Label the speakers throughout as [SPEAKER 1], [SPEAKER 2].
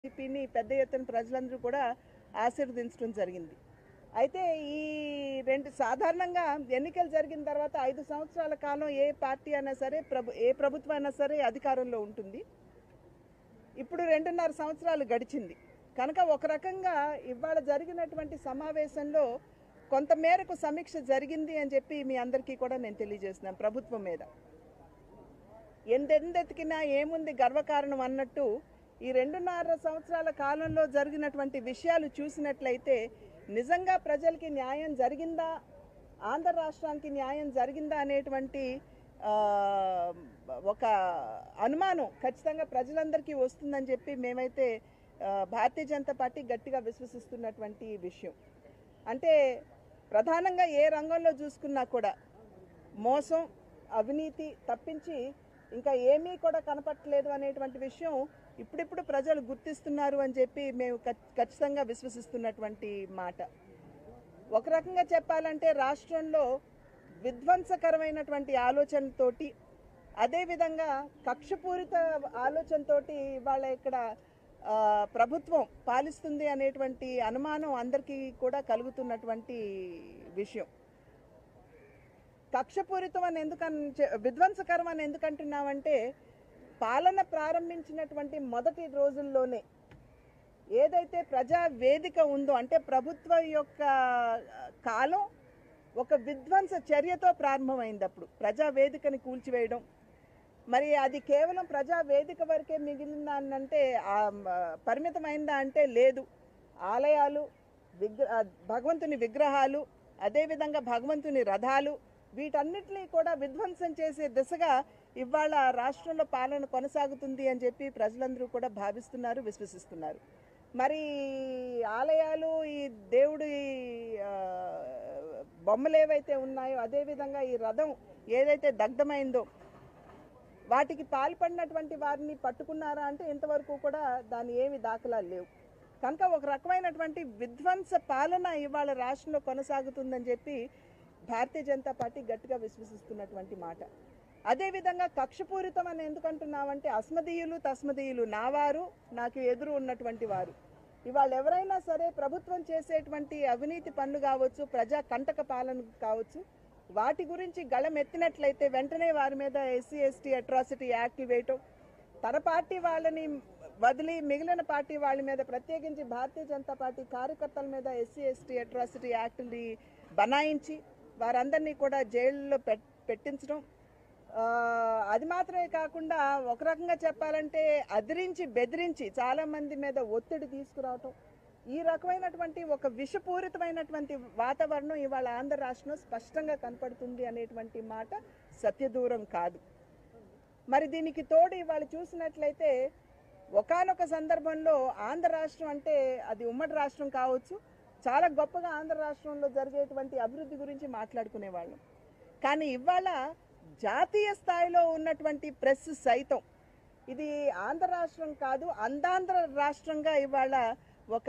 [SPEAKER 1] వైసీపీని పెద్ద ఎత్తున ప్రజలందరూ కూడా ఆశీర్వదించడం జరిగింది అయితే ఈ రెండు సాధారణంగా ఎన్నికలు జరిగిన తర్వాత ఐదు సంవత్సరాల కాలం ఏ పార్టీ అయినా సరే ప్రభు ఏ ప్రభుత్వం అయినా సరే అధికారంలో ఉంటుంది ఇప్పుడు రెండున్నర సంవత్సరాలు గడిచింది కనుక ఒక రకంగా ఇవాళ జరిగినటువంటి సమావేశంలో కొంత మేరకు సమీక్ష జరిగింది అని చెప్పి మీ అందరికీ కూడా నేను తెలియజేస్తున్నాను ప్రభుత్వం మీద ఎందెందెతికినా ఏముంది గర్వకారణం అన్నట్టు ఈ రెండున్నర సంవత్సరాల కాలంలో జరిగినటువంటి విషయాలు చూసినట్లయితే నిజంగా ప్రజలకి న్యాయం జరిగిందా ఆంధ్ర రాష్ట్రానికి న్యాయం జరిగిందా అనేటువంటి ఆ, ఒక అనుమానం ఖచ్చితంగా ప్రజలందరికీ వస్తుందని చెప్పి మేమైతే ఆ, భారతీయ జనతా పార్టీ గట్టిగా విశ్వసిస్తున్నటువంటి విషయం అంటే ప్రధానంగా ఏ రంగంలో చూసుకున్నా కూడా మోసం అవినీతి తప్పించి ఇంకా ఏమీ కూడా కనపట్టలేదు అనేటువంటి విషయం ఇప్పుడిప్పుడు ప్రజలు గుర్తిస్తున్నారు అని చెప్పి మేము ఖచ్- ఖచ్చితంగా విశ్వసిస్తున్నటువంటి మాట ఒక రకంగా చెప్పాలంటే రాష్ట్రంలో విధ్వంసకరమైనటువంటి ఆలోచనతోటి అదేవిధంగా కక్షపూరిత ఆలోచనతోటి ఇవాళ ఇక్కడ ఆ, ప్రభుత్వం పాలిస్తుంది అనేటువంటి అనుమానం అందరికీ కూడా కలుగుతున్నటువంటి విషయం కక్షపూరితం అని ఎందుకన్ విధ్వంసకరం అని ఎందుకంటున్నామంటే పాలన ప్రారంభించినటువంటి మొదటి రోజుల్లోనే ఏదైతే ప్రజా వేదిక ఉందో అంటే ప్రభుత్వ యొక్క కాలం ఒక విధ్వంస చర్యతో ప్రారంభమైంది అప్పుడు ప్రజా వేదికని కూల్చివేయడం మరి అది కేవలం ప్రజా వేదిక వరకే మిగిలిందా అని అంటే ఆ, మ, పరిమితమైందా అంటే లేదు ఆలయాలు విగ్ర ఆ, భగవంతుని విగ్రహాలు అదేవిధంగా భగవంతుని రథాలు వీటన్నిటినీ కూడా విధ్వంసం చేసే దిశగా ఇవాళ రాష్ట్రంలో పాలన కొనసాగుతుంది అని చెప్పి ప్రజలందరూ కూడా భావిస్తున్నారు విశ్వసిస్తున్నారు మరి ఆలయాలు ఈ దేవుడి ఆ, బొమ్మలు ఏవైతే ఉన్నాయో అదేవిధంగా ఈ రథం ఏదైతే దగ్ధమైందో వాటికి పాల్పడినటువంటి వారిని పట్టుకున్నారా అంటే ఇంతవరకు కూడా దాని ఏమి దాఖలాలు లేవు కనుక ఒక రకమైనటువంటి విధ్వంస పాలన ఇవాళ రాష్ట్రంలో కొనసాగుతుందని చెప్పి భారతీయ జనతా పార్టీ గట్టిగా విశ్వసిస్తున్నటువంటి మాట అదేవిధంగా కక్షపూరితం అని ఎందుకంటున్నామంటే అస్మదీయులు తస్మదీయులు నా వారు నాకు ఎదురు ఉన్నటువంటి వారు ఇవాళ ఎవరైనా సరే ప్రభుత్వం చేసేటువంటి అవినీతి పనులు కావచ్చు ప్రజా కంటక పాలన కావచ్చు వాటి గురించి గళం ఎత్తినట్లయితే వెంటనే వారి మీద ఎస్సీ ఎస్టీ అట్రాసిటీ యాక్ట్ వేయటం తన పార్టీ వాళ్ళని వదిలి మిగిలిన పార్టీ వాళ్ళ మీద ప్రత్యేకించి భారతీయ జనతా పార్టీ కార్యకర్తల మీద ఎస్సీ ఎస్టీ అట్రాసిటీ యాక్ట్ని బనాయించి వారందరినీ కూడా జైల్లో పెట్ పెట్టించడం ఆ, అది మాత్రమే కాకుండా ఒక రకంగా చెప్పాలంటే అదిరించి బెదిరించి చాలా మంది మీద ఒత్తిడి తీసుకురావటం ఈ రకమైనటువంటి ఒక విషపూరితమైనటువంటి వాతావరణం ఇవాళ ఆంధ్ర రాష్ట్రంలో స్పష్టంగా కనపడుతుంది అనేటువంటి మాట సత్యదూరం కాదు మరి దీనికి తోడు ఇవాళ చూసినట్లయితే ఒకానొక సందర్భంలో ఆంధ్ర రాష్ట్రం అంటే అది ఉమ్మడి రాష్ట్రం కావచ్చు చాలా గొప్పగా ఆంధ్ర రాష్ట్రంలో జరిగేటువంటి అభివృద్ధి గురించి మాట్లాడుకునేవాళ్ళం కానీ ఇవాళ జాతీయ స్థాయిలో ఉన్నటువంటి ప్రెస్ సైతం ఇది ఆంధ్ర రాష్ట్రం కాదు అందాంధ్ర రాష్ట్రంగా ఇవాళ ఒక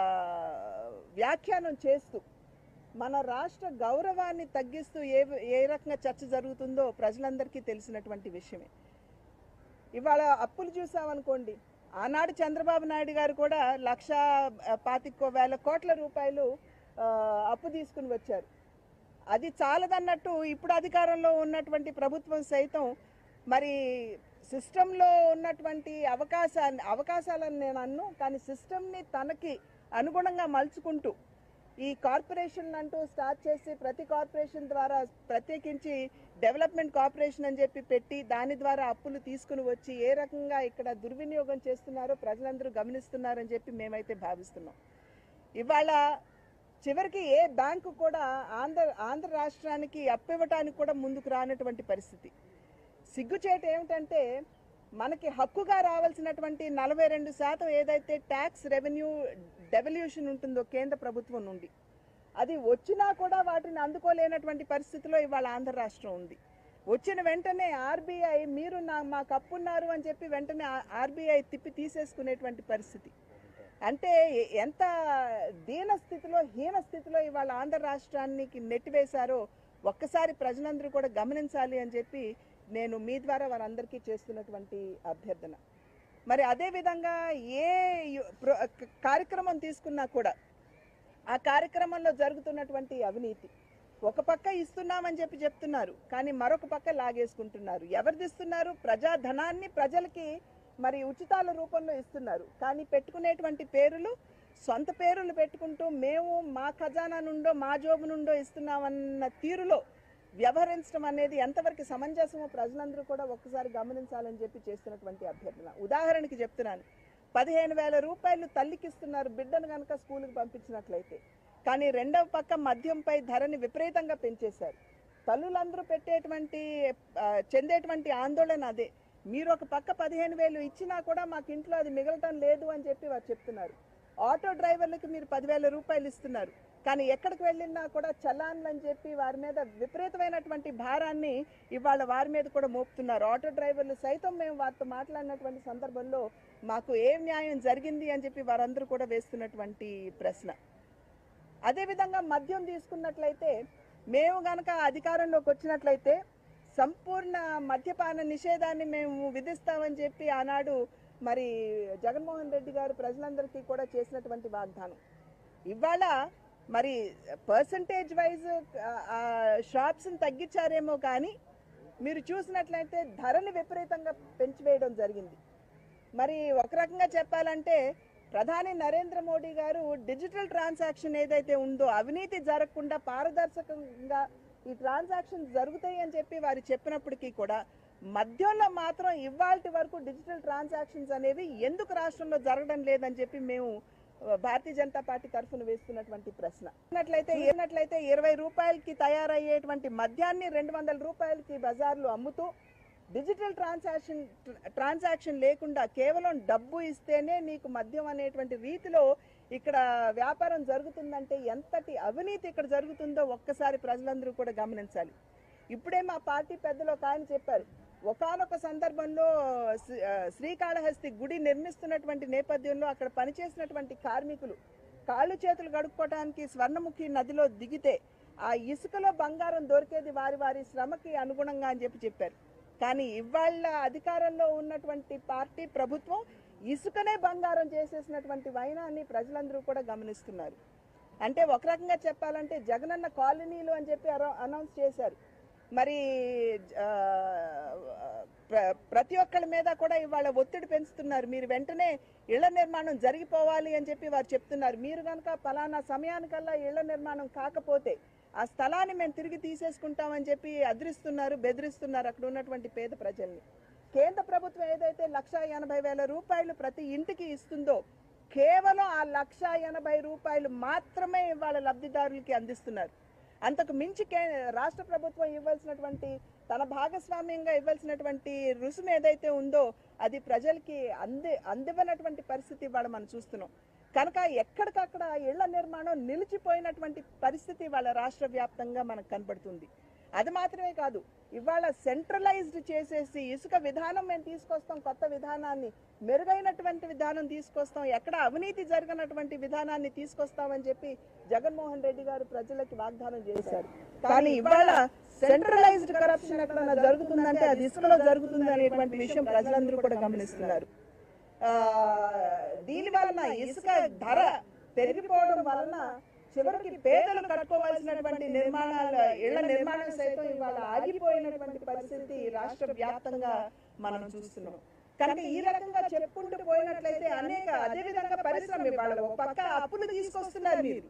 [SPEAKER 1] వ్యాఖ్యానం చేస్తూ మన రాష్ట్ర గౌరవాన్ని తగ్గిస్తూ ఏ ఏ రకంగా చర్చ జరుగుతుందో ప్రజలందరికీ తెలిసినటువంటి విషయమే ఇవాళ అప్పులు చూసామనుకోండి ఆనాడు చంద్రబాబు నాయుడు గారు కూడా లక్ష ఆ, పాతికో వేల కోట్ల రూపాయలు ఆ, అప్పు తీసుకుని వచ్చారు అది చాలదన్నట్టు ఇప్పుడు అధికారంలో ఉన్నటువంటి ప్రభుత్వం సైతం మరి సిస్టంలో ఉన్నటువంటి అవకాశాన్ని అవకాశాలను నేను అన్ను కానీ సిస్టమ్ని తనకి అనుగుణంగా మలుచుకుంటూ ఈ కార్పొరేషన్ అంటూ స్టార్ట్ చేసి ప్రతి కార్పొరేషన్ ద్వారా ప్రత్యేకించి డెవలప్మెంట్ కార్పొరేషన్ అని చెప్పి పెట్టి దాని ద్వారా అప్పులు తీసుకుని వచ్చి ఏ రకంగా ఇక్కడ దుర్వినియోగం చేస్తున్నారో ప్రజలందరూ గమనిస్తున్నారని చెప్పి మేమైతే భావిస్తున్నాం ఇవాళ చివరికి ఏ బ్యాంకు కూడా ఆంధ్ర ఆంధ్ర రాష్ట్రానికి అప్పివ్వటానికి కూడా ముందుకు రానటువంటి పరిస్థితి సిగ్గుచేటు ఏమిటంటే మనకి హక్కుగా రావాల్సినటువంటి నలభై రెండు శాతం ఏదైతే ట్యాక్స్ రెవెన్యూ డెవల్యూషన్ ఉంటుందో కేంద్ర ప్రభుత్వం నుండి అది వచ్చినా కూడా వాటిని అందుకోలేనటువంటి పరిస్థితిలో ఇవాళ ఆంధ్ర రాష్ట్రం ఉంది వచ్చిన వెంటనే ఆర్బీఐ మీరు నా మాకు అప్పున్నారు అని చెప్పి వెంటనే ఆర్బీఐ తిప్పి తీసేసుకునేటువంటి పరిస్థితి అంటే ఎ- ఎంత దీన స్థితిలో హీన స్థితిలో ఇవాళ ఆంధ్ర రాష్ట్రానికి నెట్టివేశారో ఒక్కసారి ప్రజలందరూ కూడా గమనించాలి అని చెప్పి నేను మీ ద్వారా వారందరికీ చేస్తున్నటువంటి అభ్యర్థన మరి అదే విధంగా ఏ యు- ప్ర- కార్యక్రమం తీసుకున్నా కూడా ఆ కార్యక్రమంలో జరుగుతున్నటువంటి అవినీతి ఒక పక్క ఇస్తున్నామని చెప్పి చెప్తున్నారు కానీ మరొక పక్క లాగేసుకుంటున్నారు ఎవరిది ఇస్తున్నారు ప్రజాధనాన్ని ప్రజలకి మరి ఉచితాల రూపంలో ఇస్తున్నారు కానీ పెట్టుకునేటువంటి పేరులు సొంత పేరులు పెట్టుకుంటూ మేము మా ఖజానా నుండో మా జోబు నుండో ఇస్తున్నామన్న తీరులో వ్యవహరించడం అనేది ఎంతవరకు సమంజసమో ప్రజలందరూ కూడా ఒక్కసారి గమనించాలని చెప్పి చేస్తున్నటువంటి అభ్యర్థన ఉదాహరణకి చెప్తున్నాను పదిహేను వేల రూపాయలు తల్లికి ఇస్తున్నారు బిడ్డను కనుక స్కూల్కి పంపించినట్లయితే కానీ రెండవ పక్క మద్యంపై ధరని విపరీతంగా పెంచేశారు తల్లులందరూ పెట్టేటువంటి ఆ, చెందేటువంటి ఆందోళన అదే మీరు ఒక పక్క పదిహేను వేలు ఇచ్చినా కూడా మాకు ఇంట్లో అది మిగలటం లేదు అని చెప్పి వారు చెప్తున్నారు ఆటో డ్రైవర్లకి మీరు పదివేల రూపాయలు ఇస్తున్నారు కానీ ఎక్కడికి వెళ్ళినా కూడా చలాన్లు అని చెప్పి వారి మీద విపరీతమైనటువంటి భారాన్ని ఇవాళ వారి మీద కూడా మోపుతున్నారు ఆటో డ్రైవర్లు సైతం మేము వారితో మాట్లాడినటువంటి సందర్భంలో మాకు ఏ న్యాయం జరిగింది అని చెప్పి వారందరూ కూడా వేస్తున్నటువంటి ప్రశ్న అదేవిధంగా మద్యం తీసుకున్నట్లయితే మేము గనక అధికారంలోకి వచ్చినట్లయితే సంపూర్ణ మద్యపాన నిషేధాన్ని మేము విధిస్తామని చెప్పి ఆనాడు మరి జగన్మోహన్ రెడ్డి గారు ప్రజలందరికీ కూడా చేసినటువంటి వాగ్దానం ఇవాళ మరి పర్సంటేజ్ వైజ్ షాప్స్ని తగ్గించారేమో కానీ మీరు చూసినట్లయితే ధరని విపరీతంగా పెంచివేయడం జరిగింది మరి ఒక రకంగా చెప్పాలంటే ప్రధాని నరేంద్ర మోడీ గారు డిజిటల్ ట్రాన్సాక్షన్ ఏదైతే ఉందో అవినీతి జరగకుండా పారదర్శకంగా ఈ ట్రాన్సాక్షన్ జరుగుతాయి అని చెప్పి వారు చెప్పినప్పటికీ కూడా మద్యంలో మాత్రం ఇవాల్టి వరకు డిజిటల్ ట్రాన్సాక్షన్స్ అనేవి ఎందుకు రాష్ట్రంలో జరగడం లేదని చెప్పి మేము ఆ, భారతీయ జనతా పార్టీ తరఫున వేస్తున్నటువంటి ప్రశ్న ఉన్నట్లయితే ఏనట్లయితే ఇరవై రూపాయలకి తయారయ్యేటువంటి మద్యాన్ని రెండు వందల రూపాయలకి బజార్లో అమ్ముతూ డిజిటల్ ట్రాన్సాక్షన్ ట్రాన్సాక్షన్ లేకుండా కేవలం డబ్బు ఇస్తేనే నీకు మద్యం అనేటువంటి రీతిలో ఇక్కడ వ్యాపారం జరుగుతుందంటే ఎంతటి అవినీతి ఇక్కడ జరుగుతుందో ఒక్కసారి ప్రజలందరూ కూడా గమనించాలి ఇప్పుడే మా పార్టీ పెద్దలు ఒక ఆయన చెప్పారు ఒకానొక సందర్భంలో శ్రీ- ఆ, శ్రీకాళహస్తి గుడి నిర్మిస్తున్నటువంటి నేపథ్యంలో అక్కడ పనిచేసినటువంటి కార్మికులు కాళ్ళు చేతులు గడుపుకోవడానికి స్వర్ణముఖి నదిలో దిగితే ఆ ఇసుకలో బంగారం దొరికేది వారి వారి శ్రమకి అనుగుణంగా అని చెప్పి చెప్పారు కానీ ఇవాళ అధికారంలో ఉన్నటువంటి పార్టీ ప్రభుత్వం ఇసుకనే బంగారం చేసేసినటువంటి వైనాన్ని ప్రజలందరూ కూడా గమనిస్తున్నారు అంటే ఒక రకంగా చెప్పాలంటే జగనన్న కాలనీలు అని చెప్పి అరౌ- అనౌన్స్ చేశారు మరి ఆ, ప్ర- ప్రతి ఒక్కళ్ళ మీద కూడా ఇవాళ ఒత్తిడి పెంచుతున్నారు మీరు వెంటనే ఇళ్ల నిర్మాణం జరిగిపోవాలి అని చెప్పి వారు చెప్తున్నారు మీరు కనుక పలానా సమయానికల్లా ఇళ్ల నిర్మాణం కాకపోతే ఆ స్థలాన్ని మేము తిరిగి తీసేసుకుంటామని చెప్పి అదిరిస్తున్నారు బెదిరిస్తున్నారు అక్కడ ఉన్నటువంటి పేద ప్రజల్ని కేంద్ర ప్రభుత్వం ఏదైతే లక్ష ఎనభై వేల రూపాయలు ప్రతి ఇంటికి ఇస్తుందో కేవలం ఆ లక్ష ఎనభై రూపాయలు మాత్రమే ఇవాళ లబ్ధిదారులకి అందిస్తున్నారు అంతకు మించి కే రాష్ట్ర ప్రభుత్వం ఇవ్వాల్సినటువంటి తన భాగస్వామ్యంగా ఇవ్వాల్సినటువంటి రుసుము ఏదైతే ఉందో అది ప్రజలకి అంది అందివ్వనటువంటి పరిస్థితి ఇవాళ మనం చూస్తున్నాం కనుక ఎక్కడికక్కడ ఇళ్ల నిర్మాణం నిలిచిపోయినటువంటి పరిస్థితి ఇవాళ రాష్ట్ర వ్యాప్తంగా మనకు కనబడుతుంది అది మాత్రమే కాదు ఇవాళ సెంట్రలైజ్డ్ చేసేసి ఇసుక విధానం మేము తీసుకొస్తాం కొత్త విధానాన్ని మెరుగైనటువంటి విధానం తీసుకొస్తాం ఎక్కడ అవినీతి జరిగినటువంటి విధానాన్ని తీసుకొస్తామని చెప్పి జగన్మోహన్ రెడ్డి గారు ప్రజలకి వాగ్దానం చేశారు కానీ ఇవాళ సెంట్రలైజ్డ్ కరప్షన్ ఎక్కడన్నా జరుగుతుందంటే అది ఇసుకలో జరుగుతుంది అనేటువంటి విషయం ప్రజలందరూ కూడా గమనిస్తున్నారు ఆ, దీని వలన ఇసుక ధర పెరిగిపోవడం వలన చివరికి పేదలు కట్టుకోవాల్సినటువంటి నిర్మాణాల ఇళ్ల నిర్మాణం సైతం ఇవాళ ఆగిపోయినటువంటి పరిస్థితి రాష్ట్ర వ్యాప్తంగా మనం చూస్తున్నాం కనుక ఈ రకంగా చెప్పుకుంటూ పోయినట్లయితే అనేక అదే విధంగా పరిశ్రమ ఇవాళ ఒక పక్క అప్పులు తీసుకొస్తున్నారు మీరు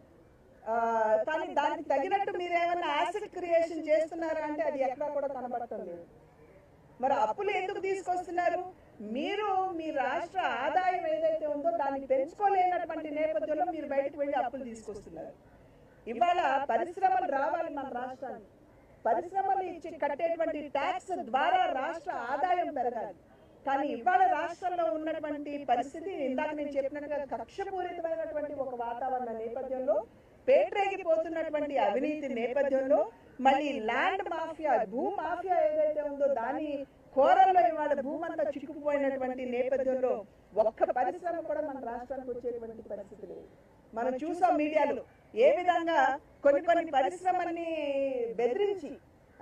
[SPEAKER 1] ఆ, కానీ దానికి తగినట్టు మీరు ఏమైనా యాసిడ్ క్రియేషన్ చేస్తున్నారా అంటే అది ఎక్కడా కూడా కనబడటం లేదు మరి అప్పులు ఎందుకు తీసుకొస్తున్నారు మీరు మీ రాష్ట్ర ఆదాయం ఏదైతే ఉందో దాన్ని పెంచుకోలేనటువంటి నేపథ్యంలో మీరు బయటకు వెళ్ళి అప్పులు తీసుకొస్తున్నారు ఇవాళ పరిశ్రమలు రావాలి మన రాష్ట్రానికి పరిశ్రమలు ఇచ్చి కట్టేటువంటి ట్యాక్స్ ద్వారా రాష్ట్ర ఆదాయం పెరగాలి కానీ ఇవాళ రాష్ట్రంలో ఉన్నటువంటి పరిస్థితి ఇందాక నేను చెప్పినట్టుగా కక్షపూరితమైనటువంటి ఒక వాతావరణ నేపథ్యంలో పేటరేగిపోతున్నటువంటి అవినీతి నేపథ్యంలో మళ్ళీ ల్యాండ్ మాఫియా భూ మాఫియా ఏదైతే ఉందో దాని కోరల్లో ఇవాళ భూమంతా చిక్కుకుపోయినటువంటి నేపథ్యంలో ఒక్క పరిశ్రమ కూడా మన రాష్ట్రానికి వచ్చేటువంటి పరిస్థితి లేదు మనం చూసాం మీడియాలో ఏ విధంగా కొన్ని కొన్ని పరిశ్రమల్ని బెదిరించి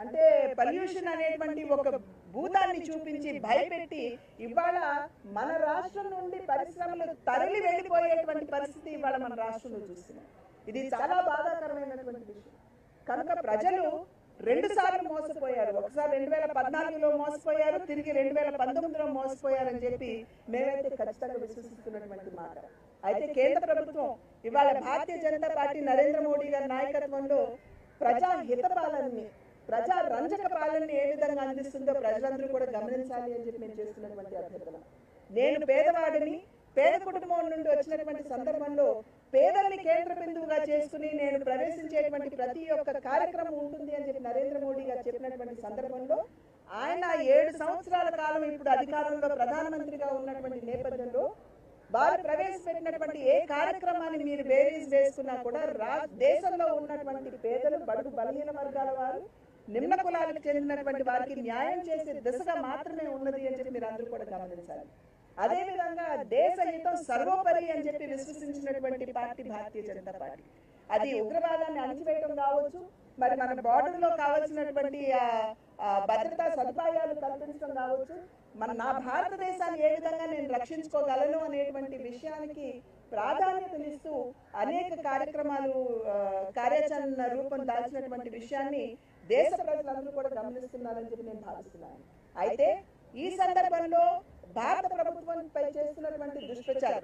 [SPEAKER 1] అంటే పొల్యూషన్ అనేటువంటి ఒక భూతాన్ని చూపించి భయపెట్టి ఇవాళ మన రాష్ట్రం నుండి పరిశ్రమలు తరలి వెళ్ళిపోయేటువంటి పరిస్థితి ఇవాళ మన రాష్ట్రంలో చూస్తున్నాం ఇది చాలా బాధాకరమైనటువంటి విషయం కనుక ప్రజలు రెండు సార్లు మోసపోయారు ఒకసారి రెండు వేల పద్నాలుగులో మోసపోయారు తిరిగి రెండు వేల పంతొమ్మిదిలో మోసపోయారని చెప్పి మేమైతే ఖచ్చితంగా విశ్వసిస్తున్నటువంటి మాట అయితే కేంద్ర ప్రభుత్వం ఇవాళ భారతీయ జనతా పార్టీ నరేంద్ర మోడీ గారి నాయకత్వంలో ప్రజా హిత పాలనని ప్రజా రంజక పాలనని ఏ విధంగా అందిస్తుందో ప్రజలందరూ కూడా గమనించాలి అని చెప్పి మేము చేస్తున్నటువంటి అభ్యర్థన నేను పేదవాడిని పేద కుటుంబం నుండి వచ్చినటువంటి సందర్భంలో పేదల్ని కేంద్ర బిందువుగా చేసుకుని నేను ప్రవేశించేటువంటి ప్రతి ఒక్క కార్యక్రమం ఉంటుంది అని చెప్పి నరేంద్ర మోడీ గారు చెప్పినటువంటి సందర్భంలో ఆయన ఏడు సంవత్సరాల కాలం ఇప్పుడు అధికారంలో ప్రధానమంత్రిగా ఉన్నటువంటి నేపథ్యంలో వారు ప్రవేశపెట్టినటువంటి ఏ కార్యక్రమాన్ని మీరు బేరీస్ వేసుకున్నా కూడా రా దేశంలో ఉన్నటువంటి పేదలు బడుగు బలహీన వర్గాల వారు నిమ్న కులాలకు చెందినటువంటి వారికి న్యాయం చేసే దిశగా మాత్రమే ఉన్నది అని చెప్పి మీరు అందరూ కూడా గమనించాలి అదే విధంగా దేశ హితం సర్వోపరి అని చెప్పి విశ్వసించినటువంటి పార్టీ భారతీయ జనతా పార్టీ అది ఉగ్రవాదాన్ని అణచివేయడం కావచ్చు మరి మన border లో కావాల్సినటువంటి ఆ, ఆ, భద్రతా సదుపాయాలు కల్పించడం కావచ్చు మన నా భారతదేశాన్ని ఏ విధంగా నేను రక్షించుకోగలను అనేటువంటి విషయానికి ప్రాధాన్యతనిస్తూ అనేక కార్యక్రమాలు ఆ, కార్యాచరణ రూపం దాల్చినటువంటి విషయాన్ని దేశ ప్రజలందరూ కూడా గమనిస్తున్నారని చెప్పి నేను భావిస్తున్నాను అయితే ఈ సందర్భంలో భారత ప్రభుత్వంపై చేస్తున్నటువంటి దుష్ప్రచారం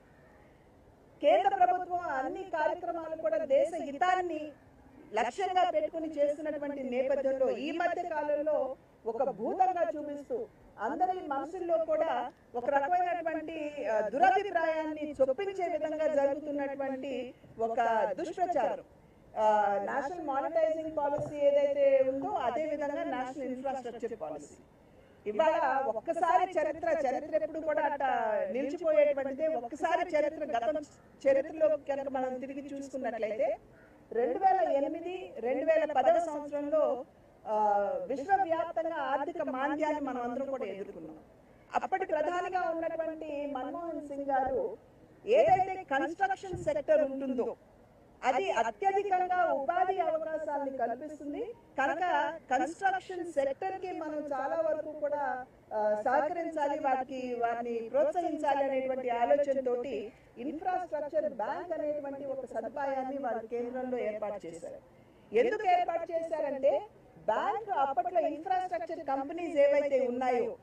[SPEAKER 1] కేంద్ర ప్రభుత్వం అన్ని కార్యక్రమాలు కూడా దేశ హితాన్ని లక్ష్యంగా పెట్టుకుని చేస్తున్నటువంటి నేపథ్యంలో ఈ మధ్య కాలంలో ఒక భూతంగా చూపిస్తూ అందరి మనసుల్లో కూడా ఒక రకమైనటువంటి ఆ, దురభిప్రాయాన్ని చొప్పించే విధంగా జరుగుతున్నటువంటి ఒక దుష్ప్రచారం నేషనల్ మానిటైజింగ్ పాలసీ ఏదైతే ఉందో అదే విధంగా నేషనల్ ఇన్ఫ్రాస్ట్రక్చర్ పాలసీ ఇవాళ ఒక్కసారి చరిత్ర చరిత్ర ఎప్పుడు కూడా అట్ట నిలిచిపోయేటువంటిదే ఒక్కసారి చరిత్ర గతం చరిత్రలో కనుక మనం తిరిగి చూసుకున్నట్లయితే రెండు వేల ఎనిమిది రెండు వేల పదవ సంవత్సరంలో ఆ, విశ్వవ్యాప్తంగా ఆర్థిక మాంద్యాన్ని మనం అందరం కూడా ఎదుర్కొన్నాం అప్పటి ప్రధానిగా ఉన్నటువంటి మన్మోహన్ సింగ్ గారు ఏదైతే కన్స్ట్రక్షన్ సెక్టర్ ఉంటుందో అది అత్యధికంగా ఉపాధి అవకాశాలను కల్పిస్తుంది కనుక కన్స్ట్రక్షన్ సెక్టర్ కి మనం చాలా వరకు కూడా ఆ, సహకరించాలి వాటికి వారిని ప్రోత్సహించాలి అనేటువంటి ఆలోచనతోటి ఇన్ఫ్రాస్ట్రక్చర్ బ్యాంక్ అనేటువంటి ఒక సదుపాయాన్ని వారు కేంద్రంలో ఏర్పాటు చేశారు ఎందుకు ఏర్పాటు చేశారంటే బ్యాంక్ అప్పట్లో ఇన్ఫ్రాస్ట్రక్చర్ కంపెనీస్ ఏవైతే ఉన్నాయో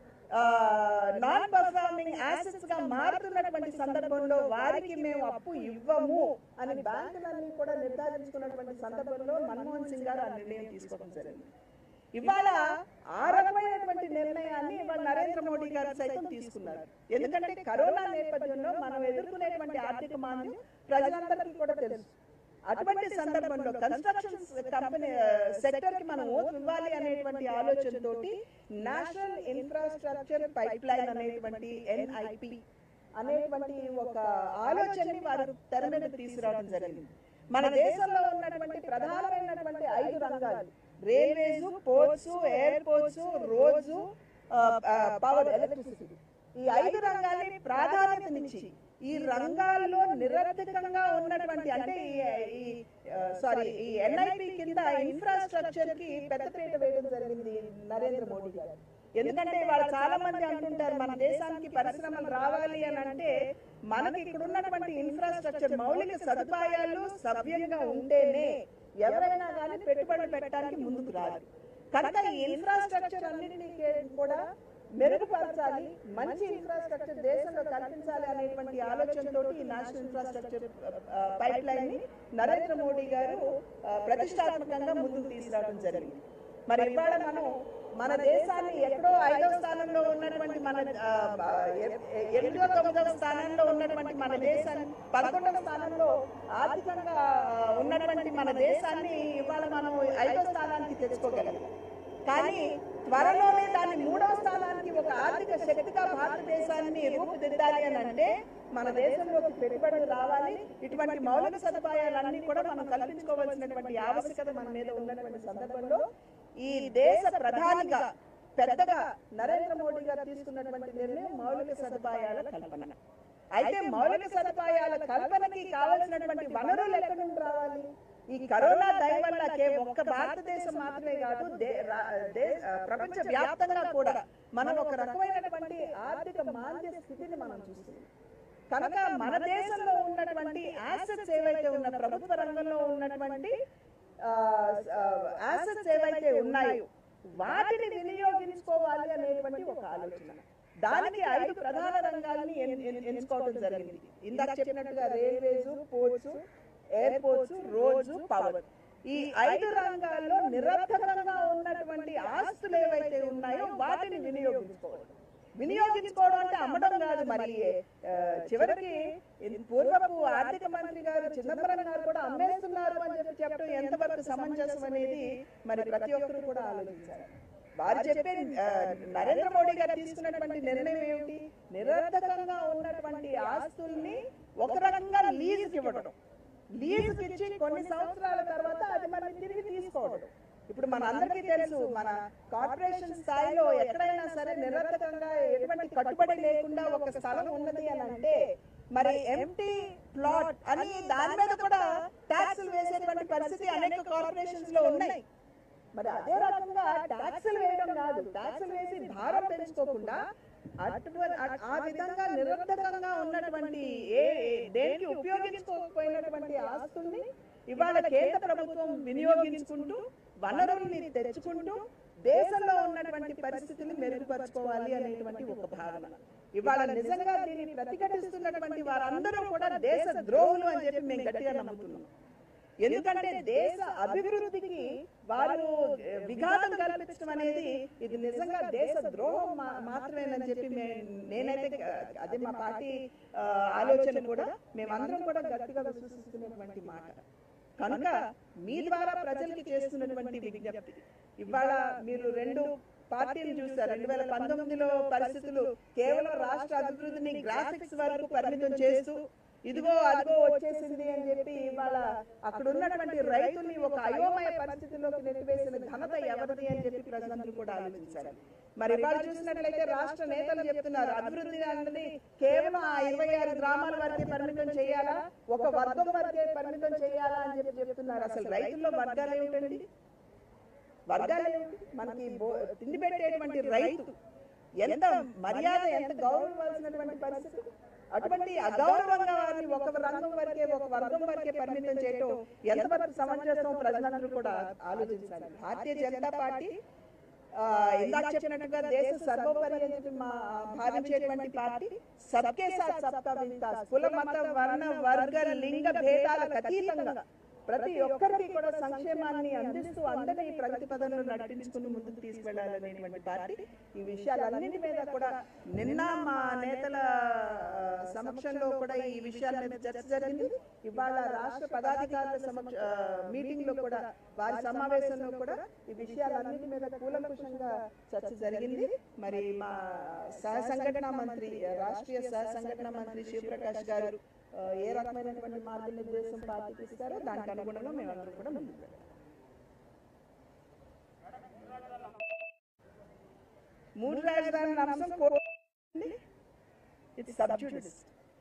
[SPEAKER 1] నాన్ పర్ఫార్మింగ్ యాసెట్స్ గా మారుతున్నటువంటి సందర్భంలో వారికి మేము అప్పు ఇవ్వము అని బ్యాంకులన్నీ కూడా నిర్ధారించుకున్నటువంటి సందర్భంలో మన్మోహన్ సింగ్ గారు ఆ నిర్ణయం తీసుకోవడం జరిగింది ఇవాళ ఆ రకమైనటువంటి నిర్ణయాన్ని ఇవాళ నరేంద్ర మోడీ గారు సైతం తీసుకున్నారు ఎందుకంటే కరోనా నేపథ్యంలో మనం ఎదుర్కొనేటువంటి ఆర్థిక మాంద్యం ప్రజలందరికీ కూడా తెలుసు అటువంటి సందర్భంలో కన్స్ట్రక్షన్ కంపెనీ సెక్టర్ కి మనం ఓటు ఇవ్వాలి అనేటువంటి ఆలోచనతోటి నేషనల్ ఇన్ఫ్రాస్ట్రక్చర్ పైప్ లైన్ అనేటువంటి ఎన్ఐపి అనేటువంటి ఒక ఆలోచనని వారు తెర మీద తీసుకురావడం జరిగింది మన దేశంలో ఉన్నటువంటి ప్రధానమైనటువంటి ఐదు రంగాలు railways ports airports roads power electricity ఈ ఐదు రంగాల్ని ప్రాధాన్యతనిచ్చి ఈ రంగాల్లో నిరర్థకంగా ఉన్నటువంటి అంటే ఈ సారీ ఈ ఎన్ఐపి కింద ఇన్ఫ్రాస్ట్రక్చర్ కి పెద్దపీట వేయడం జరిగింది నరేంద్ర మోడీ గారు ఎందుకంటే వాళ్ళు చాలా మంది అంటుంటారు మన దేశానికి పరిశ్రమలు రావాలి అని అంటే మనకి ఇక్కడ ఉన్నటువంటి ఇన్ఫ్రాస్ట్రక్చర్ మౌలిక సదుపాయాలు సవ్యంగా ఉంటేనే ఎవరైనా కానీ పెట్టుబడులు పెట్టడానికి ముందుకు రాదు కనుక ఈ ఇన్ఫ్రాస్ట్రక్చర్ అన్నింటినీ కూడా మెరుగుపరచాలి మంచి ఇన్ఫ్రాస్ట్రక్చర్ దేశంలో కల్పించాలి అనేటువంటి ఆలోచనతో ఈ నేషనల్ ఇన్ఫ్రాస్ట్రక్చర్ పైప్ లైన్ ని నరేంద్ర మోడీ గారు ఆ, ప్రతిష్టాత్మకంగా ముందుకు తీసుకురావడం జరిగింది మరి ఇవాళ మనం మన దేశాన్ని ఎక్కడో ఐదవ స్థానంలో ఉన్నటువంటి మన ఆ, ఆ, ఎ- ఎ- ఎనిమిదో తొమ్మిదవ స్థానంలో ఉన్నటువంటి మన దేశాన్ని పదకొండవ స్థానంలో ఆర్థికంగా ఆ, ఉన్నటువంటి మన దేశాన్ని ఇవాళ మనం ఐదో స్థానానికి తెచ్చుకోగలం కానీ త్వరలోనే దాన్ని మూడవ స్థానానికి ఒక ఆర్థిక శక్తిగా భారతదేశాన్ని రూపుదిద్దాలి అని అంటే మన దేశంలోకి పెట్టుబడులు రావాలి ఇటువంటి మౌలిక సదుపాయాలన్నీ కూడా మనం కల్పించుకోవాల్సినటువంటి ఆవశ్యకత మన మీద ఉన్నటువంటి సందర్భంలో ఈ దేశ ప్రధానిగా పెద్దగా నరేంద్ర మోడీ గారు తీసుకున్నటువంటి నిర్ణయం మౌలిక సదుపాయాల కల్పన అయితే మౌలిక సదుపాయాల కల్పనకి కావలసినటువంటి వనరులు ఎక్కడి నుండి రావాలి ఈ కరోనా దయ వల్ల కేవలం ఒక్క భారతదేశం మాత్రమే కాదు దే- రా- దే- ఆ, ప్రపంచ వ్యాప్తంగా కూడా మనం ఒక రకమైనటువంటి ఆర్థిక మాంద్య స్థితిని మనం చూస్తున్నాం కనుక మన దేశంలో ఉన్నటువంటి యాసెట్స్ ఏవైతే ఉన్న ప్రభుత్వ రంగంలో ఉన్నటువంటి యాసెట్స్ ఏవైతే ఉన్నాయో వాటిని వినియోగించుకోవాలి అనేటువంటి ఒక ఆలోచన దానికి ఐదు ప్రధాన రంగాలని ఎన్- ఎన్- ఎంచుకోవడం జరిగింది ఇందాక చెప్పినట్టుగా railways ports airports roads power ఈ ఐదు రంగాల్లో నిరర్థకంగా ఉన్నటువంటి ఆస్తులు ఏవైతే ఉన్నాయో వాటిని వినియోగించుకోవడం వినియోగించుకోవడం అంటే అమ్మడం కాదు మరి ఆ, చివరికి ఇది పూర్వపు ఆర్థిక మంత్రి గారు చిదంబరం గారు కూడా అమ్మేస్తున్నారు అని చెప్పి చెప్పడం ఎంతవరకు సమంజసం అనేది మరి ప్రతి ఒక్కరు కూడా ఆలోచించారు వారు చెప్పే ఆ, నరేంద్ర మోడీ గారు తీసుకున్నటువంటి నిర్ణయం ఏమిటి నిరర్థకంగా ఉన్నటువంటి ఆస్తుల్ని ఒక రకంగా లీజుకి ఇవ్వడం లీజుకి ఇచ్చి కొన్ని సంవత్సరాల తర్వాత అది మనం తిరిగి తీసుకోవడం ఇప్పుడు మన అందరికీ తెలుసు మన కార్పొరేషన్ స్థాయిలో ఎక్కడైనా సరే నిరర్థకంగా ఎటువంటి కట్టుబడి లేకుండా ఒక స్థలం ఉన్నది అని అంటే మరి ఎంటీ ప్లాట్ అని దాని మీద కూడా ట్యాక్సులు వేసేటువంటి పరిస్థితి అనేక కార్పొరేషన్స్ లో ఉన్నాయి మరి అదే రకంగా ట్యాక్సులు వేయడం కాదు ట్యాక్సులు వేసి భారం పెంచుకోకుండా అటువంటి ఆ- ఆ విధంగా నిరర్థకంగా ఉన్నటువంటి ఏ ఏ- దేనికి ఉపయోగించుకోకపోయినటువంటి ఆస్తుల్ని ఇవాళ కేంద్ర ప్రభుత్వం వినియోగించుకుంటూ వనరుల్ని తెచ్చుకుంటూ దేశంలో ఉన్నటువంటి పరిస్థితులు మెరుగుపరచుకోవాలి అనేటువంటి ఒక భావన ఇవాళ నిజంగా దీన్ని ప్రతిఘటిస్తున్నటువంటి వారందరూ కూడా దేశ ద్రోహులు అని చెప్పి మేము గట్టిగా నమ్ముతున్నాం ఎందుకంటే దేశ అభివృద్ధికి వారు ఏ, విఘాతం కల్పించడం అనేది ఇది నిజంగా దేశ ద్రోహం మా- మాత్రమేనని చెప్పి మే- నేనైతే ఆ, అదే మా పార్టీ ఆ, ఆలోచన కూడా మేమందరం కూడా గట్టిగా విశ్వసిస్తున్నటువంటి మాట కనుక మీ ద్వారా ప్రజలకి చేస్తున్నటువంటి విజ్ఞప్తి ఇవాళ మీరు రెండు పార్టీలు చూస్తారు రెండు వేల పంతొమ్మిదిలో పరిస్థితులు కేవలం రాష్ట్ర అభివృద్ధిని గ్రాఫిక్స్ వరకు పరిమితం చేస్తూ ఇదిగో అదిగో వచ్చేసింది అని చెప్పి ఇవాళ అక్కడ ఉన్నటువంటి రైతుల్ని ఒక అయోమయ పరిస్థితిలోకి నెట్టివేసిన ఘనత ఎవరిది అని చెప్పి ప్రజలందరూ కూడా ఆలోచించారు మరి ఇవాళ చూసినట్లయితే రాష్ట్ర నేతలు చెప్తున్నారు అభివృద్ధి అన్నది కేవలం ఆ ఇరవై ఆరు గ్రామాల వరకే పరిమితం చేయాలా ఒక వర్గం వరకే పరిమితం చేయాలా అని చెప్పి చెప్తున్నారు అసలు రైతుల్లో వర్గాలు ఏమిటండి వర్గాలు ఏమిటి? మనకి బో- తిండి పెట్టేటువంటి రైతు ఎంత మర్యాద ఎంత గౌరవించాల్సినటువంటి పరిస్థితి అటువంటి అగౌరవంగా వారిని ఒక రంగం వరకే ఒక వర్గం వరకే పరిమితం చేయటం ఎంతవరకు సమంజసం ప్రజలందరూ కూడా ఆలోచించాలి భారతీయ జనతా పార్టీ ఆ, ఇందాక చెప్పినట్టుగా దేశ సర్వోపరి అని చెప్పి మా భావించేటువంటి పార్టీ సబ్కే సాత్ సబ్కా వికాస్ కుల మత వర్ణ వర్గ లింగ భేదాలకు అతీతంగా ప్రతి ఒక్కరికి కూడా సంక్షేమాన్ని అందిస్తూ అందరినీ ప్రగతి పదంలో నడిపించుకుని ముందుకు తీసుకెళ్లాలనేటువంటి పార్టీ ఈ విషయాలన్నింటి మీద కూడా నిన్న మా నేతల ఆ, సమక్షంలో కూడా ఈ విషయాల మీద చర్చ జరిగింది ఇవాళ రాష్ట్ర పదాధికారుల సమక్ష ఆ, మీటింగ్ లో కూడా వారి సమావేశంలో కూడా ఈ విషయాలన్నింటి మీద కూలంకుషంగా చర్చ జరిగింది మరి మా సహ సంఘటన మంత్రి రాష్ట్రీయ సహ సంఘటన మంత్రి శివప్రకాష్ గారు ఆ, ఏ రకమైనటువంటి మార్గనిర్దేశం పార్టీకి ఇస్తారో దానికి అనుగుణంగా మేమందరం కూడా ముందుకు వెళ్తాం మూడు రాజధానుల అంశం ఇది సబ్జుడిస్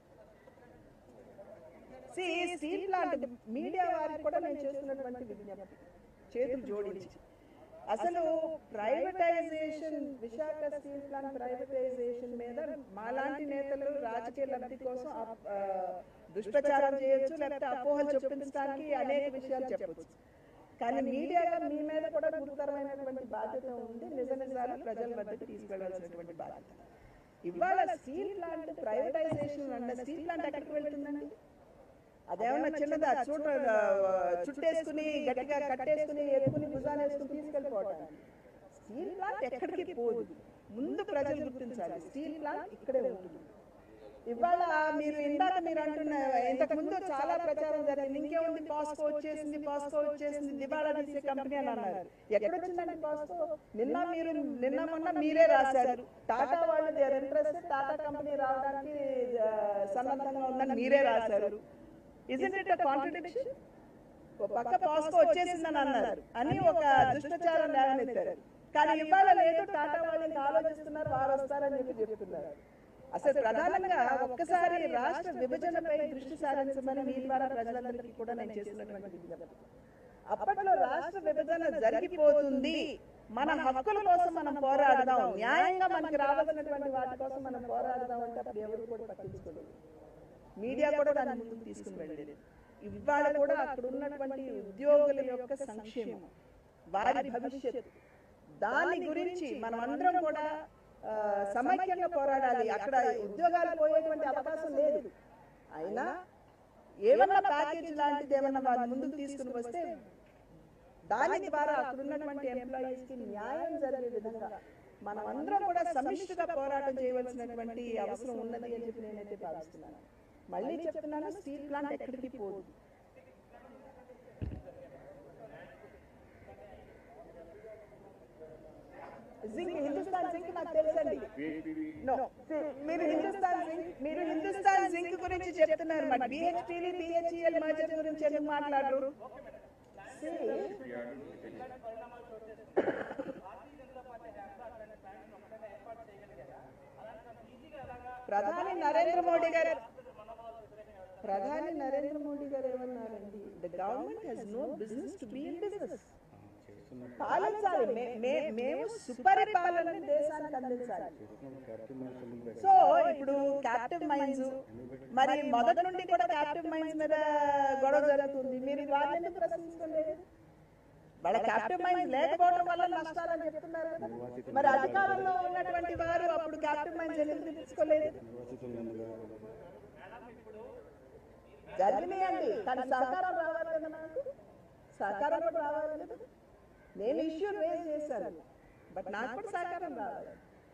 [SPEAKER 1] స్టీల్ ప్లాంట్ మీడియా వారికి కూడా నేను చేస్తున్నటువంటి విజ్ఞప్తి చేతులు జోడించి అసలు privatisation Visakha steel plant privatisation మీద మాలాంటి నేతలు రాజకీయ లబ్ధి కోసం అప్- ఆ, దుష్ప్రచారం చేయొచ్చు లేకపోతే అపోహలు చూపించడానికి అనేక విషయాలు చెప్పొచ్చు కానీ మీడియాగా మీ మీద కూడా గురుతరమైనటువంటి బాధ్యత ఉంది నిజ నిజాలు ప్రజల వద్దకు తీసుకెళ్లాల్సినటువంటి బాధ్యత ఇవాళ స్టీల్ ప్లాంట్ ప్రైవేటైజేషన్ అంటే స్టీల్ ప్లాంట్ ఎక్కడికి వెళ్తుందండి అదేమన్నా చిన్నదా చూడ చుట్టేసుకుని గట్టిగా కట్టేసుకుని ఎత్తుకుని భుజాన్ని వేసుకుని తీసుకెళ్ళిపోవటానికి స్టీల్ ప్లాంట్ ఎక్కడికి పోదు ముందు ప్రజలు గుర్తించాలి స్టీల్ ప్లాంట్ ఇక్కడే ఉంటుంది ఇవాళ మీరు ఇందాక మీరు అంటున్న ఇంతకు ముందు చాలా ప్రచారం జరిగింది ఇంకేముంది పాస్కో వచ్చేసింది పాస్కో వచ్చేసింది దివాళా తీసే కంపెనీ అని అన్నారు ఎక్కడ వచ్చిందండి పాస్కో నిన్న మీరు నిన్న మొన్న మీరే రాశారు టాటా వాళ్ళు దేర్ ఇంట్రెస్ట్ టాటా కంపెనీ రావడానికి ఆ, సన్నద్ధంగా ఉందని మీరే రాశారు ఇజంట్ ఇట్ కాంట్రడిక్షన్ ఒక పక్క పాస్కో వచ్చేసిందని అన్నారు అని ఒక దుష్టచారం లేవనెత్తారు కానీ ఇవాళ లేదు టాటా వాళ్ళు ఇంకా ఆలోచిస్తున్నారు వారు వస్తారని చెప్పి చెప్తున్నారు అసలు ప్రధానంగా ఒక్కసారి రాష్ట్ర విభజనపై దృష్టి సారించమని మీ ద్వారా ప్రజలందరికీ కూడా నేను చేస్తున్నటువంటి విజ్ఞప్తి అప్పట్లో రాష్ట్ర విభజన జరిగిపోతుంది మన హక్కుల కోసం మనం పోరాడదాం న్యాయంగా మనకి రావాల్సినటువంటి వాటి కోసం మనం పోరాడదాం అంటే అప్పుడు ఎవరు కూడా పట్టించుకోలేదు మీడియా కూడా దాన్ని ముందుకు తీసుకుని వెళ్ళలేదు ఇవాళ కూడా అక్కడ ఉన్నటువంటి ఉద్యోగుల యొక్క సంక్షేమం వారి భవిష్యత్తు దాని గురించి మనం అందరం కూడా ఆ, సమైక్యంగా పోరాడాలి అక్కడ ఉద్యోగాలు పోయేటువంటి అవకాశం లేదు అయినా ఏమన్నా ప్యాకేజ్ లాంటిది ఏమన్నా వారి ముందుకు తీసుకుని వస్తే దాని ద్వారా అక్కడ ఉన్నటువంటి ఎంప్లాయీస్ కి న్యాయం జరిగే విధంగా మనం అందరం కూడా సమిష్టిగా పోరాటం చేయవలసినటువంటి అవసరం ఉన్నది అని చెప్పి నేనైతే భావిస్తున్నాను మళ్ళీ చెప్తున్నాను స్టీల్ ప్లాంట్ ఎక్కడికి పోదు జింక్ హిందుస్థాన్ జింక్ నాకు తెలుసండి నో మీరు హిందుస్థాన్ జింక్ మీరు హిందుస్థాన్ జింక్ గురించి చెప్తున్నారు మరి బిహెచ్పిలు బిహెచ్ఈఎల్ మర్జర్ గురించి ఎందుకు మాట్లాడరు See, ప్రధాని నరేంద్ర మోడీ గారు ప్రధాని నరేంద్ర మోడీ గారు ఏమన్నారండి the government has no business to be in business పాలించాలి మే- మే- మేము సుపరిపాలన దేశానికి అందించాలి సో ఇప్పుడు క్యాప్టివ్ మైన్స్ మరి మొదటి నుండి కూడా క్యాప్టివ్ మైన్స్ మీద గొడవ జరుగుతుంది మీరు వాళ్ళని ఎందుకు ప్రశ్నించుకోలేదు వాళ్ళ క్యాప్టివ్ మైన్స్ లేకపోవడం వల్ల నష్టాలని చెప్తున్నారు కదా మరి అధికారంలో ఉన్నటువంటి వారు అప్పుడు క్యాప్టివ్ మైన్స్ ఎందుకు తెప్పించుకోలేదు జరిగినాయండి కానీ సహకారం రావాలి కదా నాకు సహకారం కూడా రావాలి కదా నేను ఇష్యూ రేజ్ చేశాను బట్ నాకు కూడా సహకారం రావాలి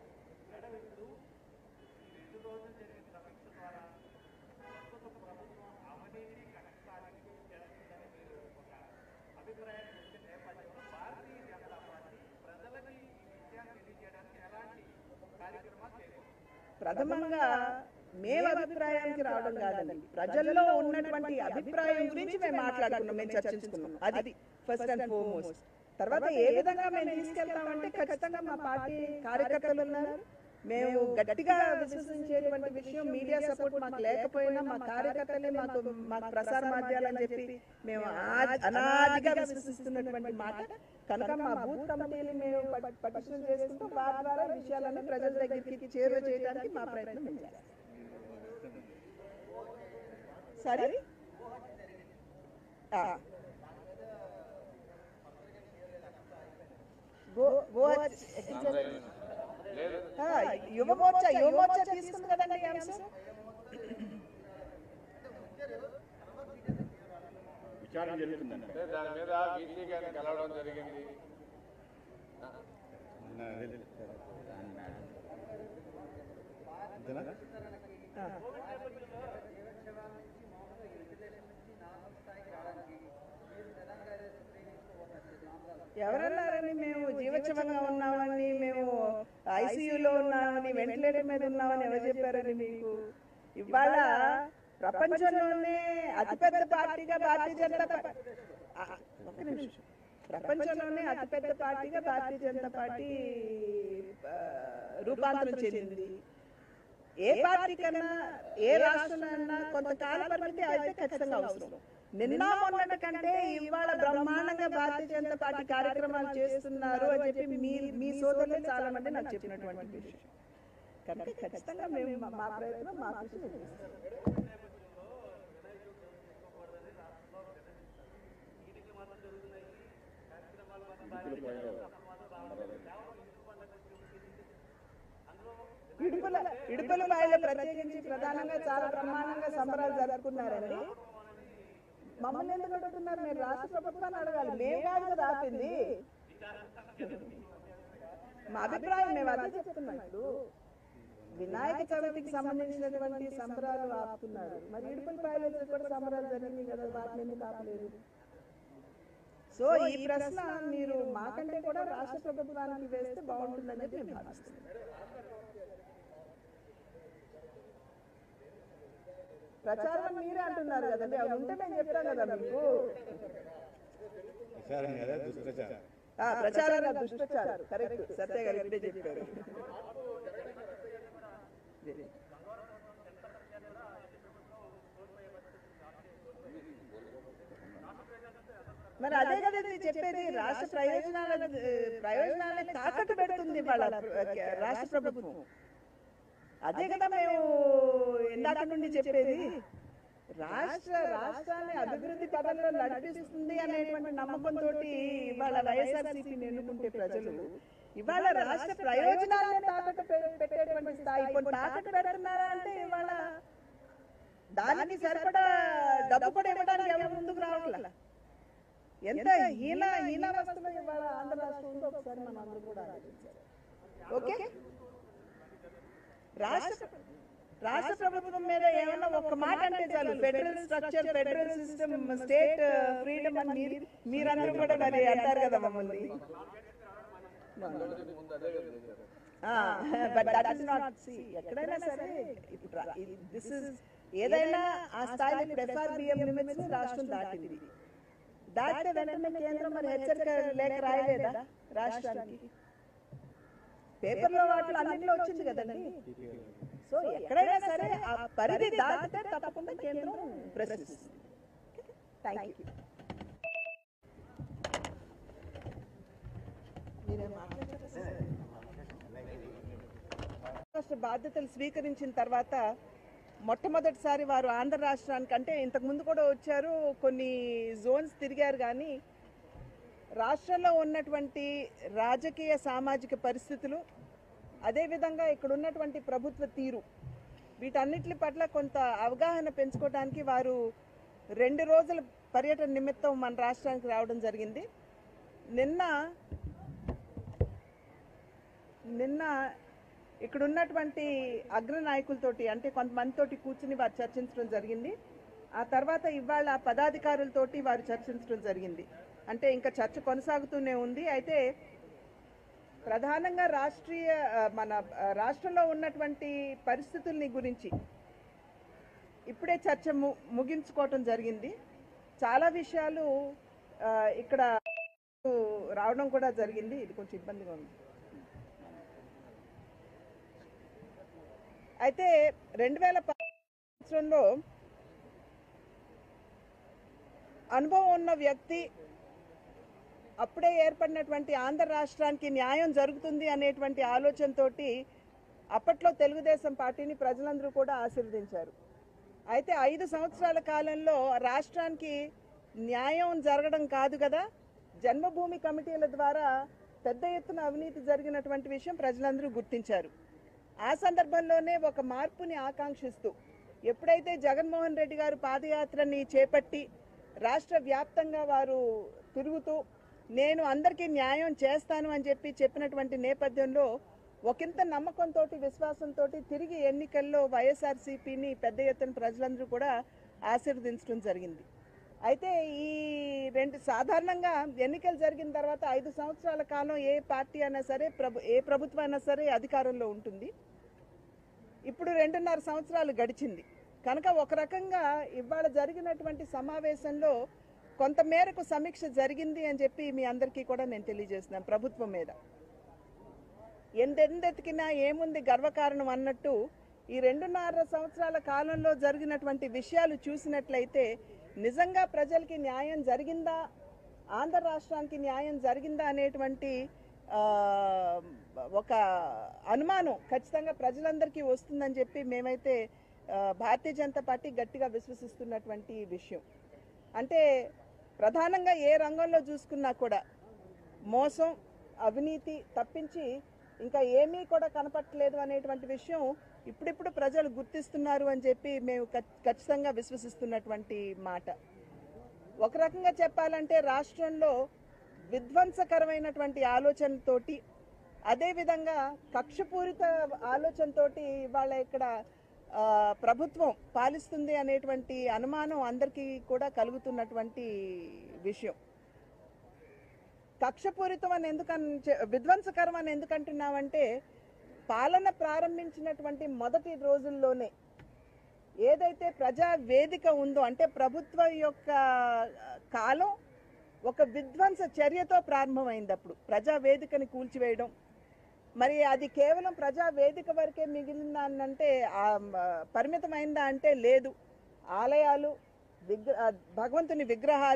[SPEAKER 1] ప్రథమంగా మేము అభిప్రాయానికి రావడం కాదండి ప్రజల్లో ఉన్నటువంటి అభిప్రాయం గురించి మేము మాట్లాడుకున్నాం మేము చర్చించుకున్నాం అది ఫస్ట్ అండ్ ఫోర్మోస్ట్ తర్వాత ఏ విధంగా మేము తీసుకెళ్తామంటే ఖచ్చితంగా మా పార్టీ కార్యకర్తలు ఉన్నారు మేము గట్టిగా విశ్వసించేటువంటి విషయం మీడియా సపోర్ట్ మాకు లేకపోయినా మా కార్యకర్తలే మాకు మాకు ప్రసార మాధ్యాలు అని చెప్పి మేము ఆ- అనాదిగా విశ్వసిస్తున్నటువంటి మాట కనుక మా బూత్ కమిటీలు మేము పటిషన్ చేసుకుంటూ వారి ద్వారా విషయాలను ప్రజల దగ్గరికి చేరువ చేయడానికి మా ప్రయత్నం మేము చేస్తాం సరే ఆ. గో గో ఆ, యువమోర్చా యువమోర్చా తీసుకుంది కదండి ఈ అంశం
[SPEAKER 2] విచారణ జరుగుతుందండి
[SPEAKER 3] అంటే దాని మీద బీసీ గారిని కలవడం జరిగింది
[SPEAKER 2] అంతేనా
[SPEAKER 1] ఎవరన్నారని మేము జీవోత్సవంగా ఉన్నామని మేము ఐసీయూలో ఉన్నామని వెంటిలేటర్ మీద ఉన్నామని ఎవరు చెప్పారని మీకు ఇవాళ ప్రపంచంలోనే అతిపెద్ద పార్టీగా భారతీయ జనతా పార్టీ ఆ, ఒక్క నిమిషం ప్రపంచంలోనే అతిపెద్ద పార్టీగా భారతీయ జనతా పార్టీ ఆ, రూపాంతరం చెందింది ఏ పార్టీ కన్నా ఏ రాష్ట్రంలో కొంతకాల పరిమితి అయితే ఖచ్చితంగా అవసరం నిన్న మొన్నటి కంటే ఇవాళ బ్రహ్మాండంగా భారతీయ జనతా పార్టీ కార్యక్రమాలు చేస్తున్నారు అని చెప్పి మీ మీ సోదరులు చాలా మంది నాకు చెప్పినటువంటి విషయం కనుక ఖచ్చితంగా మేము మా- మా ప్రయత్నం మా కృషి మేము చేస్తాం. ఇడుపుల ఇడుపుల బాయిలో ప్రత్యేకించి ప్రధానంగా చాలా బ్రహ్మాండంగా సంబరాలు జరుపుకున్నారండి మమ్మల్ని ఎందుకు అడుగుతున్నారు మీరు రాష్ట్ర ప్రభుత్వాన్ని అడగాలి మేము కాదు కదా ఆపింది మా అభిప్రాయం మేము అదే చెప్తున్నాం ఇప్పుడు వినాయక చవితికి సంబంధించినటువంటి సంబరాలు ఆపుతున్నారు మరి ఇడుపుల బాయిలో కూడా సంబరాలు జరిగింది కదా వాటిని ఎందుకు ఆపలేదు సో ఈ ప్రశ్న మీరు మాకంటే కూడా రాష్ట్ర ప్రభుత్వానికి వేస్తే బాగుంటుందని చెప్పి మేము భావిస్తున్నాం ప్రచారం మీరే అంటున్నారు కదండి అవి ఉంటే మేము చెప్తాం కదా మీకు
[SPEAKER 2] విచారణ కదా దుష్ప్రచారం
[SPEAKER 1] ఆ, ప్రచారం కాదు, దుష్ప్రచారం కరెక్ట్ సత్య గారు ఇప్పుడే చెప్పారు మరి అదే కదా ఇది చెప్పేది రాష్ట్ర ప్రయోజనాల ప్రయోజనాలని తాకట్టు పెడుతుంది వాళ్ళ రాష్ట్ర ప్రభుత్వం అదే కదా మేము ఇందాక నుండి చెప్పేది రాష్ట్ర రాష్ట్రాన్ని అభివృద్ధి పదంలో నడిపిస్తుంది అనేటువంటి నమ్మకంతో ఇవాళ వైఎస్ఆర్సీపీని ఎన్నుకుంటే ప్రజలు ఇవాళ రాష్ట్ర ప్రయోజనాలనే తాకట్టు పె- పెట్టేటువంటి స్థాయి ఇప్పుడు తాకట్టు పెడుతున్నారా అంటే ఇవాళ దానికి సరిపడా డబ్బు కూడా ఇవ్వడానికి ఎవరు ముందుకు రావట్లా ఎంత హీన హీనావస్థలో ఇవాళ ఆంధ్ర రాష్ట్రం ఉందో ఒకసారి మనం అందరూ కూడా ఆలోచించాలి ఓకే రాష్ట్ర రాష్ట్ర ప్రభుత్వం మీద ఏమన్నా ఒక మాట అంటే చాలు federal structure federal system state freedom అని మీరు మీరందరూ కూడా మరి అంటారు కదా మమ్మల్ని
[SPEAKER 3] ముందు అదే కదా చేశారు.
[SPEAKER 1] But that is not C ఎక్కడైనా సరే దిస్ ఇస్ ఏదైనా ఆ స్థాయిలో ఇప్పుడు ఎఫ్ఆర్బిఎం నిమిత్తం రాష్ట్రం దాటింది దాటితే వెంటనే కేంద్రం మరి హెచ్చరిక లేఖ రాయలేదా రాష్ట్రానికి పేపర్లో వాటిలో అన్నింటిలో వచ్చింది కదండి సో ఎక్కడైనా సరే ఆ పరిధి దాటితే తప్పకుండా కేంద్రం ప్రశ్నిస్తుంది థ్యాంక్ యూ రాష్ట్ర బాధ్యతలు స్వీకరించిన తర్వాత మొట్టమొదటిసారి వారు ఆంధ్ర రాష్ట్రానికి అంటే ఇంతకు ముందు కూడా వచ్చారు కొన్ని జోన్స్ తిరిగారు కానీ రాష్ట్రంలో ఉన్నటువంటి రాజకీయ సామాజిక పరిస్థితులు అదేవిధంగా ఇక్కడ ఉన్నటువంటి ప్రభుత్వ తీరు వీటన్నిటి పట్ల కొంత అవగాహన పెంచుకోవడానికి వారు రెండు రోజుల పర్యటన నిమిత్తం మన రాష్ట్రానికి రావడం జరిగింది నిన్న నిన్న ఇక్కడ ఉన్నటువంటి అగ్ర నాయకులతోటి అంటే కొంతమందితోటి కూర్చుని వారు చర్చించడం జరిగింది ఆ తర్వాత ఇవాళ పదాధికారులతోటి వారు చర్చించడం జరిగింది అంటే ఇంకా చర్చ కొనసాగుతూనే ఉంది అయితే ప్రధానంగా రాష్ట్రీయ ఆ, మన ఆ, రాష్ట్రంలో ఉన్నటువంటి పరిస్థితుల్ని గురించి ఇప్పుడే చర్చ ము- ముగించుకోవటం జరిగింది చాలా విషయాలు ఆ, ఇక్కడ రావడం కూడా జరిగింది ఇది కొంచెం ఇబ్బందిగా ఉంది అయితే రెండు వేల సంవత్సరంలో అనుభవం ఉన్న వ్యక్తి అప్పుడే ఏర్పడినటువంటి ఆంధ్ర రాష్ట్రానికి న్యాయం జరుగుతుంది అనేటువంటి ఆలోచనతోటి అప్పట్లో తెలుగుదేశం పార్టీని ప్రజలందరూ కూడా ఆశీర్వదించారు అయితే ఐదు సంవత్సరాల కాలంలో రాష్ట్రానికి న్యాయం జరగడం కాదు కదా జన్మభూమి కమిటీల ద్వారా పెద్ద ఎత్తున అవినీతి జరిగినటువంటి విషయం ప్రజలందరూ గుర్తించారు ఆ సందర్భంలోనే ఒక మార్పుని ఆకాంక్షిస్తూ ఎప్పుడైతే జగన్మోహన్ రెడ్డి గారు పాదయాత్రని చేపట్టి రాష్ట్ర వ్యాప్తంగా వారు తిరుగుతూ నేను అందరికీ న్యాయం చేస్తాను అని చెప్పి చెప్పినటువంటి నేపథ్యంలో ఒకంత నమ్మకంతో విశ్వాసంతో తిరిగి ఎన్నికల్లో వైఎస్ఆర్సీపీని పెద్ద ఎత్తున ప్రజలందరూ కూడా ఆశీర్వదించడం జరిగింది అయితే ఈ రెండు సాధారణంగా ఎన్నికలు జరిగిన తర్వాత ఐదు సంవత్సరాల కాలం ఏ పార్టీ అయినా సరే ప్రభు ఏ ప్రభుత్వం అయినా సరే అధికారంలో ఉంటుంది ఇప్పుడు రెండున్నర సంవత్సరాలు గడిచింది కనుక ఒక రకంగా ఇవాళ జరిగినటువంటి సమావేశంలో కొంత మేరకు సమీక్ష జరిగింది అని చెప్పి మీ అందరికీ కూడా నేను తెలియజేస్తున్నాను ప్రభుత్వం మీద ఎందెందెతికినా ఏముంది గర్వకారణం అన్నట్టు ఈ రెండున్నర సంవత్సరాల కాలంలో జరిగినటువంటి విషయాలు చూసినట్లయితే నిజంగా ప్రజలకి న్యాయం జరిగిందా ఆంధ్ర రాష్ట్రానికి న్యాయం జరిగిందా అనేటువంటి ఆ, ఒక అనుమానం ఖచ్చితంగా ప్రజలందరికీ వస్తుందని చెప్పి మేమైతే ఆ, భారతీయ జనతా పార్టీ గట్టిగా విశ్వసిస్తున్నటువంటి విషయం అంటే ప్రధానంగా ఏ రంగంలో చూసుకున్నా కూడా మోసం అవినీతి తప్పించి ఇంకా ఏమీ కూడా కనపట్టలేదు అనేటువంటి విషయం ఇప్పుడిప్పుడు ప్రజలు గుర్తిస్తున్నారు అని చెప్పి మేము ఖచ్- ఖచ్చితంగా విశ్వసిస్తున్నటువంటి మాట ఒక రకంగా చెప్పాలంటే రాష్ట్రంలో విధ్వంసకరమైనటువంటి ఆలోచనతోటి అదేవిధంగా కక్షపూరిత ఆలోచనతోటి ఇవాళ ఇక్కడ ఆ, ప్రభుత్వం పాలిస్తుంది అనేటువంటి అనుమానం అందరికీ కూడా కలుగుతున్నటువంటి విషయం కక్షపూరితం అని ఎందుకని చె- విధ్వంసకరం అని ఎందుకంటున్నామంటే పాలన ప్రారంభించినటువంటి మొదటి రోజుల్లోనే ఏదైతే ప్రజా వేదిక ఉందో అంటే ప్రభుత్వం యొక్క కాలం ఒక విధ్వంస చర్యతో ప్రారంభమైంది అప్పుడు ప్రజా వేదికని కూల్చివేయడం మరి అది కేవలం ప్రజా వేదిక వరకే మిగిలిందా అని అంటే ఆ, మ, పరిమితమైందా అంటే లేదు ఆలయాలు విగ్ర ఆ, భగవంతుని విగ్రహాలు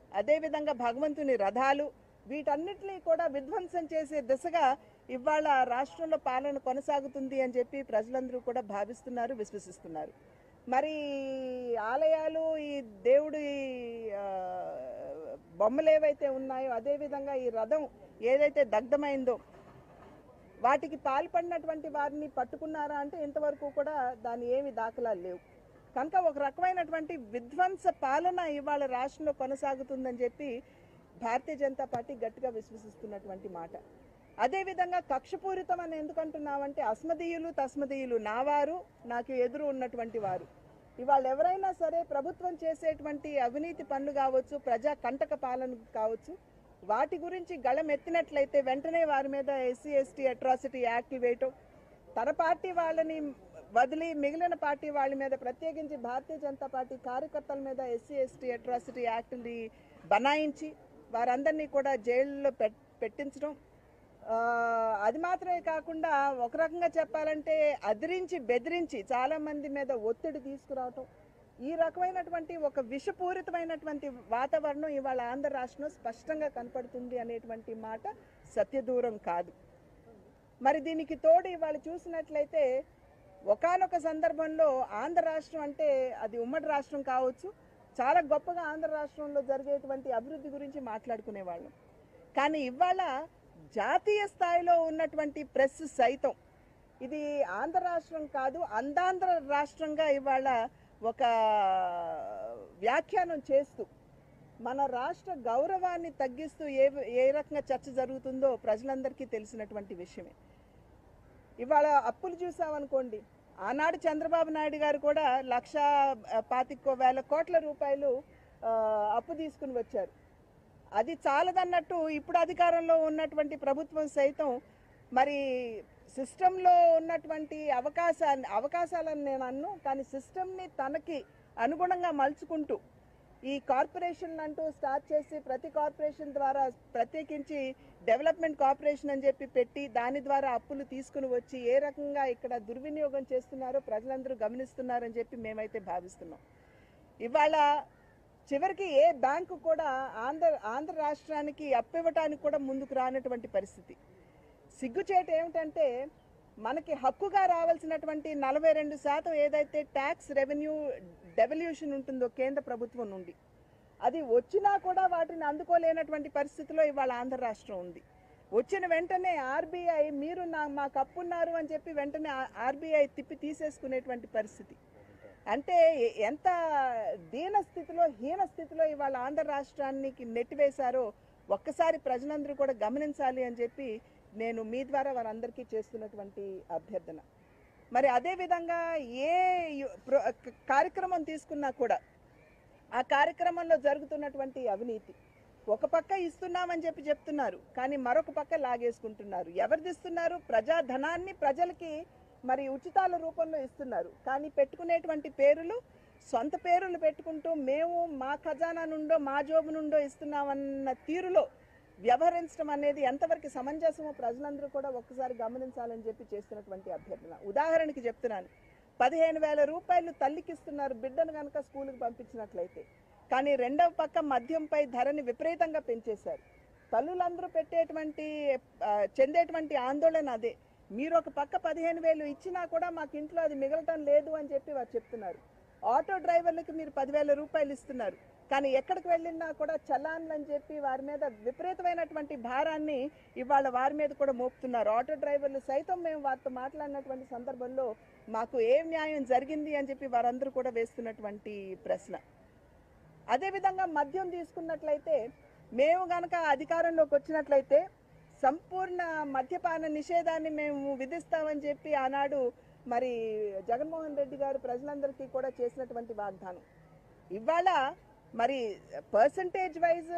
[SPEAKER 1] అదేవిధంగా భగవంతుని రథాలు వీటన్నిటినీ కూడా విధ్వంసం చేసే దిశగా ఇవాళ రాష్ట్రంలో పాలన కొనసాగుతుంది అని చెప్పి ప్రజలందరూ కూడా భావిస్తున్నారు విశ్వసిస్తున్నారు మరి ఆలయాలు ఈ దేవుడి ఆ, బొమ్మలు ఏవైతే ఉన్నాయో అదేవిధంగా ఈ రథం ఏదైతే దగ్ధమైందో వాటికి పాల్పడినటువంటి వారిని పట్టుకున్నారా అంటే ఇంతవరకు కూడా దాని ఏమి దాఖలాలు లేవు కనుక ఒక రకమైనటువంటి విధ్వంస పాలన ఇవాళ రాష్ట్రంలో కొనసాగుతుందని చెప్పి భారతీయ జనతా పార్టీ గట్టిగా విశ్వసిస్తున్నటువంటి మాట అదేవిధంగా కక్షపూరితం అని ఎందుకు అంటున్నామంటే అస్మదీయులు తస్మదీయులు నా వారు నాకు ఎదురు ఉన్నటువంటి వారు ఇవాళ ఎవరైనా సరే ప్రభుత్వం చేసేటువంటి అవినీతి పనులు కావచ్చు ప్రజా కంటక పాలన కావచ్చు వాటి గురించి గళం ఎత్తినట్లయితే వెంటనే వారి మీద ఎస్సీ ఎస్టీ అట్రాసిటీ యాక్ట్ వేయటం తన పార్టీ వాళ్ళని వదిలి మిగిలిన పార్టీ వాళ్ళ మీద ప్రత్యేకించి భారతీయ జనతా పార్టీ కార్యకర్తల మీద ఎస్సీ ఎస్టీ అట్రాసిటీ యాక్ట్ని బనాయించి వారందరినీ కూడా జైల్లో పెట్ పెట్టించడం ఆ, అది మాత్రమే కాకుండా ఒక రకంగా చెప్పాలంటే అదిరించి బెదిరించి చాలా మంది మీద ఒత్తిడి తీసుకురావటం ఈ రకమైనటువంటి ఒక విషపూరితమైనటువంటి వాతావరణం ఇవాళ ఆంధ్ర రాష్ట్రంలో స్పష్టంగా కనపడుతుంది అనేటువంటి మాట సత్యదూరం కాదు మరి దీనికి తోడు ఇవాళ చూసినట్లయితే ఒకానొక సందర్భంలో ఆంధ్ర రాష్ట్రం అంటే అది ఉమ్మడి రాష్ట్రం కావచ్చు చాలా గొప్పగా ఆంధ్ర రాష్ట్రంలో జరిగేటువంటి అభివృద్ధి గురించి మాట్లాడుకునేవాళ్ళం కానీ ఇవాళ జాతీయ స్థాయిలో ఉన్నటువంటి ప్రెస్ సైతం ఇది ఆంధ్ర రాష్ట్రం కాదు అందాంధ్ర రాష్ట్రంగా ఇవాళ ఒక వ్యాఖ్యానం చేస్తూ మన రాష్ట్ర గౌరవాన్ని తగ్గిస్తూ ఏ ఏ రకంగా చర్చ జరుగుతుందో ప్రజలందరికీ తెలిసినటువంటి విషయమే ఇవాళ అప్పులు చూసామనుకోండి ఆనాడు చంద్రబాబు నాయుడు గారు కూడా లక్ష ఆ, పాతికో వేల కోట్ల రూపాయలు ఆ, అప్పు తీసుకుని వచ్చారు అది చాలదన్నట్టు ఇప్పుడు అధికారంలో ఉన్నటువంటి ప్రభుత్వం సైతం మరి సిస్టంలో ఉన్నటువంటి అవకాశాన్ని అవకాశాలను నేను అన్ను కానీ సిస్టమ్ని తనకి అనుగుణంగా మలుచుకుంటూ ఈ కార్పొరేషన్ అంటూ స్టార్ట్ చేసి ప్రతి కార్పొరేషన్ ద్వారా ప్రత్యేకించి డెవలప్మెంట్ కార్పొరేషన్ అని చెప్పి పెట్టి దాని ద్వారా అప్పులు తీసుకుని వచ్చి ఏ రకంగా ఇక్కడ దుర్వినియోగం చేస్తున్నారో ప్రజలందరూ గమనిస్తున్నారని చెప్పి మేమైతే భావిస్తున్నాం ఇవాళ చివరికి ఏ బ్యాంకు కూడా ఆంధ్ర ఆంధ్ర రాష్ట్రానికి అప్పివ్వటానికి కూడా ముందుకు రానటువంటి పరిస్థితి సిగ్గుచేటు ఏమిటంటే మనకి హక్కుగా రావాల్సినటువంటి నలభై రెండు శాతం ఏదైతే ట్యాక్స్ రెవెన్యూ డెవల్యూషన్ ఉంటుందో కేంద్ర ప్రభుత్వం నుండి అది వచ్చినా కూడా వాటిని అందుకోలేనటువంటి పరిస్థితిలో ఇవాళ ఆంధ్ర రాష్ట్రం ఉంది వచ్చిన వెంటనే ఆర్బీఐ మీరు నా మాకు అప్పున్నారు అని చెప్పి వెంటనే ఆర్బీఐ తిప్పి తీసేసుకునేటువంటి పరిస్థితి అంటే ఎ- ఎంత దీన స్థితిలో హీన స్థితిలో ఇవాళ ఆంధ్ర రాష్ట్రానికి నెట్టివేశారో ఒక్కసారి ప్రజలందరూ కూడా గమనించాలి అని చెప్పి నేను మీ ద్వారా వారందరికీ చేస్తున్నటువంటి అభ్యర్థన మరి అదే విధంగా ఏ యు- ప్ర- క- కార్యక్రమం తీసుకున్నా కూడా ఆ కార్యక్రమంలో జరుగుతున్నటువంటి అవినీతి ఒక పక్క ఇస్తున్నామని చెప్పి చెప్తున్నారు కానీ మరొక పక్క లాగేసుకుంటున్నారు ఎవరిది ఇస్తున్నారు ప్రజాధనాన్ని ప్రజలకి మరి ఉచితాల రూపంలో ఇస్తున్నారు కానీ పెట్టుకునేటువంటి పేరులు సొంత పేరులు పెట్టుకుంటూ మేము మా ఖజానా నుండో మా జోబు నుండో ఇస్తున్నామన్న తీరులో వ్యవహరించడం అనేది ఎంతవరకు సమంజసమో ప్రజలందరూ కూడా ఒక్కసారి గమనించాలని చెప్పి చేస్తున్నటువంటి అభ్యర్థన ఉదాహరణకి చెప్తున్నాను పదిహేను వేల రూపాయలు తల్లికి ఇస్తున్నారు బిడ్డను కనుక స్కూల్కి పంపించినట్లయితే కానీ రెండవ పక్క మద్యంపై ధరని విపరీతంగా పెంచేశారు తల్లులందరూ పెట్టేటువంటి ఆ, చెందేటువంటి ఆందోళన అదే మీరు ఒక పక్క పదిహేను వేలు ఇచ్చినా కూడా మాకు ఇంట్లో అది మిగలటం లేదు అని చెప్పి వారు చెప్తున్నారు ఆటో డ్రైవర్లకి మీరు పదివేల రూపాయలు ఇస్తున్నారు కానీ ఎక్కడికి వెళ్ళినా కూడా చలాన్లు అని చెప్పి వారి మీద విపరీతమైనటువంటి భారాన్ని ఇవాళ వారి మీద కూడా మోపుతున్నారు ఆటో డ్రైవర్లు సైతం మేము వారితో మాట్లాడినటువంటి సందర్భంలో మాకు ఏం న్యాయం జరిగింది అని చెప్పి వారందరూ కూడా వేస్తున్నటువంటి ప్రశ్న అదేవిధంగా మద్యం తీసుకున్నట్లయితే మేము గనక అధికారంలోకి వచ్చినట్లయితే సంపూర్ణ మద్యపాన నిషేధాన్ని మేము విధిస్తామని చెప్పి ఆనాడు మరి జగన్మోహన్ రెడ్డి గారు ప్రజలందరికీ కూడా చేసినటువంటి వాగ్దానం ఇవాళ మరి పర్సంటేజ్ వైజ్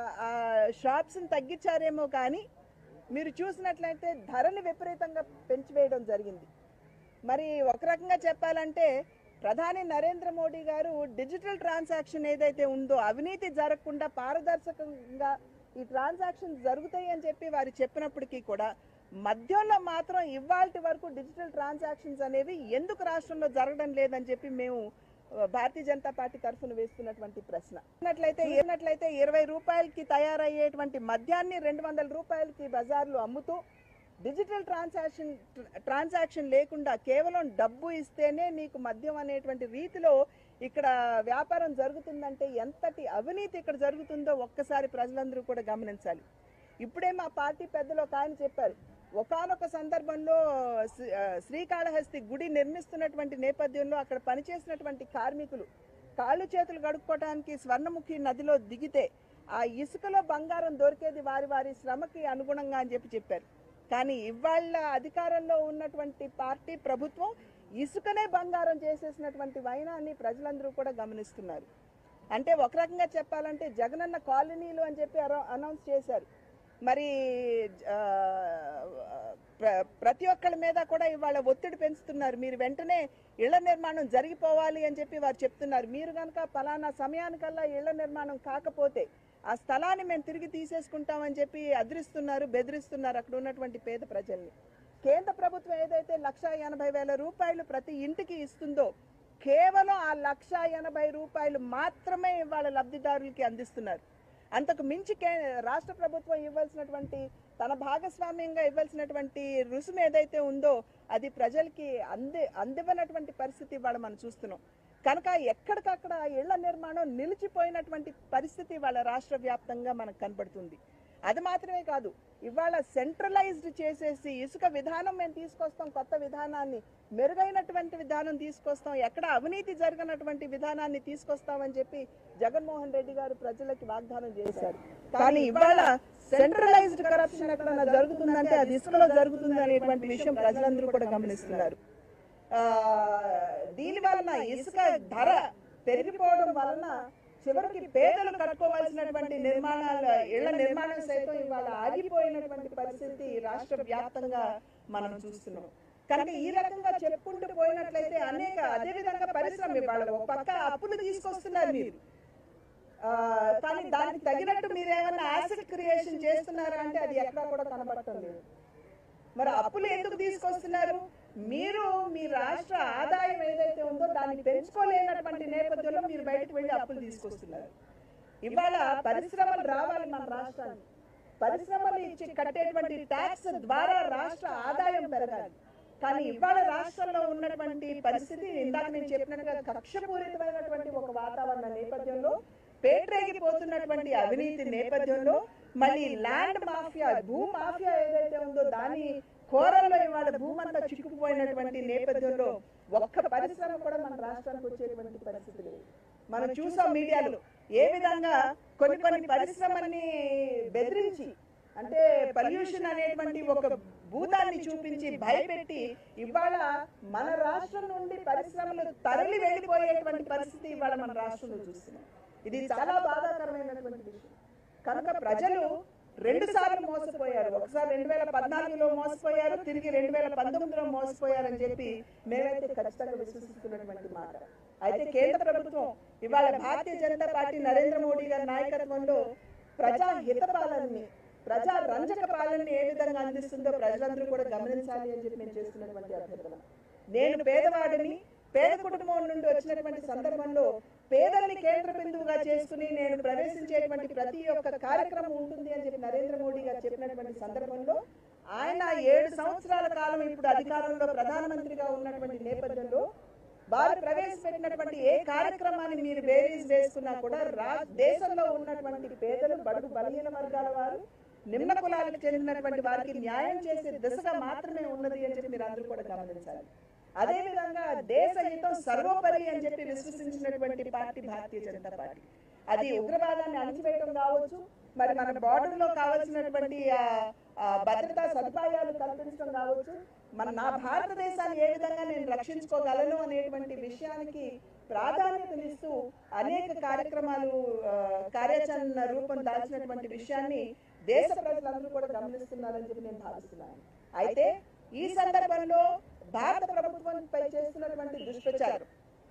[SPEAKER 1] షాప్స్ని తగ్గించారేమో కానీ మీరు చూసినట్లయితే ధరలు విపరీతంగా పెంచివేయడం జరిగింది మరి ఒక రకంగా చెప్పాలంటే ప్రధాని నరేంద్ర మోడీ గారు డిజిటల్ ట్రాన్సాక్షన్ ఏదైతే ఉందో అవినీతి జరగకుండా పారదర్శకంగా ఈ ట్రాన్సాక్షన్ జరుగుతాయి అని చెప్పి వారు చెప్పినప్పటికీ కూడా మద్యంలో మాత్రం ఇవాల్టి వరకు డిజిటల్ ట్రాన్సాక్షన్స్ అనేవి ఎందుకు రాష్ట్రంలో జరగడం లేదని చెప్పి మేము భారతీయ జనతా పార్టీ తరఫున వేస్తున్నటువంటి ప్రశ్న ఉన్నట్లయితే ఏనట్లయితే ఇరవై రూపాయలకి తయారయ్యేటువంటి మద్యాన్ని రెండు వందల రూపాయలకి బజార్లో అమ్ముతూ డిజిటల్ ట్రాన్సాక్షన్ ట్రాన్సాక్షన్ లేకుండా కేవలం డబ్బు ఇస్తేనే నీకు మద్యం అనేటువంటి రీతిలో ఇక్కడ వ్యాపారం జరుగుతుందంటే ఎంతటి అవినీతి ఇక్కడ జరుగుతుందో ఒక్కసారి ప్రజలందరూ కూడా గమనించాలి ఇప్పుడే మా పార్టీ పెద్దలు ఒక ఆయన చెప్పారు ఒకానొక సందర్భంలో శ్రీ- ఆ, శ్రీకాళహస్తి గుడి నిర్మిస్తున్నటువంటి నేపథ్యంలో అక్కడ పనిచేసినటువంటి కార్మికులు కాళ్ళు చేతులు గడుక్కోవడానికి స్వర్ణముఖి నదిలో దిగితే ఆ ఇసుకలో బంగారం దొరికేది వారి వారి శ్రమకి అనుగుణంగా అని చెప్పి చెప్పారు కానీ ఇవాళ అధికారంలో ఉన్నటువంటి పార్టీ ప్రభుత్వం ఇసుకనే బంగారం చేసేసినటువంటి వైనాన్ని ప్రజలందరూ కూడా గమనిస్తున్నారు అంటే ఒక రకంగా చెప్పాలంటే జగనన్న కాలనీలు అని చెప్పి అరౌ- అనౌన్స్ చేశారు మరి ఆ, ప్ర- ప్రతి ఒక్కళ్ళ మీద కూడా ఇవాళ ఒత్తిడి పెంచుతున్నారు మీరు వెంటనే ఇళ్ల నిర్మాణం జరిగిపోవాలి అని చెప్పి వారు చెప్తున్నారు మీరు కనుక పలానా సమయానికల్లా ఇళ్ల నిర్మాణం కాకపోతే ఆ స్థలాన్ని మేము తిరిగి తీసేసుకుంటామని చెప్పి అదిరిస్తున్నారు బెదిరిస్తున్నారు అక్కడ ఉన్నటువంటి పేద ప్రజల్ని కేంద్ర ప్రభుత్వం ఏదైతే లక్ష ఎనభై వేల రూపాయలు ప్రతి ఇంటికి ఇస్తుందో కేవలం ఆ లక్ష ఎనభై రూపాయలు మాత్రమే ఇవాళ లబ్ధిదారులకి అందిస్తున్నారు అంతకు మించి కే రాష్ట్ర ప్రభుత్వం ఇవ్వాల్సినటువంటి తన భాగస్వామ్యంగా ఇవ్వాల్సినటువంటి రుసుము ఏదైతే ఉందో అది ప్రజలకి అంది అందివ్వనటువంటి పరిస్థితి ఇవాళ మనం చూస్తున్నాం కనుక ఎక్కడికక్కడ ఇళ్ల నిర్మాణం నిలిచిపోయినటువంటి పరిస్థితి వాళ్ళ రాష్ట్ర వ్యాప్తంగా మనకు కనబడుతుంది అది మాత్రమే కాదు ఇవాళ సెంట్రలైజ్డ్ చేసేసి ఇసుక విధానం మేము తీసుకొస్తాం కొత్త విధానాన్ని మెరుగైనటువంటి విధానం తీసుకొస్తాం ఎక్కడ అవినీతి జరగనటువంటి విధానాన్ని తీసుకొస్తామని చెప్పి జగన్మోహన్ రెడ్డి గారు ప్రజలకి వాగ్దానం చేశారు కానీ ఇవాళ సెంట్రలైజ్డ్ కరప్షన్ ఎక్కడైనా జరుగుతుందంటే అది ఇసుకలో జరుగుతుంది అనేటువంటి విషయం ప్రజలందరూ కూడా గమనిస్తున్నారు ఆ, దీని వలన ఇసుక ధర పెరిగిపోవడం వలన చివరికి పేదలు కట్టుకోవాల్సినటువంటి నిర్మాణాల ఇళ్ల నిర్మాణం సైతం ఇవాళ ఆగిపోయినటువంటి పరిస్థితి రాష్ట్ర వ్యాప్తంగా మనం చూస్తున్నాం కనుక ఈ రకంగా చెప్పుకుంటూ పోయినట్లయితే అనేక అదే విధంగా పరిశ్రమ ఇవాళ ఒక పక్క అప్పులు తీసుకొస్తున్నారు మీరు ఆ, కానీ దానికి తగినట్టు మీరు ఏమైనా యాసిడ్ క్రియేషన్ చేస్తున్నారా అంటే అది ఎక్కడా కూడా కనబడటం లేదు మరి అప్పులు ఎందుకు తీసుకొస్తున్నారు మీరు మీ రాష్ట్ర ఆదాయం ఏదైతే ఉందో దాన్ని పెంచుకోలేనటువంటి నేపథ్యంలో మీరు బయటకు వెళ్ళి అప్పులు తీసుకొస్తున్నారు ఇవాళ పరిశ్రమలు రావాలి మన రాష్ట్రానికి పరిశ్రమలు ఇచ్చి కట్టేటువంటి ట్యాక్స్ ద్వారా రాష్ట్ర ఆదాయం పెరగాలి కానీ ఇవాళ రాష్ట్రంలో ఉన్నటువంటి పరిస్థితి ఇందాక నేను చెప్పినట్టుగా కక్షపూరితమైనటువంటి ఒక వాతావరణ నేపథ్యంలో పేట్రేగిపోతున్నటువంటి అవినీతి నేపథ్యంలో మళ్ళీ ల్యాండ్ మాఫియా భూ మాఫియా ఏదైతే ఉందో దాని కోరల్లో ఇవాళ భూమంతా చిక్కుకుపోయినటువంటి నేపథ్యంలో ఒక్క పరిశ్రమ కూడా మన రాష్ట్రానికి వచ్చేటువంటి పరిస్థితి లేదు మనం చూసాం మీడియాలో ఏ విధంగా కొన్ని కొన్ని పరిశ్రమల్ని బెదిరించి అంటే పొల్యూషన్ అనేటువంటి ఒక భూతాన్ని చూపించి భయపెట్టి ఇవాళ మన రాష్ట్రం నుండి పరిశ్రమలు తరలి వెళ్ళిపోయేటువంటి పరిస్థితి ఇవాళ మన రాష్ట్రంలో చూస్తున్నాం ఇది చాలా బాధాకరమైనటువంటి విషయం కనుక ప్రజలు రెండు సార్లు మోసపోయారు ఒకసారి రెండు వేల పద్నాలుగులో మోసపోయారు తిరిగి రెండు వేల పంతొమ్మిదిలో మోసపోయారని చెప్పి మేమైతే ఖచ్చితంగా విశ్వసిస్తున్నటువంటి మాట అయితే కేంద్ర ప్రభుత్వం ఇవాళ భారతీయ జనతా పార్టీ నరేంద్ర మోడీ గారి నాయకత్వంలో ప్రజా హిత పాలనని ప్రజా రంజక పాలనని ఏ విధంగా అందిస్తుందో ప్రజలందరూ కూడా గమనించాలి అని చెప్పి మేము చేస్తున్నటువంటి అభ్యర్థన నేను పేదవాడిని పేద కుటుంబం నుండి వచ్చినటువంటి సందర్భంలో పేదల్ని కేంద్ర బిందువుగా చేసుకుని నేను ప్రవేశించేటువంటి ప్రతి ఒక్క కార్యక్రమం ఉంటుంది అని చెప్పి నరేంద్ర మోడీ గారు చెప్పినటువంటి సందర్భంలో ఆయన ఏడు సంవత్సరాల కాలం ఇప్పుడు అధికారంలో ప్రధానమంత్రిగా ఉన్నటువంటి నేపథ్యంలో వారు ప్రవేశపెట్టినటువంటి ఏ కార్యక్రమాన్ని మీరు బేరీస్ వేసుకున్నా కూడా రా దేశంలో ఉన్నటువంటి పేదలు బడుగు బలహీన వర్గాల వారు నిమ్న కులాలకు చెందినటువంటి వారికి న్యాయం చేసే దిశగా మాత్రమే ఉన్నది అని చెప్పి మీరు అందరూ కూడా గమనించాలి అదే విధంగా దేశ హితం సర్వోపరి అని చెప్పి విశ్వసించినటువంటి పార్టీ భారతీయ జనతా పార్టీ అది ఉగ్రవాదాన్ని అణిచివేయడం కావచ్చు మరి మన బార్డర్ లో కావాల్సినటువంటి ఆ, ఆ భద్రతా సదుపాయాలు కల్పించడం కావచ్చు మన నా భారతదేశాన్ని ఏ విధంగా నేను రక్షించుకోగలను అనేటువంటి విషయానికి ప్రాధాన్యతనిస్తూ అనేక కార్యక్రమాలు ఆ, కార్యాచరణ రూపం దాల్చినటువంటి విషయాన్ని దేశ ప్రజలందరూ కూడా గమనిస్తున్నారని చెప్పి నేను భావిస్తున్నాను అయితే ఈ సందర్భంలో భారత ప్రభుత్వంపై చేస్తున్నటువంటి దుష్ప్రచారం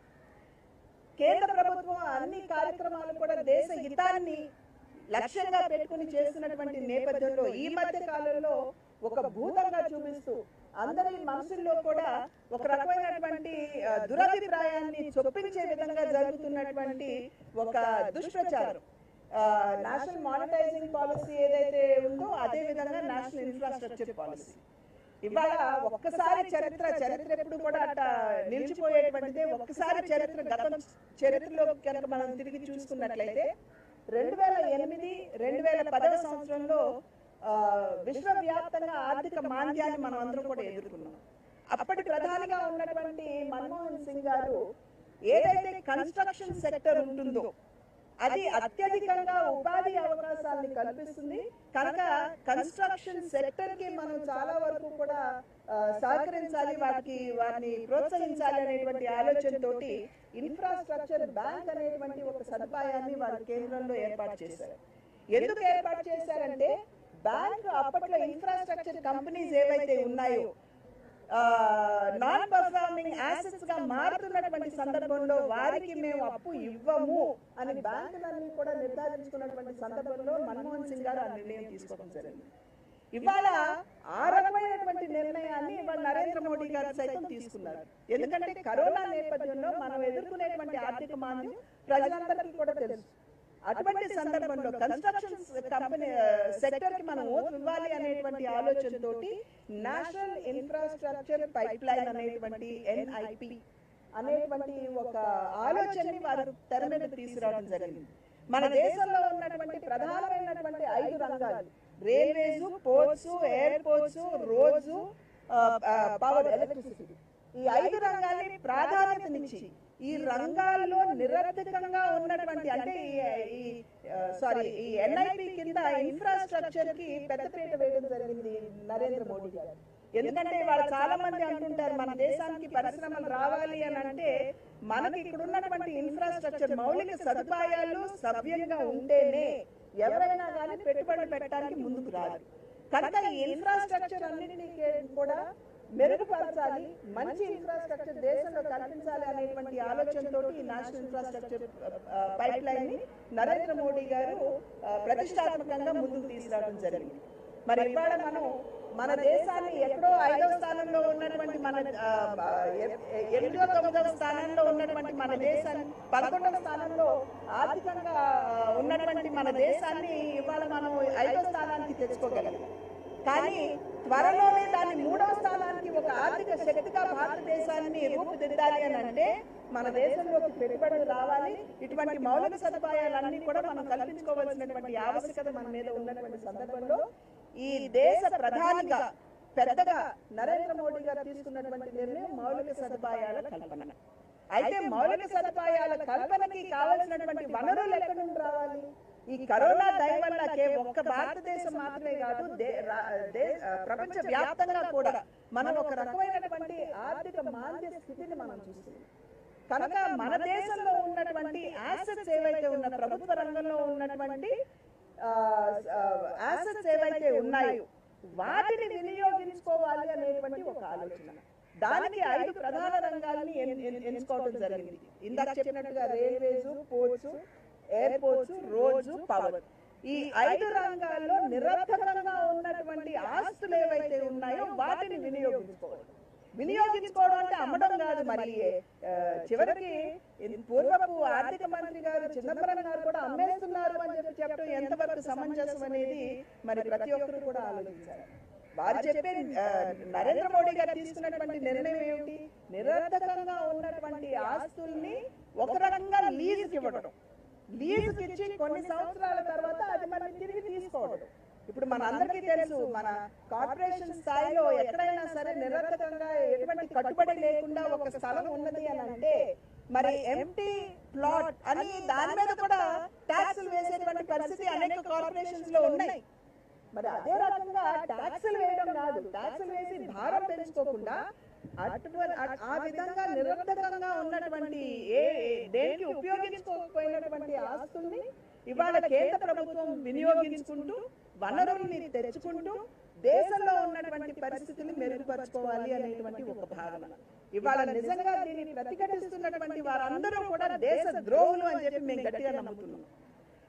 [SPEAKER 1] కేంద్ర ప్రభుత్వం అన్ని కార్యక్రమాలు కూడా దేశ హితాన్ని లక్ష్యంగా పెట్టుకుని చేస్తున్నటువంటి నేపథ్యంలో ఈ మధ్య కాలంలో ఒక భూతంగా చూపిస్తూ అందరి మనసుల్లో కూడా ఒక రకమైనటువంటి ఆ, దురభిప్రాయాన్ని చొప్పించే విధంగా జరుగుతున్నటువంటి ఒక దుష్ప్రచారం నేషనల్ మానిటైజింగ్ పాలసీ ఏదైతే ఉందో అదే విధంగా నేషనల్ ఇన్ఫ్రాస్ట్రక్చర్ పాలసీ ఇవాళ ఒక్కసారి చరిత్ర చరిత్ర ఎప్పుడు కూడా అట్ట నిలిచిపోయేటువంటిదే ఒక్కసారి చరిత్ర గతం చరిత్రలో కనుక మనం తిరిగి చూసుకున్నట్లయితే రెండు వేల ఎనిమిది రెండు వేల పదవ సంవత్సరంలో ఆ, విశ్వవ్యాప్తంగా ఆర్థిక మాంద్యాన్ని మనం అందరం కూడా ఎదుర్కొన్నాం అప్పటి ప్రధానిగా ఉన్నటువంటి మన్మోహన్ సింగ్ గారు ఏదైతే కన్స్ట్రక్షన్ సెక్టర్ ఉంటుందో అది అత్యధికంగా ఉపాధి అవకాశాలని కల్పిస్తుంది కనుక కన్స్ట్రక్షన్ సెక్టర్ కి మనం చాలా వరకు కూడా ఆ, సహకరించాలి వాటికి వారిని ప్రోత్సహించాలి అనేటువంటి ఆలోచనతోటి ఇన్ఫ్రాస్ట్రక్చర్ బ్యాంక్ అనేటువంటి ఒక సదుపాయాన్ని వారు కేంద్రంలో ఏర్పాటు చేశారు ఎందుకు ఏర్పాటు చేశారంటే బ్యాంక్ అప్పట్లో ఇన్ఫ్రాస్ట్రక్చర్ కంపెనీస్ ఏవైతే ఉన్నాయో నాన్ పర్ఫార్మింగ్ యాసెట్స్ గా మారుతున్నటువంటి సందర్భంలో వారికి మేము అప్పు ఇవ్వము అని బ్యాంకులన్నీ కూడా నిర్ధారించుకున్నటువంటి సందర్భంలో మన్మోహన్ సింగ్ గారు ఆ నిర్ణయం తీసుకోవడం జరిగింది ఇవాళ ఆ రకమైనటువంటి నిర్ణయాన్ని ఇవాళ నరేంద్ర మోడీ గారు సైతం తీసుకున్నారు ఎందుకంటే కరోనా నేపథ్యంలో మనం ఎదుర్కొనేటువంటి ఆర్థిక మాంద్యం ప్రజలందరికీ కూడా తెలుసు అటువంటి సందర్భంలో కన్స్ట్రక్షన్ కంపెనీ సెక్టర్ కి మనం ఓటు ఇవ్వాలి అనేటువంటి ఆలోచనతోటి నేషనల్ ఇన్ఫ్రాస్ట్రక్చర్ పైప్ లైన్ అనేటువంటి ఎన్ఐపి అనేటువంటి ఒక ఆలోచనని వారు తెర మీద తీసుకురావడం జరిగింది మన దేశంలో ఉన్నటువంటి ప్రధానమైనటువంటి ఐదు రంగాలు railways ports airports roads power electricity ఈ ఐదు రంగాల్ని ప్రాధాన్యతనిచ్చి ఈ రంగాల్లో నిరర్థకంగా ఉన్నటువంటి అంటే ఈ సారీ ఈ ఎన్ఐపి కింద ఇన్ఫ్రాస్ట్రక్చర్ కి పెద్దపీట వేయడం జరిగింది నరేంద్ర మోడీ గారు ఎందుకంటే వాళ్ళు చాలా మంది అంటుంటారు మన దేశానికి పరిశ్రమలు రావాలి అని అంటే మనకి ఇక్కడ ఉన్నటువంటి ఇన్ఫ్రాస్ట్రక్చర్ మౌలిక సదుపాయాలు సవ్యంగా ఉంటేనే ఎవరైనా కానీ పెట్టుబడులు పెట్టడానికి ముందుకు రాదు కనుక ఈ ఇన్ఫ్రాస్ట్రక్చర్ అన్నింటినీ కూడా మెరుగుపరచాలి మంచి ఇన్ఫ్రాస్ట్రక్చర్ దేశంలో కల్పించాలి అనేటువంటి ఆలోచనతో ఈ నేషనల్ ఇన్ఫ్రాస్ట్రక్చర్ పైప్ లైన్ ని నరేంద్ర మోడీ గారు ఆ, ప్రతిష్టాత్మకంగా ముందుకు తీసుకురావడం జరిగింది మరి ఇవాళ మనం మన దేశాన్ని ఎక్కడో ఐదవ స్థానంలో ఉన్నటువంటి మన ఆ, ఆ, ఎ- ఎ- ఎనిమిదో తొమ్మిదవ స్థానంలో ఉన్నటువంటి మన దేశాన్ని పదకొండవ స్థానంలో ఆర్థికంగా ఆ, ఉన్నటువంటి మన దేశాన్ని ఇవాళ మనం ఐదో స్థానానికి తెచ్చుకోగలిగాం కానీ త్వరలోనే దాన్ని మూడవ స్థానానికి ఒక ఆర్థిక శక్తిగా భారతదేశాన్ని రూపుదిద్దాలి అని అంటే మన దేశంలోకి పెట్టుబడులు రావాలి ఇటువంటి మౌలిక సదుపాయాలన్నీ కూడా మనం కల్పించుకోవాల్సినటువంటి ఆవశ్యకత మన మీద ఉన్నటువంటి సందర్భంలో ఈ దేశ ప్రధానిగా పెద్దగా నరేంద్ర మోడీ గారు తీసుకున్నటువంటి నిర్ణయం మౌలిక సదుపాయాల కల్పన అయితే మౌలిక సదుపాయాల కల్పనకి కావలసినటువంటి వనరులు ఎక్కడి నుండి రావాలి ఈ కరోనా దయ వల్ల కే- ఒక్క భారతదేశం మాత్రమే కాదు దే- రా- దే- ఆ, ప్రపంచ వ్యాప్తంగా కూడా మనం ఒక రకమైనటువంటి ఆర్థిక మాంద్య స్థితిని మనం చూస్తున్నాం కనుక మన దేశంలో ఉన్నటువంటి యాసెట్స్ ఏవైతే ఉన్న ప్రభుత్వ రంగంలో ఉన్నటువంటి యాసెట్స్ ఏవైతే ఉన్నాయో వాటిని వినియోగించుకోవాలి అనేటువంటి ఒక ఆలోచన దానికి ఐదు ప్రధాన రంగాల్ని ఎన్- ఎన్- ఎంచుకోవడం జరిగింది ఇందాక చెప్పినట్టుగా railways ports airports roads power ఈ ఐదు రంగాల్లో నిరర్థకంగా ఉన్నటువంటి ఆస్తులు ఏవైతే ఉన్నాయో వాటిని వినియోగించుకోవాలి వినియోగించుకోవడం అంటే అమ్మడం కాదు మరి ఆ, చివరికి ఇన్ పూర్వపు ఆర్థిక మంత్రి గారు చిదంబరం గారు కూడా అమ్మేస్తున్నారు అని చెప్పి చెప్పడం ఎంతవరకు సమంజసం అనేది మరి ప్రతి ఒక్కరు కూడా ఆలోచించారు వారు చెప్పే ఆ, నరేంద్ర మోడీ గారు తీసుకున్నటువంటి నిర్ణయం ఏమిటి నిరర్థకంగా ఉన్నటువంటి ఆస్తుల్ని ఒక రకంగా లీజుకి ఇవ్వడం లీజుకి ఇచ్చి కొన్ని సంవత్సరాల తర్వాత అది మనం తిరిగి తీసుకోవడం ఇప్పుడు మన అందరికీ తెలుసు మన కార్పొరేషన్ స్థాయిలో ఎక్కడైనా సరే నిరర్థకంగా ఎటువంటి కట్టుబడి లేకుండా ఒక స్థలం ఉన్నది అని అంటే మరి ఎంటీ ప్లాట్ అని దాని మీద కూడా ట్యాక్సులు వేసేటువంటి పరిస్థితి అనేక కార్పొరేషన్స్ లో ఉన్నాయి మరి అదే రకంగా ట్యాక్సులు వేయడం కాదు ట్యాక్సులు వేసి భారం పెంచుకోకుండా అటువంటి ఆ- ఆ విధంగా నిరర్థకంగా ఉన్నటువంటి ఏ ఏ- దేనికి ఉపయోగించుకోకపోయినటువంటి ఆస్తుల్ని ఇవాళ కేంద్ర ప్రభుత్వం వినియోగించుకుంటూ వనరుల్ని తెచ్చుకుంటూ దేశంలో ఉన్నటువంటి పరిస్థితిని మెరుగుపరచుకోవాలి అనేటువంటి ఒక భావన ఇవాళ నిజంగా దీన్ని ప్రతిఘటిస్తున్నటువంటి వారందరూ కూడా దేశ ద్రోహులు అని చెప్పి మేము గట్టిగా నమ్ముతున్నాం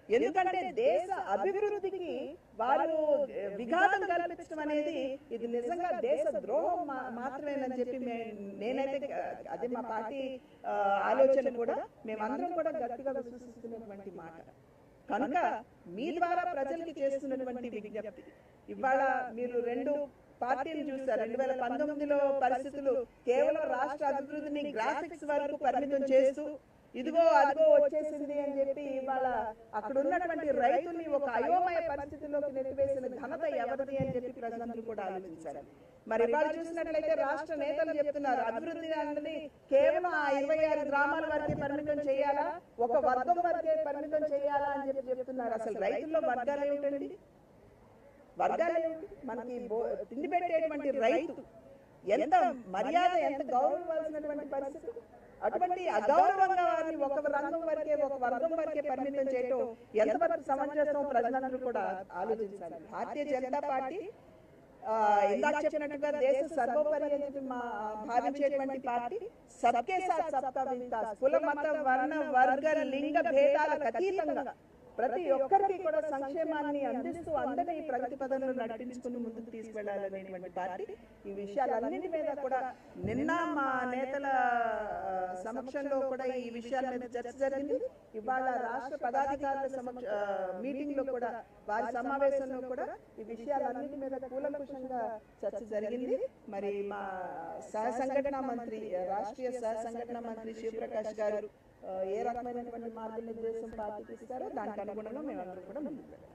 [SPEAKER 1] ఎందుకంటే దేశ అభివృద్ధికి వారు విఘాతం కల్పించడం అనేది ఇది నిజంగా దేశ ద్రోహం మా- మాత్రమేనని చెప్పి మే- నేనైతే ఆ, అదే మా పార్టీ ఆ, ఆలోచన కూడా మేమందరం కూడా గట్టిగా విశ్వసిస్తున్నటువంటి మాట కనుక మీ ద్వారా ప్రజలకి చేస్తున్నటువంటి విజ్ఞప్తి ఇవాళ మీరు రెండు పార్టీలు చూస్తారు రెండు వేల పంతొమ్మిదిలో పరిస్థితులు కేవలం రాష్ట్ర అభివృద్ధిని గ్రాఫిక్స్ వరకు పరిమితం చేస్తూ ఇదిగో అదిగో వచ్చేసింది అని చెప్పి ఇవాళ అక్కడ ఉన్నటువంటి రైతుల్ని ఒక అయోమయ పరిస్థితిలోకి నెట్టివేసిన ఘనత ఎవరిది అని చెప్పి ప్రజలందరూ కూడా ఆలోచించారు మరి ఇవాళ చూసినట్లయితే రాష్ట్ర నేతలు చెప్తున్నారు అభివృద్ధి అన్నది కేవలం ఆ ఇరవై ఆరు గ్రామాల వరకే పరిమితం చేయాలా ఒక వర్గం వరకే పరిమితం చేయాలా అని చెప్పి చెప్తున్నారు అసలు రైతుల్లో వర్గాలు ఏమిటండి వర్గాలు ఏమిటి? మనకి బో- తిండి పెట్టేటువంటి రైతు ఎంత మర్యాద ఎంత గౌరవించాల్సినటువంటి పరిస్థితి అటువంటి అగౌరవంగా వారిని ఒక రంగం వరకే ఒక వర్గం వరకే పరిమితం చేయటం ఎంతవరకు సమంజసం ప్రజలందరూ కూడా ఆలోచించాలి భారతీయ జనతా పార్టీ ఆ, ఇందాక చెప్పినట్టుగా దేశ సర్వోపరి అని చెప్పి మా భావించేటువంటి పార్టీ సబ్కే సాత్ సబ్కా వికాస్ కుల మత వర్ణ వర్గ లింగ భేదాలకు అతీతంగా ప్రతి ఒక్కరికి కూడా సంక్షేమాన్ని అందిస్తూ అందరినీ ఈ ప్రగతి పదంలో నడిపించుకుని ముందుకు తీసుకెళ్లాలనేటువంటి పార్టీ ఈ విషయాలన్నిటి మీద కూడా నిన్న మా నేతల ఆ, సమక్షంలో కూడా ఈ విషయాల మీద చర్చ జరిగింది ఇవాళ రాష్ట్ర పదాధికారుల సమక్ష మీటింగ్ లో కూడా వారి సమావేశంలో కూడా ఈ విషయాలన్నిటి మీద కూలంకుషంగా చర్చ జరిగింది మరి మా సహ సంఘటన మంత్రి రాష్ట్రీయ సహ సంఘటన మంత్రి శివప్రకాష్ గారు ఆ, ఏ రకమైనటువంటి మార్గనిర్దేశం పార్టీకి ఇస్తారో దానికి అనుగుణంగా మేమందరం కూడా ముందుకు వెళ్ళాలి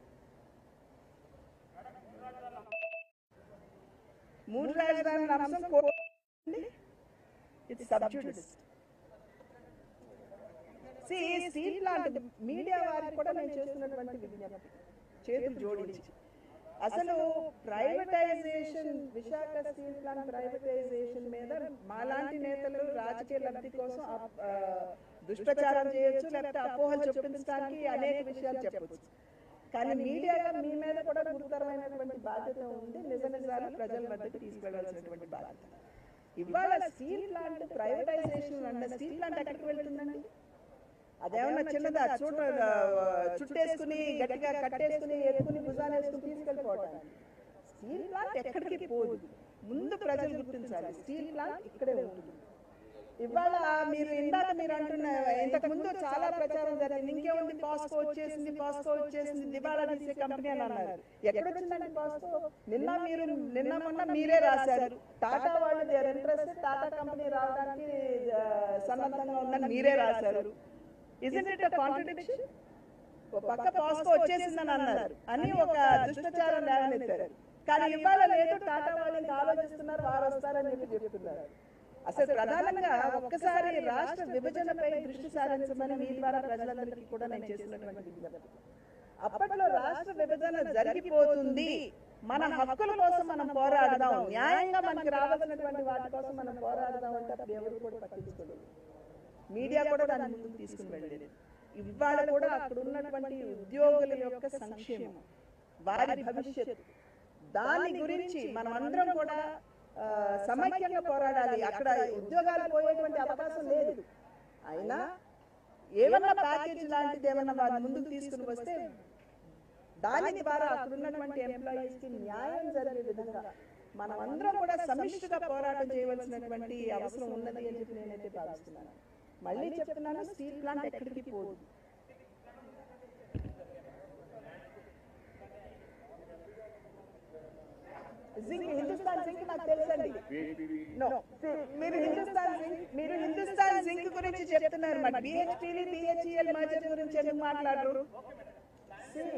[SPEAKER 1] మూడు రాజధానుల అంశం ఇది సబ్జుడిస్ స్టీల్ ప్లాంట్ మీడియా వారికి కూడా నేను చేస్తున్నటువంటి విజ్ఞప్తి చేతులు జోడించి అసలు privatisation Visakha steel plant privatisation మీద మాలాంటి నేతలు రాజకీయ లబ్ధి కోసం అప్- ఆ, దుష్ప్రచారం చేయొచ్చు లేకపోతే అపోహలు చూపించడానికి అనేక విషయాలు చెప్పొచ్చు కానీ మీడియాగా మీ మీద కూడా గురుతరమైనటువంటి బాధ్యత ఉంది నిజ నిజాలు ప్రజల వద్దకు తీసుకెళ్లాల్సినటువంటి బాధ్యత ఇవాళ స్టీల్ ప్లాంట్ ప్రైవేటైజేషన్ అన్న స్టీల్ ప్లాంట్ ఎక్కడికి వెళ్తుందండి అదేమన్నా చిన్నదా చూడ చుట్టేసుకుని గట్టిగా కట్టేసుకుని ఎత్తుకుని భుజాలు వేసుకుని తీసుకెళ్ళిపోవటానికి స్టీల్ ప్లాంట్ ఎక్కడికి పోదు ముందు ప్రజలు గుర్తించాలి స్టీల్ ప్లాంట్ ఇక్కడే ఉంటుంది ఇవాళ మీరు ఇందాక మీరు అంటున్న ఇంతకు ముందు చాలా ప్రచారం జరిగింది ఇంకేముంది పాస్కో వచ్చేసింది పాస్కో వచ్చేసింది దివాళా తీసే కంపెనీ అని అన్నారు ఎక్కడ వచ్చిందండి పాస్కో నిన్న మీరు నిన్న మొన్న మీరే రాశారు టాటా వాళ్ళు దేర్ ఇంట్రెస్ట్ టాటా కంపెనీ రావడానికి ఆ, సన్నద్ధంగా ఉందని మీరే రాశారు ఇజంట్ ఇట్ కాంట్రడిక్షన్ ఒక పక్క పాస్కో వచ్చేసిందని అన్నారు అని ఒక దుష్టచారం లేవనెత్తారు కానీ ఇవాళ లేదు టాటా వాళ్ళు ఇంకా ఆలోచిస్తున్నారు వారు వస్తారని చెప్పి చెప్తున్నారు అసలు ప్రధానంగా ఒక్కసారి రాష్ట్ర విభజనపై దృష్టి సారించమని మీ ద్వారా ప్రజలందరికీ కూడా నేను చేస్తున్నటువంటి విజ్ఞప్తి అప్పట్లో రాష్ట్ర విభజన జరిగిపోతుంది మన హక్కుల కోసం మనం పోరాడదాం న్యాయంగా మనకి రావాల్సినటువంటి వాటి కోసం మనం పోరాడదాం అంటే అప్పుడు ఎవరు కూడా పట్టించుకోలేదు మీడియా కూడా దాన్ని ముందుకు తీసుకుని వెళ్ళలేదు ఇవాళ కూడా అక్కడ ఉన్నటువంటి ఉద్యోగుల యొక్క సంక్షేమం వారి భవిష్యత్తు దాని గురించి మనం అందరం కూడా ఆ, సమైక్యంగా పోరాడాలి అక్కడ ఉద్యోగాలు పోయేటువంటి అవకాశం లేదు అయినా ఏమన్నా ప్యాకేజ్ లాంటిది ఏమన్నా వారి ముందుకు తీసుకుని వస్తే దాని ద్వారా అక్కడ ఉన్నటువంటి ఎంప్లాయీస్ కి న్యాయం జరిగే విధంగా మనం అందరం కూడా సమిష్టిగా పోరాటం చేయవలసినటువంటి అవసరం ఉన్నది అని చెప్పి నేనైతే భావిస్తున్నాను మళ్ళీ చెప్తున్నాను స్టీల్ ప్లాంట్ ఎక్కడికి పోదు జింక్ హిందుస్థాన్ జింక్ నాకు తెలుసండి నో మీరు హిందుస్థాన్ జింక్ మీరు హిందుస్థాన్ జింక్ గురించి చెప్తున్నారు మరి బిహెచ్పిలి బిహెచ్ఈఎల్ మర్జర్ గురించి ఎందుకు మాట్లాడరు See,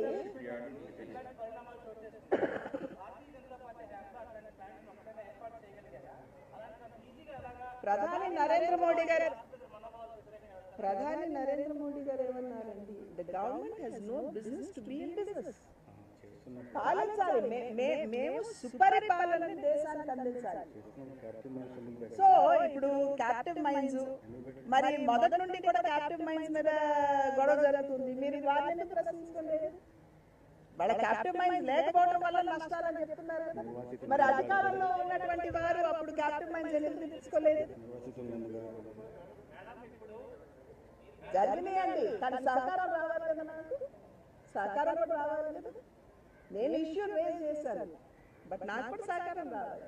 [SPEAKER 1] ప్రధాని నరేంద్ర మోడీ గారు ప్రధాని నరేంద్ర మోడీ గారు ఏమన్నారండి the government has no business to be in business పాలించాలి మే- మే- మేము సుపరిపాలన దేశానికి అందించాలి సో ఇప్పుడు క్యాప్టివ్ మైన్స్ మరి మొదటి నుండి కూడా క్యాప్టివ్ మైన్స్ మీద గొడవ జరుగుతుంది మీరు వారిని ఎందుకు ప్రశ్నించలేదు వాళ్ళ క్యాప్టివ్ మైన్స్ లేకపోవడం వల్ల నష్టాలని చెప్తున్నారు కదా మరి అధికారంలో ఉన్నటువంటి వారు అప్పుడు క్యాప్టివ్ మైన్స్ ఎందుకు తీసుకోలేదు జరిగినాయండి కానీ సహకారం రావాలి కదా నాకు సహకారం కూడా రావాలి కదా నేను ఇష్యూ రేజ్ చేశాను బట్ నాకు కూడా సహకారం రావాలి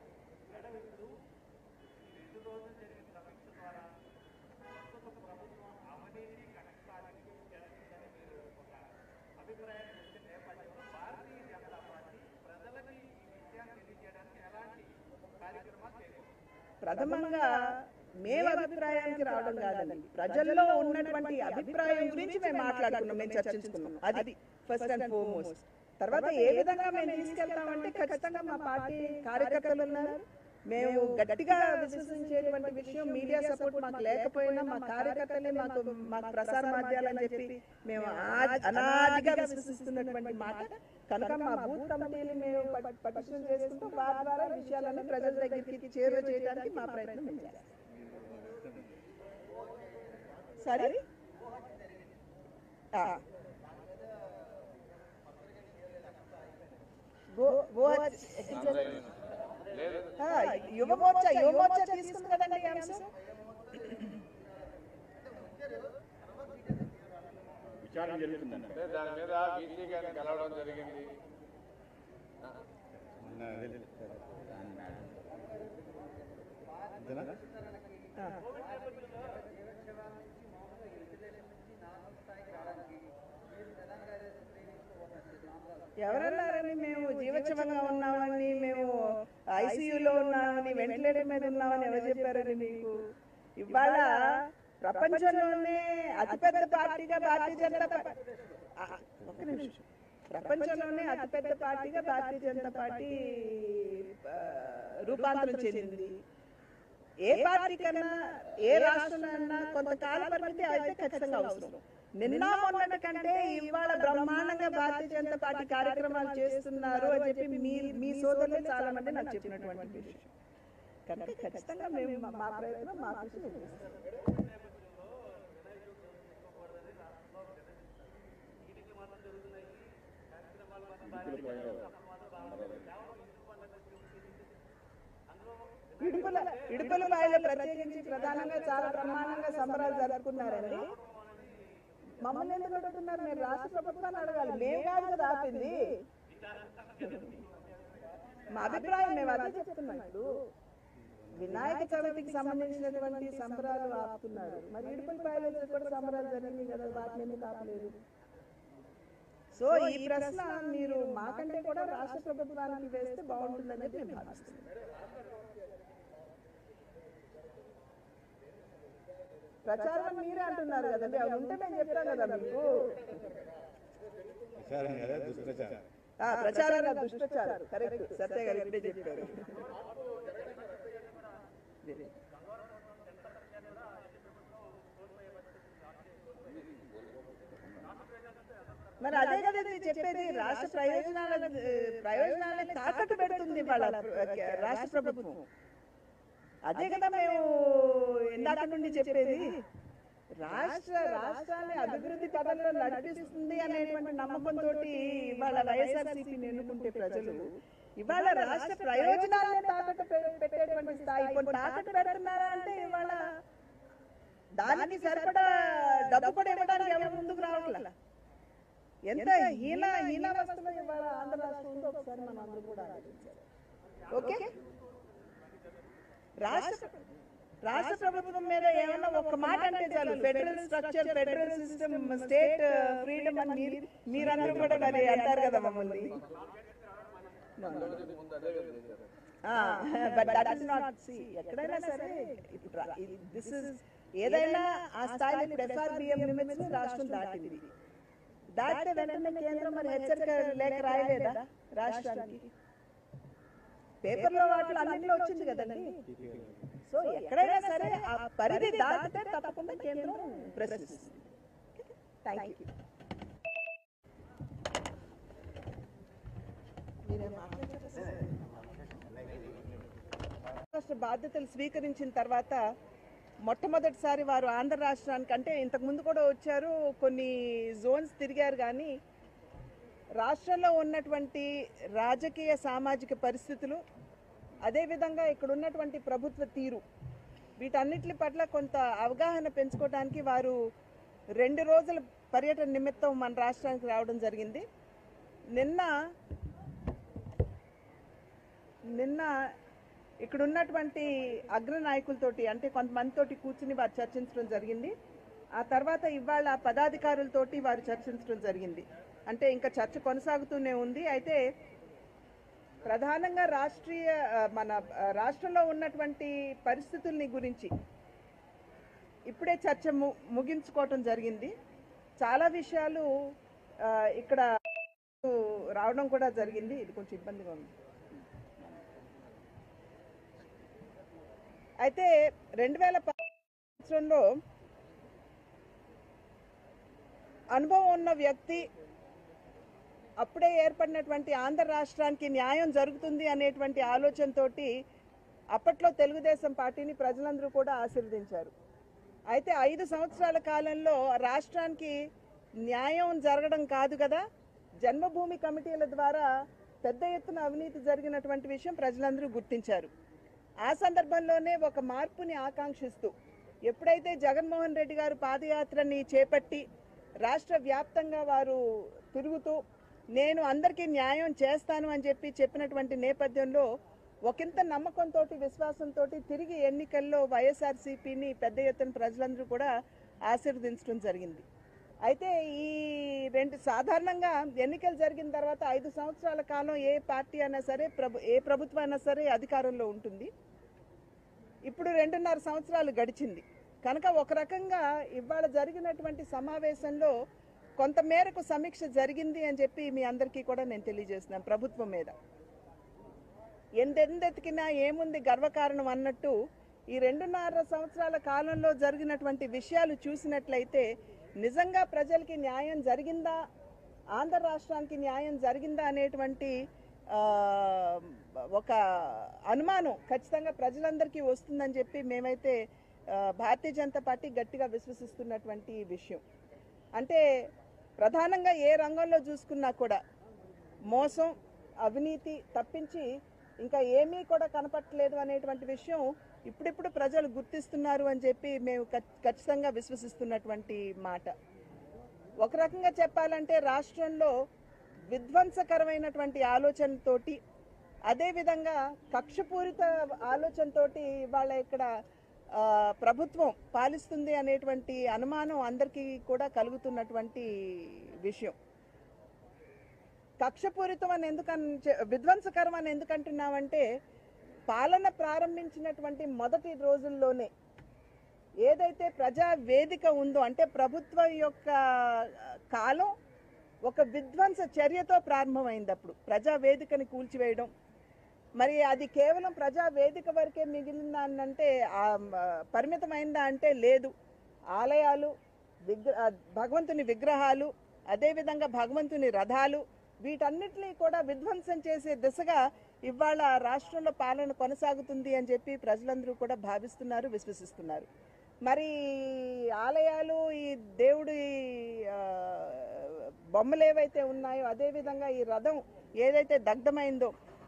[SPEAKER 1] ప్రథమంగా మేము అభిప్రాయానికి రావడం కాదండి ప్రజల్లో ఉన్నటువంటి అభిప్రాయం గురించి మేము మాట్లాడుకున్నాం మేము చర్చించుకున్నాం అది ఫస్ట్ అండ్ ఫోర్మోస్ట్ తర్వాత ఏ విధంగా మేము తీసుకెళ్తామంటే ఖచ్చితంగా మా పార్టీ కార్యకర్తలు ఉన్నారు మేము గట్టిగా విశ్వసించేటువంటి విషయం మీడియా సపోర్ట్ మాకు లేకపోయినా మా కార్యకర్తలే మాకు మాకు ప్రసార మాధ్యాలని చెప్పి మేము ఆ- అనాదిగా విశ్వసిస్తున్నటువంటి మాట కనుక మా బూత్ కమిటీలు మేము పట్- పటిష్టం చేసుకుంటూ వారి ద్వారా ఈ విషయాలను ప్రజల దగ్గరికి చేరువ చేయడానికి మా ప్రయత్నం మేము చేస్తాం సరే ఆ. గో- గో-
[SPEAKER 3] లేదు
[SPEAKER 1] ఆ, యువ మోర్చా యువ మోర్చా తీసుకుంది కదండి ఈ అంశం
[SPEAKER 2] విచారణ జరుగుతుందండి
[SPEAKER 3] అంటే దాని మీద బీసీ గారిని కలవడం జరిగింది
[SPEAKER 2] అంతేనా
[SPEAKER 1] ఆ. ఎవరన్నారని మేము జీవోత్సవంగా ఉన్నామని మేము ఐసీయూలో ఉన్నామని వెంటిలేటర్ మీద ఉన్నామని ఎవరు చెప్పారని మీకు ఇవాళ ప్రపంచంలోనే అతిపెద్ద పార్టీగా భారతీయ జనతా పార్టీ ఆ, ఒక్క నిమిషం ప్రపంచంలోనే అతిపెద్ద పార్టీగా భారతీయ జనతా పార్టీ ఆ, రూపాంతరం చెందింది ఏ పార్టీ కన్నా ఏ రాష్ట్రంలో కొంతకాల పరిమితి అయితే ఖచ్చితంగా అవసరం నిన్న మొన్నటి కంటే ఇవాళ బ్రహ్మాండంగా భారతీయ జనతా పార్టీ కార్యక్రమాలు చేస్తున్నారు అని చెప్పి మీ మీ సోదరులే చాలా మంది నాకు చెప్పినటువంటి విషయం కనుక ఖచ్చితంగా మేము మా- మా ప్రయత్నం మా కృషి మేము చేస్తాం. ఇడుపుల ఇడుపుల బాయిలో ప్రత్యేకించి ప్రధానంగా చాలా బ్రహ్మాండంగా సంబరాలు జరుపుకున్నారండి మమ్మల్ని ఎందుకు అడుగుతున్నారు మీరు రాష్ట్ర ప్రభుత్వాన్ని అడగాలి మేము కాదు కదా ఆపింది మా అభిప్రాయం మేము అదే చెప్తున్నాం ఇప్పుడు వినాయక చవితికి సంబంధించినటువంటి సంబరాలు ఆపుతున్నారు మరి ఇడుపుల బాయిలో కూడా సంబరాలు జరిగింది కదా వాటిని ఎందుకు ఆపలేదు సో ఈ ప్రశ్న మీరు మాకంటే కూడా రాష్ట్ర ప్రభుత్వానికి వేస్తే బాగుంటుందని మేము భావిస్తున్నాం ప్రచారం మీరే అంటున్నారు కదండి అవి ఉంటే మేము చెప్తాం కదా మీకు
[SPEAKER 2] విచారణ కదా దుష్ప్రచారం
[SPEAKER 1] ఆ, ప్రచారం కాదు, దుష్ప్రచారం కరెక్ట్ సత్య గారు ఇప్పుడే చెప్పారు మరి అదే కదా ఇది చెప్పేది రాష్ట్ర ప్రయోజనాల ప్రయోజనాలని తాకట్టు పెడుతుంది వాళ్ళ రాష్ట్ర ప్రభుత్వం అదే కదా మేము ఇందాక నుండి చెప్పేది రాష్ట్ర రాష్ట్రాన్ని అభివృద్ధి పదంలో నడిపిస్తుంది అనేటువంటి నమ్మకంతో ఇవాళ వైఎస్ఆర్సీపీని ఎన్నుకుంటే ప్రజలు ఇవాళ రాష్ట్ర ప్రయోజనాలనే తాకట్టు పె- పెట్టేటువంటి స్థాయి ఇప్పుడు తాకట్టు పెడుతున్నారా అంటే ఇవాళ దానికి సరిపడా డబ్బు కూడా ఇవ్వడానికి ఎవరు ముందుకు రావట్లా ఎంత హీన హీనావస్థలో ఇవాళ ఆంధ్ర రాష్ట్రం ఉందో ఒకసారి మనం అందరూ కూడా ఆలోచించాలి ఓకే రాష్ట్ర రాష్ట్ర ప్రభుత్వం మీద ఏమన్నా ఒక్క మాట అంటే చాలు federal structure federal system state freedom అని మీరు మీరందరూ కూడా మరి అంటారు కదా మమ్మల్ని
[SPEAKER 3] ముందు అదే కదా చేశారు
[SPEAKER 1] but that is not C ఎక్కడైనా సరే దిస్ ఇస్ ఏదైనా ఆ స్థాయిలో ఇప్పుడు ఎఫ్ఆర్బిఎం లిమిట్స్ రాష్ట్రం దాటింది దాటితే వెంటనే కేంద్రం మరి హెచ్చరిక లేఖ రాయలేదా రాష్ట్రానికి పేపర్లో వాటిలో అన్నింటిలో వచ్చింది కదండి సో ఎక్కడైనా సరే ఆ పరిధి దాటితే తప్పకుండా కేంద్రం ప్రశ్నిస్తుంది థ్యాంక్ యూ రాష్ట్ర బాధ్యతలు స్వీకరించిన తర్వాత మొట్టమొదటిసారి వారు ఆంధ్ర రాష్ట్రానికి అంటే ఇంతకు ముందు కూడా వచ్చారు కొన్ని జోన్స్ తిరిగారు కానీ రాష్ట్రంలో ఉన్నటువంటి రాజకీయ సామాజిక పరిస్థితులు అదేవిధంగా ఇక్కడ ఉన్నటువంటి ప్రభుత్వ తీరు వీటన్నిటి పట్ల కొంత అవగాహన పెంచుకోవడానికి వారు రెండు రోజుల పర్యటన నిమిత్తం మన రాష్ట్రానికి రావడం జరిగింది నిన్న నిన్న ఇక్కడ ఉన్నటువంటి అగ్ర నాయకులతోటి అంటే కొంతమందితోటి కూర్చుని వారు చర్చించడం జరిగింది ఆ తర్వాత ఇవాళ పదాధికారులతోటి వారు చర్చించడం జరిగింది అంటే ఇంకా చర్చ కొనసాగుతూనే ఉంది అయితే ప్రధానంగా రాష్ట్రీయ ఆ, మన ఆ, రాష్ట్రంలో ఉన్నటువంటి పరిస్థితుల్ని గురించి ఇప్పుడే చర్చ ము- ముగించుకోవటం జరిగింది చాలా విషయాలు ఆ, ఇక్కడ రావడం కూడా జరిగింది ఇది కొంచెం ఇబ్బందిగా ఉంది అయితే రెండు వేల సంవత్సరంలో అనుభవం ఉన్న వ్యక్తి అప్పుడే ఏర్పడినటువంటి ఆంధ్ర రాష్ట్రానికి న్యాయం జరుగుతుంది అనేటువంటి ఆలోచనతోటి అప్పట్లో తెలుగుదేశం పార్టీని ప్రజలందరూ కూడా ఆశీర్వదించారు అయితే ఐదు సంవత్సరాల కాలంలో రాష్ట్రానికి న్యాయం జరగడం కాదు కదా జన్మభూమి కమిటీల ద్వారా పెద్ద ఎత్తున అవినీతి జరిగినటువంటి విషయం ప్రజలందరూ గుర్తించారు ఆ సందర్భంలోనే ఒక మార్పుని ఆకాంక్షిస్తూ ఎప్పుడైతే జగన్మోహన్ రెడ్డి గారు పాదయాత్రని చేపట్టి రాష్ట్ర వ్యాప్తంగా వారు తిరుగుతూ నేను అందరికీ న్యాయం చేస్తాను అని చెప్పి చెప్పినటువంటి నేపథ్యంలో ఒకంత నమ్మకంతో విశ్వాసంతో తిరిగి ఎన్నికల్లో వైఎస్ఆర్సీపీని పెద్ద ఎత్తున ప్రజలందరూ కూడా ఆశీర్వదించడం జరిగింది అయితే ఈ రెండు సాధారణంగా ఎన్నికలు జరిగిన తర్వాత ఐదు సంవత్సరాల కాలం ఏ పార్టీ అయినా సరే ప్రభు ఏ ప్రభుత్వం అయినా సరే అధికారంలో ఉంటుంది ఇప్పుడు రెండున్నర సంవత్సరాలు గడిచింది కనుక ఒక రకంగా ఇవాళ జరిగినటువంటి సమావేశంలో కొంత మేరకు సమీక్ష జరిగింది అని చెప్పి మీ అందరికీ కూడా నేను తెలియజేస్తున్నాను ప్రభుత్వం మీద ఎందెందెతికినా ఏముంది గర్వకారణం అన్నట్టు ఈ రెండున్నర సంవత్సరాల కాలంలో జరిగినటువంటి విషయాలు చూసినట్లయితే నిజంగా ప్రజలకి న్యాయం జరిగిందా ఆంధ్ర రాష్ట్రానికి న్యాయం జరిగిందా అనేటువంటి ఆ, ఒక అనుమానం ఖచ్చితంగా ప్రజలందరికీ వస్తుందని చెప్పి మేమైతే ఆ, భారతీయ జనతా పార్టీ గట్టిగా విశ్వసిస్తున్నటువంటి విషయం అంటే ప్రధానంగా ఏ రంగంలో చూసుకున్నా కూడా మోసం అవినీతి తప్పించి ఇంకా ఏమీ కూడా కనపట్టలేదు అనేటువంటి విషయం ఇప్పుడిప్పుడు ప్రజలు గుర్తిస్తున్నారు అని చెప్పి మేము ఖచ్- ఖచ్చితంగా విశ్వసిస్తున్నటువంటి మాట ఒక రకంగా చెప్పాలంటే రాష్ట్రంలో విధ్వంసకరమైనటువంటి ఆలోచనతోటి అదేవిధంగా కక్షపూరిత ఆలోచనతోటి ఇవాళ ఇక్కడ ఆ, ప్రభుత్వం పాలిస్తుంది అనేటువంటి అనుమానం అందరికీ కూడా కలుగుతున్నటువంటి విషయం కక్షపూరితం అని ఎందుకని చె- విధ్వంసకరం అని ఎందుకంటున్నామంటే పాలన ప్రారంభించినటువంటి మొదటి రోజుల్లోనే ఏదైతే ప్రజా వేదిక ఉందో అంటే ప్రభుత్వం యొక్క కాలం ఒక విధ్వంస చర్యతో ప్రారంభమైంది అప్పుడు ప్రజా వేదికని కూల్చివేయడం మరి అది కేవలం ప్రజా వేదిక వరకే మిగిలిందా అని అంటే ఆ, మ, పరిమితమైందా అంటే లేదు ఆలయాలు విగ్ర ఆ, భగవంతుని విగ్రహాలు అదేవిధంగా భగవంతుని రథాలు వీటన్నిటినీ కూడా విధ్వంసం చేసే దిశగా ఇవాళ రాష్ట్రంలో పాలన కొనసాగుతుంది అని చెప్పి ప్రజలందరూ కూడా భావిస్తున్నారు విశ్వసిస్తున్నారు మరి ఆలయాలు ఈ దేవుడి ఆ, బొమ్మలు ఏవైతే ఉన్నాయో అదేవిధంగా ఈ రథం ఏదైతే దగ్ధమైందో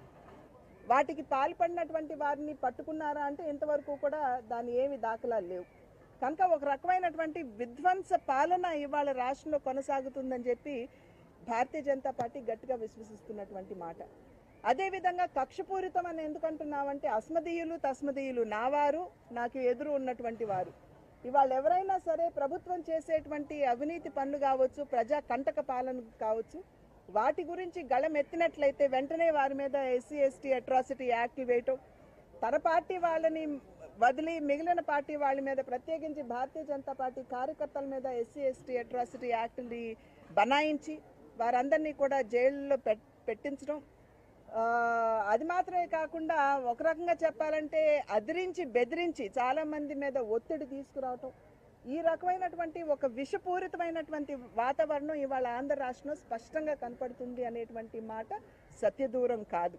[SPEAKER 1] వాటికి పాల్పడినటువంటి వారిని పట్టుకున్నారా అంటే ఇంతవరకు కూడా దాని ఏమి దాఖలాలు లేవు కనుక ఒక రకమైనటువంటి విధ్వంస పాలన ఇవాళ రాష్ట్రంలో కొనసాగుతుందని చెప్పి భారతీయ జనతా పార్టీ గట్టిగా విశ్వసిస్తున్నటువంటి మాట అదేవిధంగా కక్షపూరితం అని ఎందుకంటున్నామంటే అస్మదీయులు తస్మదీయులు నా వారు నాకు ఎదురు ఉన్నటువంటి వారు ఇవాళ ఎవరైనా సరే ప్రభుత్వం చేసేటువంటి అవినీతి పనులు కావచ్చు ప్రజా కంటక పాలన కావచ్చు వాటి గురించి గళం ఎత్తినట్లయితే వెంటనే వారి మీద ఎస్సీ ఎస్టీ అట్రాసిటీ యాక్ట్ వేయటం తన పార్టీ వాళ్ళని వదిలి మిగిలిన పార్టీ వాళ్ళ మీద ప్రత్యేకించి భారతీయ జనతా పార్టీ కార్యకర్తల మీద ఎస్సీ ఎస్టీ అట్రాసిటీ యాక్ట్ని బనాయించి వారందరినీ కూడా జైల్లో పెట్ పెట్టించడం ఆ, అది మాత్రమే కాకుండా ఒక రకంగా చెప్పాలంటే అదిరించి బెదిరించి చాలా మంది మీద ఒత్తిడి తీసుకురావటం ఈ రకమైనటువంటి ఒక విషపూరితమైనటువంటి వాతావరణం ఇవాళ ఆంధ్ర రాష్ట్రంలో స్పష్టంగా కనపడుతుంది అనేటువంటి మాట సత్యదూరం కాదు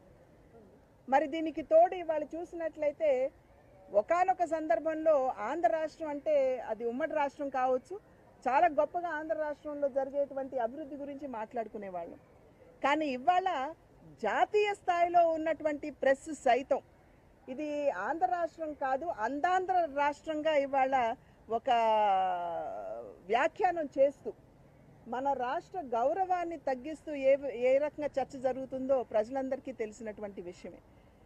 [SPEAKER 1] మరి దీనికి తోడు ఇవాళ చూసినట్లయితే ఒకానొక సందర్భంలో ఆంధ్ర రాష్ట్రం అంటే అది ఉమ్మడి రాష్ట్రం కావచ్చు చాలా గొప్పగా ఆంధ్ర రాష్ట్రంలో జరిగేటువంటి అభివృద్ధి గురించి మాట్లాడుకునేవాళ్ళం కానీ ఇవాళ జాతీయ స్థాయిలో ఉన్నటువంటి ప్రెస్ సైతం ఇది ఆంధ్ర రాష్ట్రం కాదు అందాంధ్ర రాష్ట్రంగా ఇవాళ ఒక వ్యాఖ్యానం చేస్తూ మన రాష్ట్ర గౌరవాన్ని తగ్గిస్తూ ఏ ఏ రకంగా చర్చ జరుగుతుందో ప్రజలందరికీ తెలిసినటువంటి విషయమే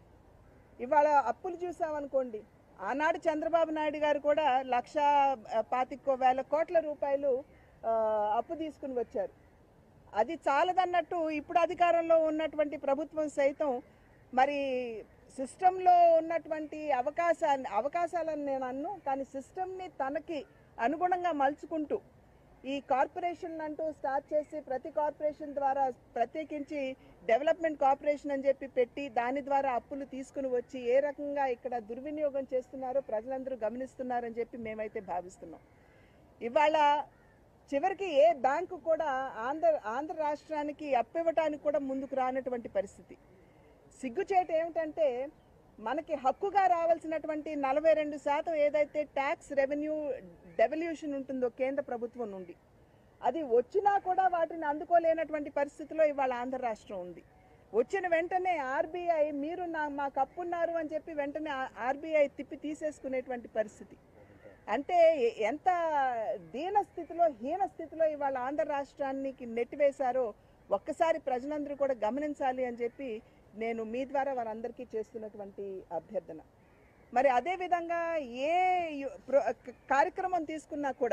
[SPEAKER 1] ఇవాళ అప్పులు చూసామనుకోండి ఆనాడు చంద్రబాబు నాయుడు గారు కూడా లక్ష ఆ, పాతికో వేల కోట్ల రూపాయలు ఆ, అప్పు తీసుకుని వచ్చారు అది చాలదన్నట్టు ఇప్పుడు అధికారంలో ఉన్నటువంటి ప్రభుత్వం సైతం మరి సిస్టంలో ఉన్నటువంటి అవకాశాన్ని అవకాశాలను నేను అన్ను కానీ సిస్టమ్ని తనకి అనుగుణంగా మలుచుకుంటూ ఈ కార్పొరేషన్ అంటూ స్టార్ట్ చేసి ప్రతి కార్పొరేషన్ ద్వారా ప్రత్యేకించి డెవలప్మెంట్ కార్పొరేషన్ అని చెప్పి పెట్టి దాని ద్వారా అప్పులు తీసుకుని వచ్చి ఏ రకంగా ఇక్కడ దుర్వినియోగం చేస్తున్నారో ప్రజలందరూ గమనిస్తున్నారని చెప్పి మేమైతే భావిస్తున్నాం ఇవాళ చివరికి ఏ బ్యాంకు కూడా ఆంధ్ర ఆంధ్ర రాష్ట్రానికి అప్పివ్వటానికి కూడా ముందుకు రానటువంటి పరిస్థితి సిగ్గుచేటు ఏమిటంటే మనకి హక్కుగా రావాల్సినటువంటి నలభై రెండు శాతం ఏదైతే ట్యాక్స్ రెవెన్యూ డెవల్యూషన్ ఉంటుందో కేంద్ర ప్రభుత్వం నుండి అది వచ్చినా కూడా వాటిని అందుకోలేనటువంటి పరిస్థితిలో ఇవాళ ఆంధ్ర రాష్ట్రం ఉంది వచ్చిన వెంటనే ఆర్బీఐ మీరు నా మాకు అప్పున్నారు అని చెప్పి వెంటనే ఆర్బీఐ తిప్పి తీసేసుకునేటువంటి పరిస్థితి అంటే ఎ- ఎంత దీన స్థితిలో హీన స్థితిలో ఇవాళ ఆంధ్ర రాష్ట్రానికి నెట్టివేశారో ఒక్కసారి ప్రజలందరూ కూడా గమనించాలి అని చెప్పి నేను మీ ద్వారా వారందరికీ చేస్తున్నటువంటి అభ్యర్థన మరి అదే విధంగా ఏ యు- ప్ర- క- కార్యక్రమం తీసుకున్నా కూడా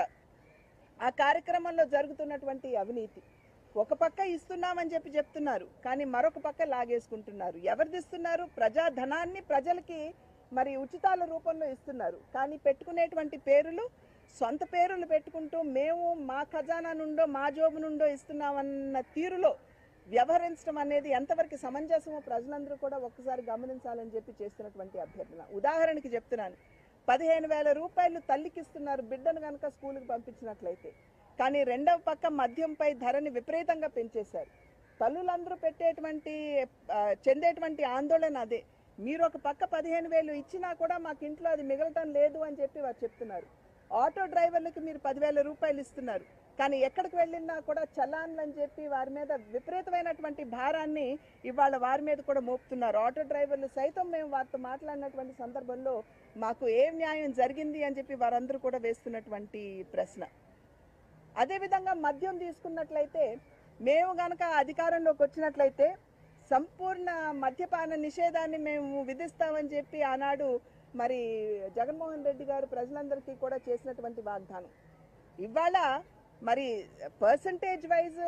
[SPEAKER 1] ఆ కార్యక్రమంలో జరుగుతున్నటువంటి అవినీతి ఒక పక్క ఇస్తున్నామని చెప్పి చెప్తున్నారు కానీ మరొక పక్క లాగేసుకుంటున్నారు ఎవరిది ఇస్తున్నారు ప్రజాధనాన్ని ప్రజలకి మరి ఉచితాల రూపంలో ఇస్తున్నారు కానీ పెట్టుకునేటువంటి పేరులు సొంత పేరులు పెట్టుకుంటూ మేము మా ఖజానా నుండో మా జోబు నుండో ఇస్తున్నామన్న తీరులో వ్యవహరించడం అనేది ఎంతవరకు సమంజసమో ప్రజలందరూ కూడా ఒక్కసారి గమనించాలని చెప్పి చేస్తున్నటువంటి అభ్యర్థన ఉదాహరణకి చెప్తున్నాను పదిహేను వేల రూపాయలు తల్లికి ఇస్తున్నారు బిడ్డను కనుక స్కూల్కి పంపించినట్లయితే కానీ రెండవ పక్క మద్యంపై ధరని విపరీతంగా పెంచేశారు తల్లులందరూ పెట్టేటువంటి ఆ, చెందేటువంటి ఆందోళన అదే మీరు ఒక పక్క పదిహేను వేలు ఇచ్చినా కూడా మాకు ఇంట్లో అది మిగలటం లేదు అని చెప్పి వారు చెప్తున్నారు ఆటో డ్రైవర్లకి మీరు పదివేల రూపాయలు ఇస్తున్నారు కానీ ఎక్కడికి వెళ్ళినా కూడా చలాన్లు అని చెప్పి వారి మీద విపరీతమైనటువంటి భారాన్ని ఇవాళ వారి మీద కూడా మోపుతున్నారు ఆటో డ్రైవర్లు సైతం మేము వారితో మాట్లాడినటువంటి సందర్భంలో మాకు ఏం న్యాయం జరిగింది అని చెప్పి వారందరూ కూడా వేస్తున్నటువంటి ప్రశ్న అదేవిధంగా మద్యం తీసుకున్నట్లయితే మేము గనక అధికారంలోకి వచ్చినట్లయితే సంపూర్ణ మద్యపాన నిషేధాన్ని మేము విధిస్తామని చెప్పి ఆనాడు మరి జగన్మోహన్ రెడ్డి గారు ప్రజలందరికీ కూడా చేసినటువంటి వాగ్దానం ఇవాళ మరి పర్సంటేజ్ వైజ్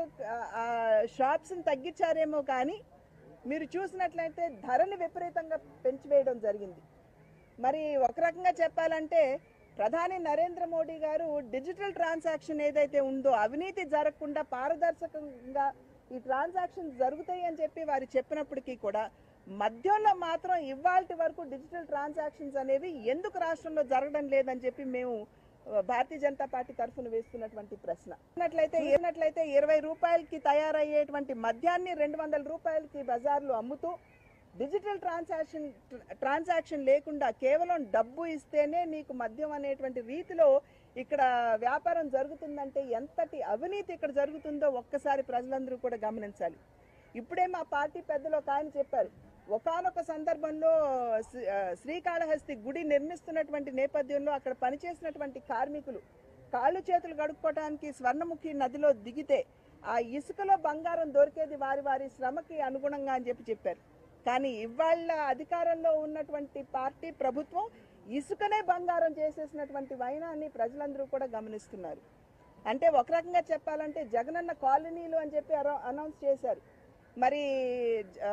[SPEAKER 1] షాప్స్ని తగ్గించారేమో కానీ మీరు చూసినట్లయితే ధరని విపరీతంగా పెంచివేయడం జరిగింది మరి ఒక రకంగా చెప్పాలంటే ప్రధాని నరేంద్ర మోడీ గారు డిజిటల్ ట్రాన్సాక్షన్ ఏదైతే ఉందో అవినీతి జరగకుండా పారదర్శకంగా ఈ ట్రాన్సాక్షన్ జరుగుతాయి అని చెప్పి వారు చెప్పినప్పటికీ కూడా మద్యంలో మాత్రం ఇవాల్టి వరకు డిజిటల్ ట్రాన్సాక్షన్స్ అనేవి ఎందుకు రాష్ట్రంలో జరగడం లేదని చెప్పి మేము ఆ, భారతీయ జనతా పార్టీ తరఫున వేస్తున్నటువంటి ప్రశ్న ఉన్నట్లయితే ఏనట్లయితే ఇరవై రూపాయలకి తయారయ్యేటువంటి మద్యాన్ని రెండు వందల రూపాయలకి బజార్లో అమ్ముతూ డిజిటల్ ట్రాన్సాక్షన్ ట్రాన్సాక్షన్ లేకుండా కేవలం డబ్బు ఇస్తేనే నీకు మద్యం అనేటువంటి రీతిలో ఇక్కడ వ్యాపారం జరుగుతుందంటే ఎంతటి అవినీతి ఇక్కడ జరుగుతుందో ఒక్కసారి ప్రజలందరూ కూడా గమనించాలి ఇప్పుడే మా పార్టీ పెద్దలు ఒక ఆయన చెప్పారు ఒకానొక సందర్భంలో శ్రీ- ఆ, శ్రీకాళహస్తి గుడి నిర్మిస్తున్నటువంటి నేపథ్యంలో అక్కడ పనిచేసినటువంటి కార్మికులు కాళ్ళు చేతులు గడుపుకోవడానికి స్వర్ణముఖి నదిలో దిగితే ఆ ఇసుకలో బంగారం దొరికేది వారి వారి శ్రమకి అనుగుణంగా అని చెప్పి చెప్పారు కానీ ఇవాళ అధికారంలో ఉన్నటువంటి పార్టీ ప్రభుత్వం ఇసుకనే బంగారం చేసేసినటువంటి వైనాన్ని ప్రజలందరూ కూడా గమనిస్తున్నారు అంటే ఒక రకంగా చెప్పాలంటే జగనన్న కాలనీలు అని చెప్పి అరౌ- అనౌన్స్ చేశారు మరి ఆ,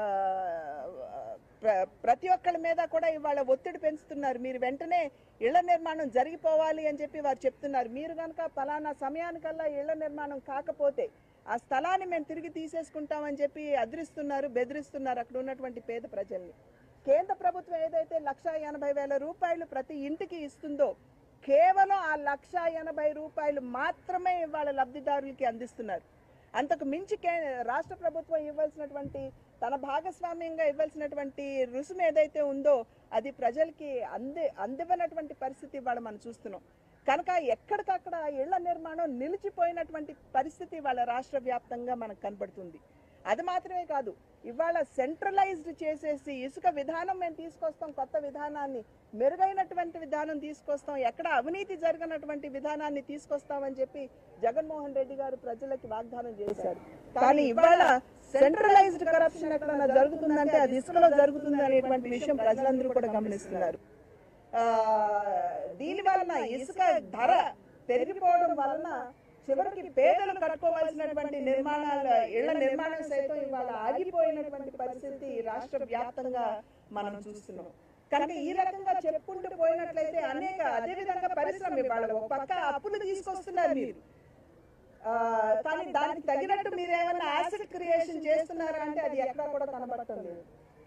[SPEAKER 1] ప్ర- ప్రతి ఒక్కళ్ళ మీద కూడా ఇవాళ ఒత్తిడి పెంచుతున్నారు మీరు వెంటనే ఇళ్ల నిర్మాణం జరిగిపోవాలి అని చెప్పి వారు చెప్తున్నారు మీరు కనుక ఫలానా సమయానికల్లా ఇళ్ల నిర్మాణం కాకపోతే ఆ స్థలాన్ని మేము తిరిగి తీసేసుకుంటామని చెప్పి అదిరిస్తున్నారు బెదిరిస్తున్నారు అక్కడ ఉన్నటువంటి పేద ప్రజల్ని కేంద్ర ప్రభుత్వం ఏదైతే లక్ష ఎనభై వేల రూపాయలు ప్రతి ఇంటికి ఇస్తుందో కేవలం ఆ లక్ష ఎనభై రూపాయలు మాత్రమే ఇవాళ లబ్ధిదారులకి అందిస్తున్నారు అంతకు మించి కే రాష్ట్ర ప్రభుత్వం ఇవ్వాల్సినటువంటి తన భాగస్వామ్యంగా ఇవ్వాల్సినటువంటి రుసుము ఏదైతే ఉందో అది ప్రజలకి అంది అందివ్వనటువంటి పరిస్థితి ఇవాళ మనం చూస్తున్నాం కనుక ఎక్కడికక్కడ ఇళ్ల నిర్మాణం నిలిచిపోయినటువంటి పరిస్థితి వాళ్ళ రాష్ట్ర వ్యాప్తంగా మనకు కనబడుతుంది అది మాత్రమే కాదు ఇవాళ సెంట్రలైజ్డ్ చేసేసి ఇసుక విధానం మేము తీసుకొస్తాం కొత్త విధానాన్ని మెరుగైనటువంటి విధానం తీసుకొస్తాం ఎక్కడ అవినీతి జరిగినటువంటి విధానాన్ని తీసుకొస్తామని చెప్పి జగన్మోహన్ రెడ్డి గారు ప్రజలకి వాగ్దానం చేశారు కానీ ఇవాళ సెంట్రలైజ్డ్ కరప్షన్ ఎక్కడైనా జరుగుతుందంటే అది ఇసుకలో జరుగుతుంది అనేటువంటి విషయం ప్రజలందరూ కూడా గమనిస్తున్నారు ఆ, దీని వలన ఇసుక ధర పెరిగిపోవడం వలన చివరికి పేదలు కట్టుకోవాల్సినటువంటి నిర్మాణాల ఇళ్ల నిర్మాణం సైతం ఇవాళ ఆగిపోయినటువంటి పరిస్థితి రాష్ట్ర వ్యాప్తంగా మనం చూస్తున్నాం కనుక ఈ రకంగా చెప్పుకుంటూ పోయినట్లయితే అనేక అదే విధంగా పరిశ్రమ ఇవాళ ఒక పక్క అప్పులు తీసుకొస్తున్నారు మీరు ఆ, కానీ దానికి తగినట్టు మీరు ఏమైనా యాసిడ్ క్రియేషన్ చేస్తున్నారా అంటే అది ఎక్కడా కూడా కనబడటం లేదు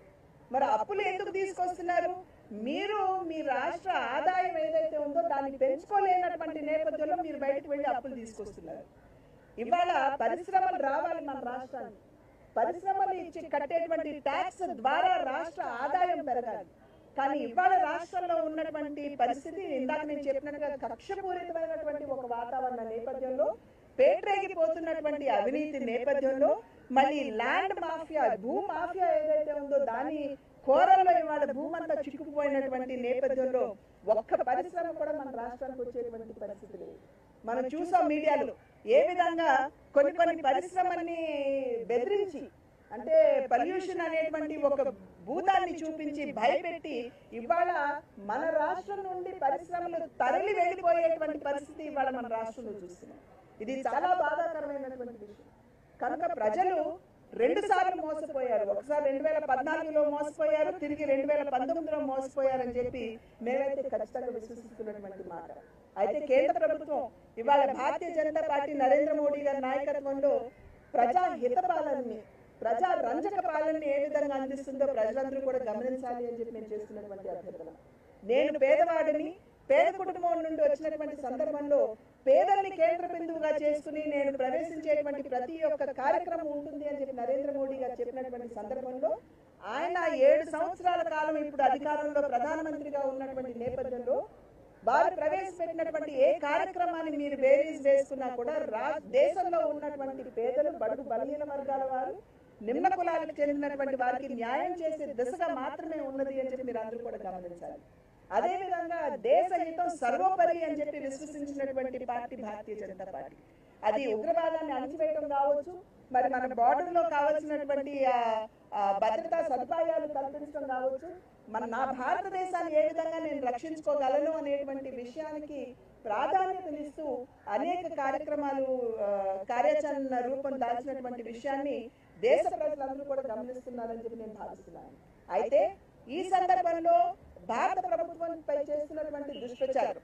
[SPEAKER 1] మరి అప్పులు ఎందుకు తీసుకొస్తున్నారు మీరు మీ రాష్ట్ర ఆదాయం ఏదైతే ఉందో దాన్ని పెంచుకోలేనటువంటి నేపథ్యంలో మీరు బయటకు వెళ్ళి అప్పులు తీసుకొస్తున్నారు ఇవాళ పరిశ్రమలు రావాలి మన రాష్ట్రానికి పరిశ్రమలు ఇచ్చి కట్టేటువంటి ట్యాక్స్ ద్వారా రాష్ట్ర ఆదాయం పెరగాలి కానీ ఇవాళ రాష్ట్రంలో ఉన్నటువంటి పరిస్థితి ఇందాక నేను చెప్పినట్టుగా కక్షపూరితమైనటువంటి ఒక వాతావరణ నేపథ్యంలో పేట్రేగిపోతున్నటువంటి అవినీతి నేపథ్యంలో మళ్ళీ ల్యాండ్ మాఫియా భూ మాఫియా ఏదైతే ఉందో దాని కోరల్లో ఇవాళ భూమంతా చిక్కుకుపోయినటువంటి నేపథ్యంలో ఒక్క పరిశ్రమ కూడా మన రాష్ట్రానికి వచ్చేటువంటి పరిస్థితి లేదు మనం చూసాం మీడియాలో ఏ విధంగా కొన్ని కొన్ని పరిశ్రమల్ని బెదిరించి అంటే పొల్యూషన్ అనేటువంటి ఒక భూతాన్ని చూపించి భయపెట్టి ఇవాళ మన రాష్ట్రం నుండి పరిశ్రమలు తరలి వెళ్ళిపోయేటువంటి పరిస్థితి ఇవాళ మన రాష్ట్రంలో చూస్తున్నాం ఇది చాలా బాధాకరమైనటువంటి విషయం కనుక ప్రజలు రెండు సార్లు మోసపోయారు ఒకసారి రెండు వేల పద్నాలుగులో మోసపోయారు తిరిగి రెండు వేల పంతొమ్మిదిలో మోసపోయారని చెప్పి మేమైతే ఖచ్చితంగా విశ్వసిస్తున్నటువంటి మాట అయితే కేంద్ర ప్రభుత్వం ఇవాళ భారతీయ జనతా పార్టీ నరేంద్ర మోడీ గారి నాయకత్వంలో ప్రజా హిత పాలనని ప్రజా రంజక పాలనని ఏ విధంగా అందిస్తుందో ప్రజలందరూ కూడా గమనించాలి అని చెప్పి మేము చేస్తున్నటువంటి అభ్యర్థన నేను పేదవాడిని పేద కుటుంబం నుండి వచ్చినటువంటి సందర్భంలో పేదల్ని కేంద్ర బిందువుగా చేసుకుని నేను ప్రవేశించేటువంటి ప్రతి ఒక్క కార్యక్రమం ఉంటుంది అని చెప్పి నరేంద్ర మోడీ గారు చెప్పినటువంటి సందర్భంలో ఆయన ఏడు సంవత్సరాల కాలం ఇప్పుడు అధికారంలో ప్రధానమంత్రిగా ఉన్నటువంటి నేపథ్యంలో వారు ప్రవేశపెట్టినటువంటి ఏ కార్యక్రమాన్ని మీరు బేరీజ్ వేసుకున్నా కూడా రా దేశంలో ఉన్నటువంటి పేదలు బడుగు బలహీన వర్గాల వారు నిమ్న కులాలకు చెందినటువంటి వారికి న్యాయం చేసే దిశగా మాత్రమే ఉన్నది అని చెప్పి మీరు అందరూ కూడా గమనించాలి అదే విధంగా దేశ హితం సర్వోపరి అని చెప్పి విశ్వసించినటువంటి పార్టీ భారతీయ జనతా పార్టీ అది ఉగ్రవాదాన్ని అణచివేయడం కావచ్చు మరి మన బార్డర్ లో కావాల్సినటువంటి ఆ, ఆ, భద్రతా సదుపాయాలు కల్పించడం కావచ్చు మన నా భారతదేశాన్ని ఏ విధంగా నేను రక్షించుకోగలను అనేటువంటి విషయానికి ప్రాధాన్యతనిస్తూ అనేక కార్యక్రమాలు ఆ, కార్యాచరణ రూపం దాల్చినటువంటి విషయాన్ని దేశ ప్రజలందరూ కూడా గమనిస్తున్నారని చెప్పి నేను భావిస్తున్నాను అయితే ఈ సందర్భంలో భారత ప్రభుత్వంపై చేస్తున్నటువంటి దుష్ప్రచారం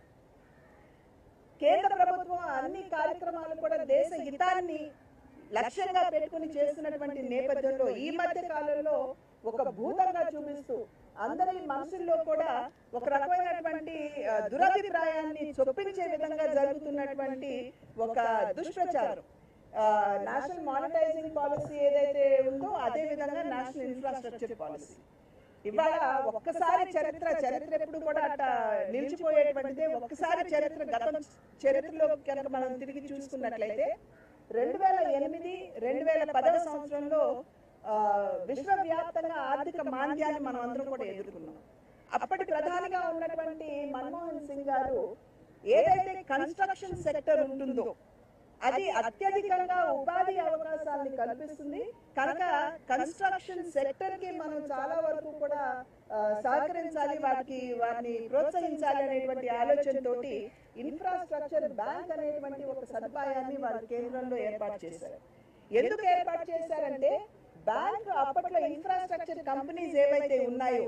[SPEAKER 1] కేంద్ర ప్రభుత్వం అన్ని కార్యక్రమాలు కూడా దేశ హితాన్ని లక్ష్యంగా పెట్టుకుని చేస్తున్నటువంటి నేపథ్యంలో ఈ మధ్య కాలంలో ఒక భూతంగా చూపిస్తూ అందరి మనసుల్లో కూడా ఒక రకమైనటువంటి ఆ, దురభిప్రాయాన్ని చొప్పించే విధంగా జరుగుతున్నటువంటి ఒక దుష్ప్రచారం నేషనల్ మానిటైజింగ్ పాలసీ ఏదైతే ఉందో అదే విధంగా నేషనల్ ఇన్ఫ్రాస్ట్రక్చర్ పాలసీ ఇవాళ ఒక్కసారి చరిత్ర చరిత్ర ఎప్పుడు కూడా అట్ట నిలిచిపోయేటువంటిదే ఒక్కసారి చరిత్ర గతం చరిత్రలో కనుక మనం తిరిగి చూసుకున్నట్లయితే రెండు వేల ఎనిమిది రెండు వేల పదవ సంవత్సరంలో ఆ, విశ్వవ్యాప్తంగా ఆర్థిక మాంద్యాన్ని మనం అందరం కూడా ఎదుర్కొన్నాం అప్పటి ప్రధానిగా ఉన్నటువంటి మన్మోహన్ సింగ్ గారు ఏదైతే కన్స్ట్రక్షన్ సెక్టర్ ఉంటుందో అది అత్యధికంగా ఉపాధి అవకాశాన్ని కల్పిస్తుంది కనుక కన్స్ట్రక్షన్ సెక్టర్ కి మనం చాలా వరకు కూడా ఆ, సహకరించాలి వాటికి వారిని ప్రోత్సహించాలి అనేటువంటి ఆలోచనతోటి ఇన్ఫ్రాస్ట్రక్చర్ బ్యాంక్ అనేటువంటి ఒక సదుపాయాన్ని వారు కేంద్రంలో ఏర్పాటు చేశారు ఎందుకు ఏర్పాటు చేశారంటే బ్యాంక్ అప్పట్లో ఇన్ఫ్రాస్ట్రక్చర్ కంపెనీస్ ఏవైతే ఉన్నాయో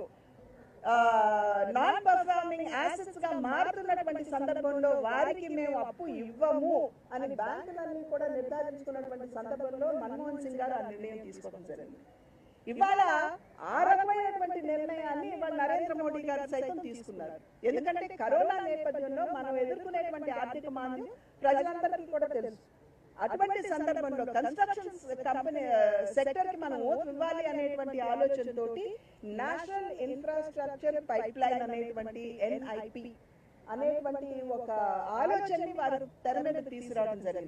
[SPEAKER 1] నాన్ పర్ఫార్మింగ్ యాసెట్స్ గా మారుతున్నటువంటి సందర్భంలో వారికి మేము అప్పు ఇవ్వము అని బ్యాంకులన్నీ కూడా నిర్ధారించుకున్నటువంటి సందర్భంలో మన్మోహన్ సింగ్ గారు ఆ నిర్ణయం తీసుకోవడం జరిగింది ఇవాళ ఆ రకమైనటువంటి నిర్ణయాన్ని ఇవాళ నరేంద్ర మోడీ గారు సైతం తీసుకున్నారు ఎందుకంటే కరోనా నేపథ్యంలో మనం ఎదుర్కొనేటువంటి ఆర్థిక మాంద్యం ప్రజలందరికీ కూడా తెలుసు అటువంటి సందర్భంలో కన్స్ట్రక్షన్ కంపెనీ సెక్టర్ కి మనం ఓటు ఇవ్వాలి అనేటువంటి ఆలోచనతోటి నేషనల్ ఇన్ఫ్రాస్ట్రక్చర్ పైప్ లైన్ అనేటువంటి ఎన్ఐపి అనేటువంటి ఒక ఆలోచనని వారు తెర మీద తీసుకురావడం జరిగింది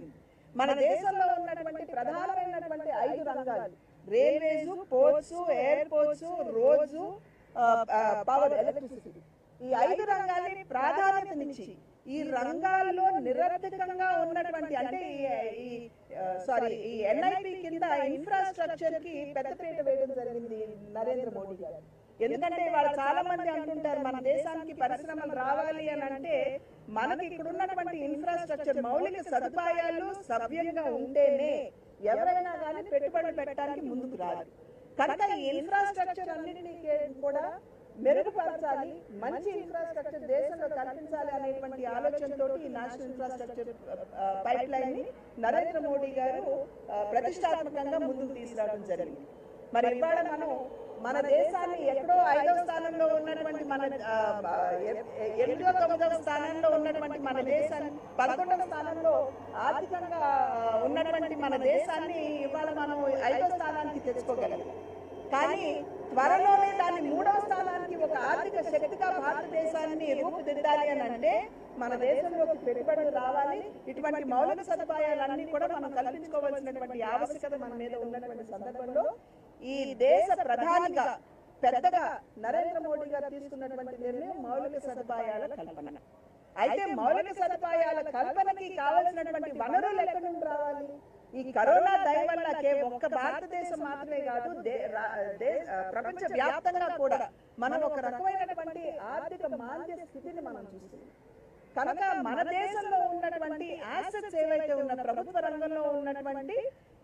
[SPEAKER 1] మన దేశంలో ఉన్నటువంటి ప్రధానమైనటువంటి ఐదు రంగాలు railways ports airports roads power electricity ఈ ఐదు రంగాల్ని ప్రాధాన్యతనిచ్చి ఈ రంగాల్లో నిరర్థకంగా ఉన్నటువంటి అంటే ఈ సారీ ఈ ఎన్ఐపి కింద ఇన్ఫ్రాస్ట్రక్చర్ కి పెద్దపీట వేయడం జరిగింది నరేంద్ర మోడీ గారు ఎందుకంటే వాళ్ళు చాలా మంది అంటుంటారు మన దేశానికి పరిశ్రమలు రావాలి అని అంటే మనకి ఇక్కడ ఉన్నటువంటి ఇన్ఫ్రాస్ట్రక్చర్ మౌలిక సదుపాయాలు సవ్యంగా ఉంటేనే ఎవరైనా కానీ పెట్టుబడులు పెట్టడానికి ముందుకు రాదు కనుక ఈ ఇన్ఫ్రాస్ట్రక్చర్ అన్నింటినీ కూడా మెరుగుపరచాలి మంచి ఇన్ఫ్రాస్ట్రక్చర్ దేశంలో కల్పించాలి అనేటువంటి ఆలోచనతో ఈ నేషనల్ ఇన్ఫ్రాస్ట్రక్చర్ పైప్ లైన్ ని నరేంద్ర మోడీ గారు ఆ, ప్రతిష్టాత్మకంగా ముందుకు తీసుకురావడం జరిగింది మరి ఇవాళ మనం మన దేశాన్ని ఎక్కడో ఐదవ స్థానంలో ఉన్నటువంటి మన ఆ, ఆ, ఎ- ఎ- ఎనిమిదో తొమ్మిదవ స్థానంలో ఉన్నటువంటి మన దేశాన్ని పదకొండవ స్థానంలో ఆర్థికంగా ఆ, ఉన్నటువంటి మన దేశాన్ని ఇవాళ మనం ఐదో స్థానానికి తెచ్చుకోగలిగాం కానీ త్వరలోనే దాన్ని మూడవ స్థానానికి ఒక ఆర్థిక శక్తిగా భారతదేశాన్ని రూపుదిద్దాలి అని అంటే మన దేశంలోకి పెట్టుబడులు రావాలి ఇటువంటి మౌలిక సదుపాయాలన్నీ కూడా మనం కల్పించుకోవాల్సినటువంటి ఆవశ్యకత మన మీద ఉన్నటువంటి సందర్భంలో ఈ దేశ ప్రధానిగా పెద్దగా నరేంద్ర మోడీ గారు తీసుకున్నటువంటి నిర్ణయం మౌలిక సదుపాయాల కల్పన అయితే మౌలిక సదుపాయాల కల్పనకి కావలసినటువంటి వనరులు ఎక్కడి నుండి రావాలి ఈ కరోనా దయ వల్ల కే- ఒక్క భారతదేశం మాత్రమే కాదు దే- రా- దే- ఆ, ప్రపంచ వ్యాప్తంగా కూడా మనం ఒక రకమైనటువంటి ఆర్థిక మాంద్య స్థితిని మనం చూస్తున్నాం కనుక మన దేశంలో ఉన్నటువంటి యాసెట్స్ ఏవైతే ఉన్న ప్రభుత్వ రంగంలో ఉన్నటువంటి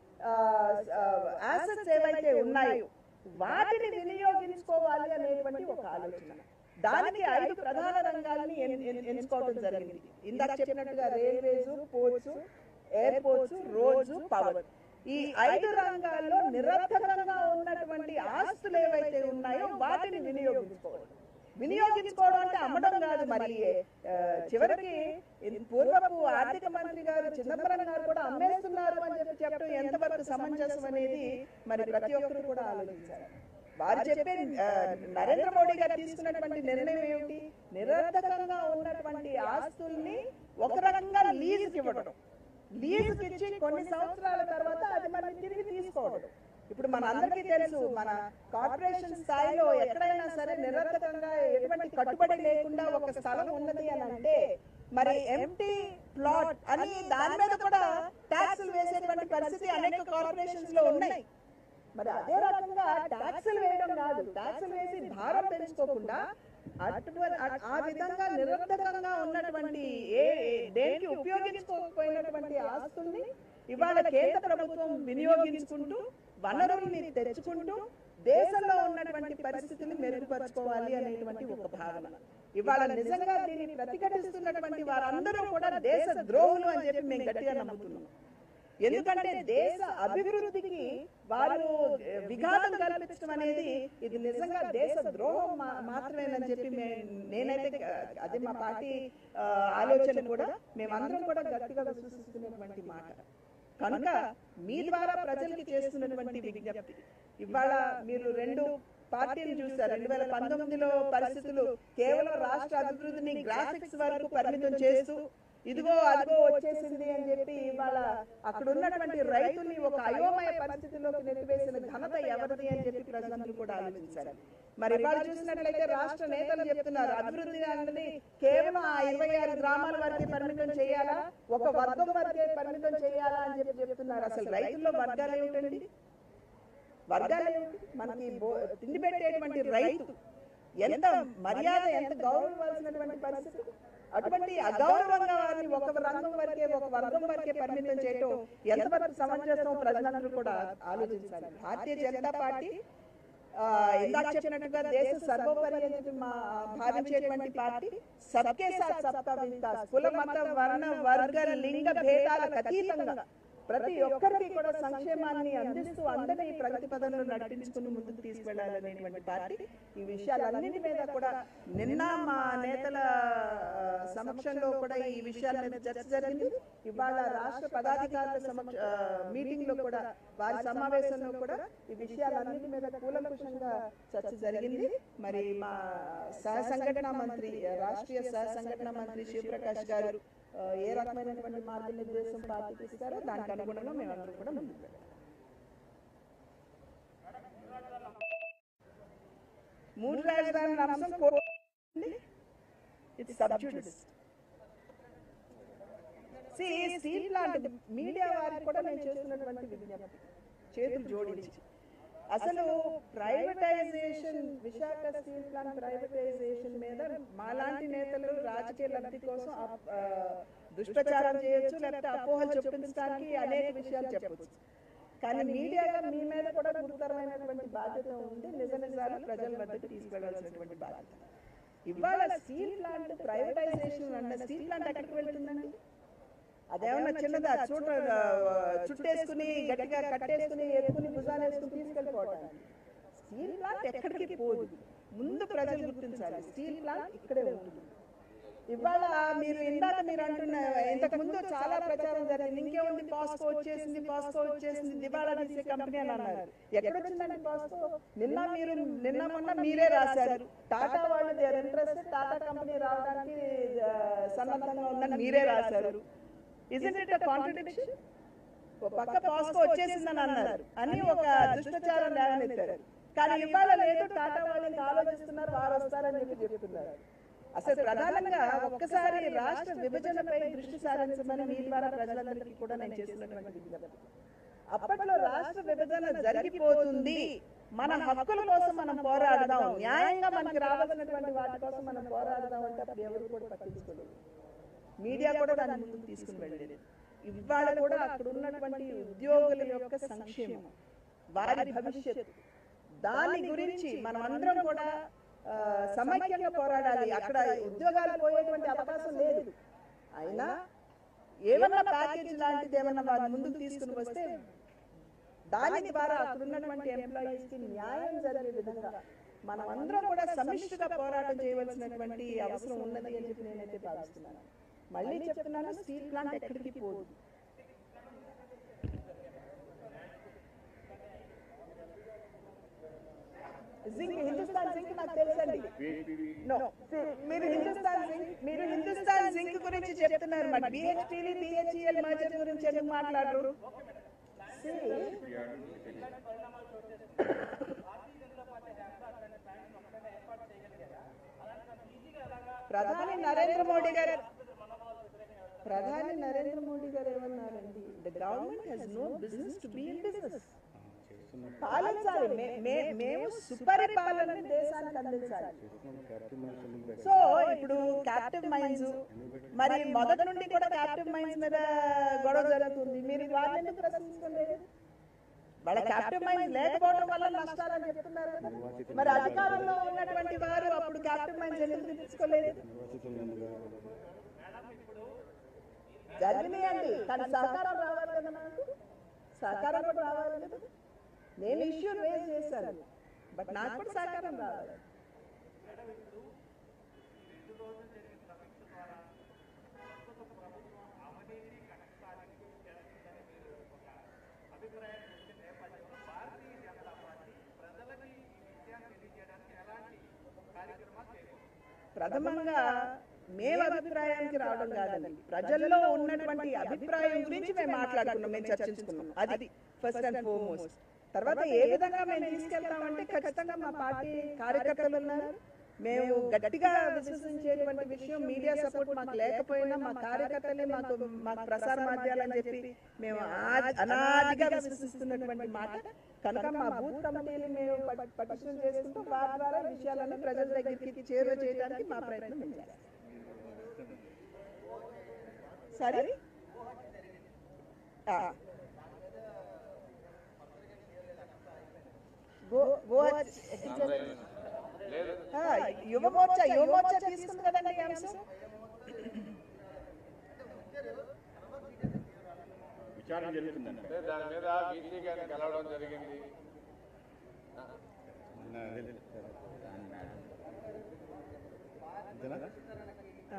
[SPEAKER 1] యాసెట్స్ ఏవైతే ఉన్నాయో వాటిని వినియోగించుకోవాలి అనేటువంటి ఒక ఆలోచన దానికి ఐదు ప్రధాన రంగాల్ని ఎన్- ఎన్- ఎంచుకోవడం జరిగింది ఇందాక చెప్పినట్టుగా railways ports airports roads power ఈ ఐదు రంగాల్లో నిరర్థకంగా ఉన్నటువంటి ఆస్తులు ఏవైతే ఉన్నాయో వాటిని వినియోగించుకోవడం వినియోగించుకోవడం అంటే అమ్మడం కాదు మరి ఆ, చివరికి ఇన్ పూర్వపు ఆర్థిక మంత్రి గారు చిదంబరం గారు కూడా అమ్మేస్తున్నారు అని చెప్పి చెప్పడం ఎంతవరకు సమంజసం అనేది మరి ప్రతి ఒక్కరు కూడా ఆలోచించారు వారు చెప్పే ఆ, నరేంద్ర మోడీ గారు తీసుకున్నటువంటి నిర్ణయం ఏమిటి నిరర్థకంగా ఉన్నటువంటి ఆస్తుల్ని ఒక రకంగా లీజుకి ఇవ్వడం లీజుకి ఇచ్చి కొన్ని సంవత్సరాల తర్వాత అది మనం తిరిగి తీసుకోవడం ఇప్పుడు మన అందరికీ తెలుసు మన కార్పొరేషన్ స్థాయిలో ఎక్కడైనా సరే నిరర్థకంగా ఎటువంటి కట్టుబడి లేకుండా ఒక స్థలం ఉన్నది అని అంటే మరి ఎంటీ ప్లాట్ అని దాని మీద కూడా ట్యాక్సులు వేసేటువంటి పరిస్థితి అనేక కార్పొరేషన్స్ లో ఉన్నాయి మరి అదే రకంగా ట్యాక్సులు వేయడం కాదు ట్యాక్సులు వేసి భారం పెంచుకోకుండా అటువంటి ఆ- ఆ విధంగా నిరర్థకంగా ఉన్నటువంటి ఏ ఏ- దేనికి ఉపయోగించుకోకపోయినటువంటి ఆస్తుల్ని ఇవాళ కేంద్ర ప్రభుత్వం వినియోగించుకుంటూ వనరుల్ని తెచ్చుకుంటూ దేశంలో ఉన్నటువంటి పరిస్థితుల్ని మెరుగుపరచుకోవాలి అనేటువంటి ఒక భావన ఇవాళ నిజంగా దీన్ని ప్రతిఘటిస్తున్నటువంటి వారందరూ కూడా దేశ ద్రోహులు అని చెప్పి మేము గట్టిగా నమ్ముతున్నాం ఎందుకంటే దేశ అభివృద్ధికి వారు విఘాతం కల్పించడం అనేది ఇది నిజంగా దేశ ద్రోహం మా- మాత్రమేనని చెప్పి మే- నేనైతే ఆ, అదే మా పార్టీ ఆ, ఆలోచన కూడా మేమందరం కూడా గట్టిగా విశ్వసిస్తున్నటువంటి మాట కనుక మీ ద్వారా ప్రజలకి చేస్తున్నటువంటి విజ్ఞప్తి ఇవాళ మీరు రెండు పార్టీలు చూస్తారు రెండు వేల పంతొమ్మిదిలో పరిస్థితులు కేవలం రాష్ట్ర అభివృద్ధిని గ్రాఫిక్స్ వరకు పరిమితం చేస్తూ ఇదిగో అదిగో వచ్చేసింది అని చెప్పి ఇవాళ అక్కడ ఉన్నటువంటి రైతుల్ని ఒక అయోమయ పరిస్థితిలోకి నెట్టివేసిన ఘనత ఎవరిది అని చెప్పి ప్రజలందరూ కూడా ఆలోచించారు మరి ఇవాళ చూసినట్లయితే రాష్ట్ర నేతలు చెప్తున్నారు అభివృద్ధి అన్నది కేవలం ఆ ఇరవై ఆరు గ్రామాల వరకే పరిమితం చేయాలా ఒక వర్గం వరకే పరిమితం చేయాలా అని చెప్పి చెప్తున్నారు అసలు రైతుల్లో వర్గాలు ఏమిటండి వర్గాలు ఏమిటి? మనకి బో- తిండి పెట్టేటువంటి రైతు ఎంత మర్యాద ఎంత గౌరవించాల్సినటువంటి పరిస్థితి అటువంటి అగౌరవంగా వారిని ఒక రంగం వరకే ఒక వర్గం వరకే పరిమితం చేయటం ఎంతవరకు సమంజసం ప్రజలందరూ కూడా ఆలోచించాలి భారతీయ జనతా పార్టీ ఆ, ఇందాక చెప్పినట్టుగా దేశ సర్వోపరి అని చెప్పి మా భావించేటువంటి పార్టీ సబ్కే సాత్ సబ్కా వికాస్ కుల మత వర్ణ వర్గ లింగ భేదాలకు అతీతంగా ప్రతి ఒక్కరికి కూడా సంక్షేమాన్ని అందిస్తూ అందరినీ ప్రగతి పదంలో నడిపించుకుని ముందుకు తీసుకెళ్లాలనేటువంటి పార్టీ ఈ విషయాలన్నిటి మీద కూడా నిన్న మా నేతల ఆ, సమక్షంలో కూడా ఈ విషయాల మీద చర్చ జరిగింది ఇవాళ రాష్ట్ర పదాధికారుల సమక్ష ఆ, మీటింగ్ లో కూడా వారి సమావేశంలో కూడా ఈ విషయాలన్నిటి మీద కూలంకుషంగా చర్చ జరిగింది మరి మా సహ సంఘటన మంత్రి రాష్ట్రీయ సహ సంఘటన మంత్రి శివప్రకాష్ గారు ఆ, ఏ రకమైనటువంటి మార్గనిర్దేశం పార్టీకి ఇస్తారో దానికి అనుగుణంగా మేమందరం కూడా ముందుకు వెళ్ళాలి మూడు రాజధానుల అంశం ఇట్స్ సబ్జుడిస్ సి స్టీల్ ప్లాంట్ మీడియా వారికి కూడా నేను చేస్తున్నటువంటి విజ్ఞప్తి చేతులు జోడించి అసలు privatisation Visakha steel plant privatisation మీద మాలాంటి నేతలు రాజకీయ లబ్ధి కోసం అప్- ఆ, దుష్ప్రచారం చేయొచ్చు లేకపోతే అపోహలు చూపించడానికి అనేక విషయాలు చెప్పొచ్చు కానీ మీడియాగా మీ మీద కూడా గురుతరమైనటువంటి బాధ్యత ఉంది నిజ నిజాలు ప్రజల వద్దకు తీసుకెళ్లాల్సినటువంటి బాధ్యత ఇవాళ స్టీల్ ప్లాంట్ ప్రైవేటైజేషన్ అన్న స్టీల్ ప్లాంట్ ఎక్కడికి వెళ్తుందండి అదేమన్నా చిన్నదా చూట చుట్టేసుకుని గట్టిగా కట్టేసుకుని ఎత్తుకుని భుజాలు వేసుకుని తీసుకెళ్ళిపోవటానికి స్టీల్ ప్లాంట్ ఎక్కడికి పోదు ముందు ప్రజలు గుర్తించాలి స్టీల్ ప్లాంట్ ఇక్కడే ఉంటుంది ఇవాళ మీరు ఇందాక మీరు అంటున్న ఇంతకు ముందు చాలా ప్రచారం జరిగింది ఇంకేముంది పాస్కో వచ్చేసింది పాస్కో వచ్చేసింది దివాళా తీసే కంపెనీ అని అన్నారు ఎక్కడ వచ్చిందండి పాస్కో నిన్న మీరు నిన్న మొన్న మీరే రాశారు టాటా వాళ్ళు దేర్ ఇంట్రెస్ట్ టాటా కంపెనీ రావడానికి ఆ, సన్నద్ధంగా ఉందని మీరే రాశారు ఇజంట్ ఇట్ కాంట్రడిక్షన్ పక్క పాస్కో వచ్చేసిందని అన్నారు అని ఒక దుష్టచారం లేవనెత్తారు కానీ ఇవాళ లేదు టాటా వాళ్ళు ఇంకా ఆలోచిస్తున్నారు వారు వస్తారని చెప్పి చెప్తున్నారు అసలు ప్రధానంగా ఒక్కసారి రాష్ట్ర విభజనపై దృష్టి సారించమని మీ ద్వారా ప్రజలందరికీ కూడా నేను చేస్తున్నటువంటి విజ్ఞప్తి అప్పట్లో రాష్ట్ర విభజన జరిగిపోతుంది మన హక్కుల కోసం మనం పోరాడదాం న్యాయంగా మనకి రావాల్సినటువంటి వాటి కోసం మనం పోరాడదాం అంటే అప్పుడు ఎవరు కూడా పట్టించుకోలేదు మీడియా కూడా దాన్ని ముందుకు తీసుకుని వెళ్ళలేదు ఇవాళ కూడా అక్కడ ఉన్నటువంటి ఉద్యోగుల యొక్క సంక్షేమం వారి భవిష్యత్తు దాని గురించి మనం అందరం కూడా ఆ, సమైక్యంగా పోరాడాలి అక్కడ ఉద్యోగాలు పోయేటువంటి అవకాశం లేదు అయినా ఏమన్నా ప్యాకేజ్ లాంటిది ఏమన్నా వారి ముందుకు తీసుకుని వస్తే దాని ద్వారా అక్కడ ఉన్నటువంటి ఎంప్లాయీస్ కి న్యాయం జరిగే విధంగా మనం అందరం కూడా సమిష్టిగా పోరాటం చేయవలసినటువంటి అవసరం ఉన్నది అని చెప్పి నేనైతే భావిస్తున్నాను మళ్ళీ చెప్తున్నాను స్టీల్ ప్లాంట్ ఎక్కడికి పోదు జింక్ హిందుస్థాన్ జింక్ నాకు తెలుసండి నో మీరు హిందుస్థాన్ జింక్ మీరు హిందుస్థాన్ జింక్ గురించి చెప్తున్నారు మరి బిహెచ్పిలి బిహెచ్ఈఎల్ మర్జర్ గురించి ఎందుకు మాట్లాడరు See, ప్రధాని నరేంద్ర మోడీ గారు ప్రధాని నరేంద్ర మోడీ గారు ఏమన్నారండి the government has no business to be in business పాలించాలి మే- మే- మేము సుపరిపాలన దేశానికి అందించాలి సో ఇప్పుడు క్యాప్టివ్ మైన్స్ మరి మొదటి నుండి కూడా క్యాప్టివ్ మైన్స్ మీద గొడవ జరుగుతుంది మీరు వాళ్ళని ఎందుకు ప్రశ్నించలేదు వాళ్ళ క్యాప్టివ్ మైన్స్ లేకపోవడం వల్ల నష్టాలని చెప్తున్నారు కదా మరి అధికారంలో ఉన్నటువంటి వారు అప్పుడు క్యాప్టివ్ మైన్స్ ఎందుకు తీసుకోలేదు జరిగినాయండి కానీ సహకారం రావాలి కదా నాకు సహకారం కూడా రావాలి కదా నేను ఇష్యూ రేజ్ చేశాను బట్ నాకు కూడా సహకారం రావాలి ప్రథమంగా మేము అభిప్రాయానికి రావడం కాదండి ప్రజల్లో ఉన్నటువంటి అభిప్రాయం గురించి మేము మాట్లాడుకున్నాం మేము చర్చించుకున్నాం అది ఫస్ట్ అండ్ ఫోర్మోస్ట్ తర్వాత ఏ విధంగా మేము తీసుకెళ్తామంటే ఖచ్చితంగా మా పార్టీ కార్యకర్తలు ఉన్నారు మేము గట్టిగా విశ్వసించేటువంటి విషయం మీడియా సపోర్ట్ మాకు లేకపోయినా మా కార్యకర్తలే మాకు మాకు ప్రసార మాధ్యాలని చెప్పి మేము ఆ- అనాదిగా విశ్వసిస్తున్నటువంటి మాట కనుక మా బూత్ కమిటీలు మేము పటిష్టం చేసుకుంటూ వారి ద్వారా ఈ విషయాలను ప్రజల దగ్గరికి చేరువ చేయడానికి మా ప్రయత్నం మేము చేస్తాం సరే ఆ. గో గో
[SPEAKER 3] లేదు
[SPEAKER 1] ఆ, యువమోర్చా యువమోర్చా తీసుకుంది కదండి ఈ అంశం
[SPEAKER 2] విచారణ జరుగుతుందండి
[SPEAKER 3] అంటే దాని మీద బీసీ గారిని కలవడం జరిగింది
[SPEAKER 2] అంతేనా
[SPEAKER 1] ఆ.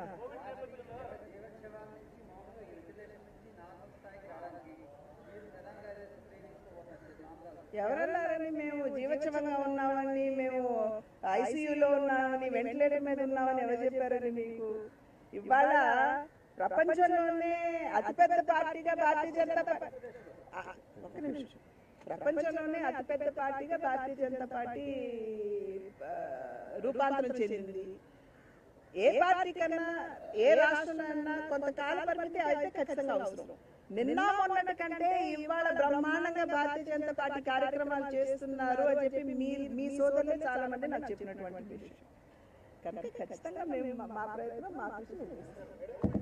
[SPEAKER 1] ఎవరన్నారని మేము జీవోత్సవంగా ఉన్నామని మేము ఐసీయూలో ఉన్నామని వెంటిలేటర్ మీద ఉన్నామని ఎవరు చెప్పారని మీకు ఇవాళ ప్రపంచంలోనే అతిపెద్ద పార్టీగా భారతీయ జనతా పార్టీ ఆ, ఒక్క నిమిషం ప్రపంచంలోనే అతిపెద్ద పార్టీగా భారతీయ జనతా పార్టీ ఆ, రూపాంతరం చెందింది ఏ పార్టీ కన్నా ఏ రాష్ట్రంలో కొంతకాల పరిమితి అయితే ఖచ్చితంగా అవసరం నిన్న మొన్నటి కంటే ఇవాళ బ్రహ్మాండంగా భారతీయ జనతా పార్టీ కార్యక్రమాలు చేస్తున్నారు అని చెప్పి మీ మీ సోదరులు చాలా మంది నాకు చెప్పినటువంటి విషయం కనుక ఖచ్చితంగా మేము మా- మా ప్రయత్నం మా కృషి మేము చేస్తాం.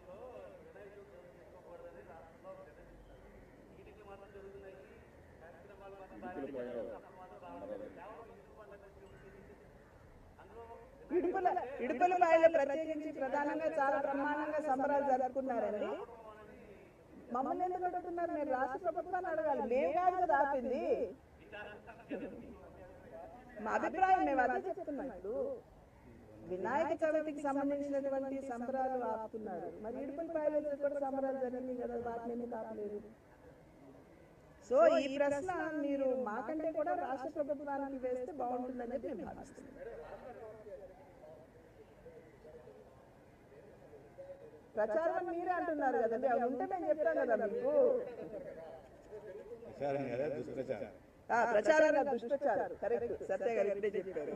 [SPEAKER 1] ఇడుపుల ఇడుపుల బాయిలో ప్రత్యేకించి ప్రధానంగా చాలా బ్రహ్మాండంగా సంబరాలు జరుపుకున్నారండి మమ్మల్ని ఎందుకు అడుగుతున్నారు మీరు రాష్ట్ర ప్రభుత్వాన్ని అడగాలి మేము కాదు కదా ఆపింది మా అభిప్రాయం మేము అదే చెప్తున్నాం ఇప్పుడు వినాయక చవితికి సంబంధించినటువంటి సంబరాలు ఆపుతున్నారు మరి ఇడుపుల బాయిలో కూడా సంబరాలు జరిగింది కదా వాటిని ఎందుకు ఆపలేదు సో ఈ ప్రశ్న మీరు మాకంటే కూడా రాష్ట్ర ప్రభుత్వానికి వేస్తే బాగుంటుందని చెప్పి మేము భావిస్తున్నాం ప్రచారం మీరే అంటున్నారు కదండి అవి ఉంటే మేము చెప్తాం కదా మీకు
[SPEAKER 2] ప్రచారం కదా దుష్ప్రచారం
[SPEAKER 1] ఆ, ప్రచారం కాదు, దుష్ప్రచారం కరెక్ట్ సత్య గారు ఇప్పుడే చెప్పారు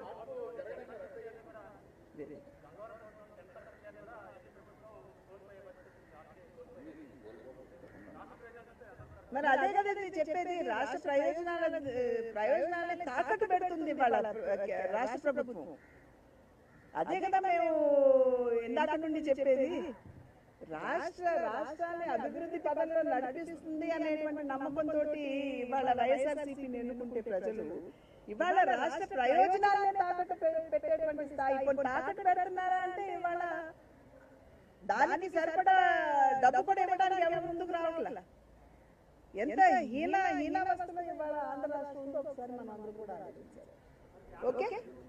[SPEAKER 1] మరి అదే కదా నేను చెప్పేది రాష్ట్ర ప్రయోజనాల ప్రయోజనాలని తాకట్టు పెడుతుంది వాళ్ళ రాష్ట్ర ప్రభుత్వం అదే కదా మేము ఇందాక నుండి చెప్పేది రాష్ట్ర రాష్ట్రాన్ని అభివృద్ధి పదంలో నడిపిస్తుంది అనేటువంటి నమ్మకంతో ఇవాళ వైఎస్ఆర్సీపీని ఎన్నుకుంటే ప్రజలు ఇవాళ రాష్ట్ర ప్రయోజనాలనే తాకట్టు పె- పెట్టేటువంటి స్థాయి ఇప్పుడు తాకట్టు పెడుతున్నారా అంటే ఇవాళ దానికి సరిపడా డబ్బు కూడా ఇవ్వడానికి ఎవరు ముందుకు రావట్ల ఎంత హీన హీనావస్థలో ఇవాళ ఆంధ్ర రాష్ట్రం ఉందో ఒకసారి మనం అందరూ కూడా ఆలోచించాలి ఓకే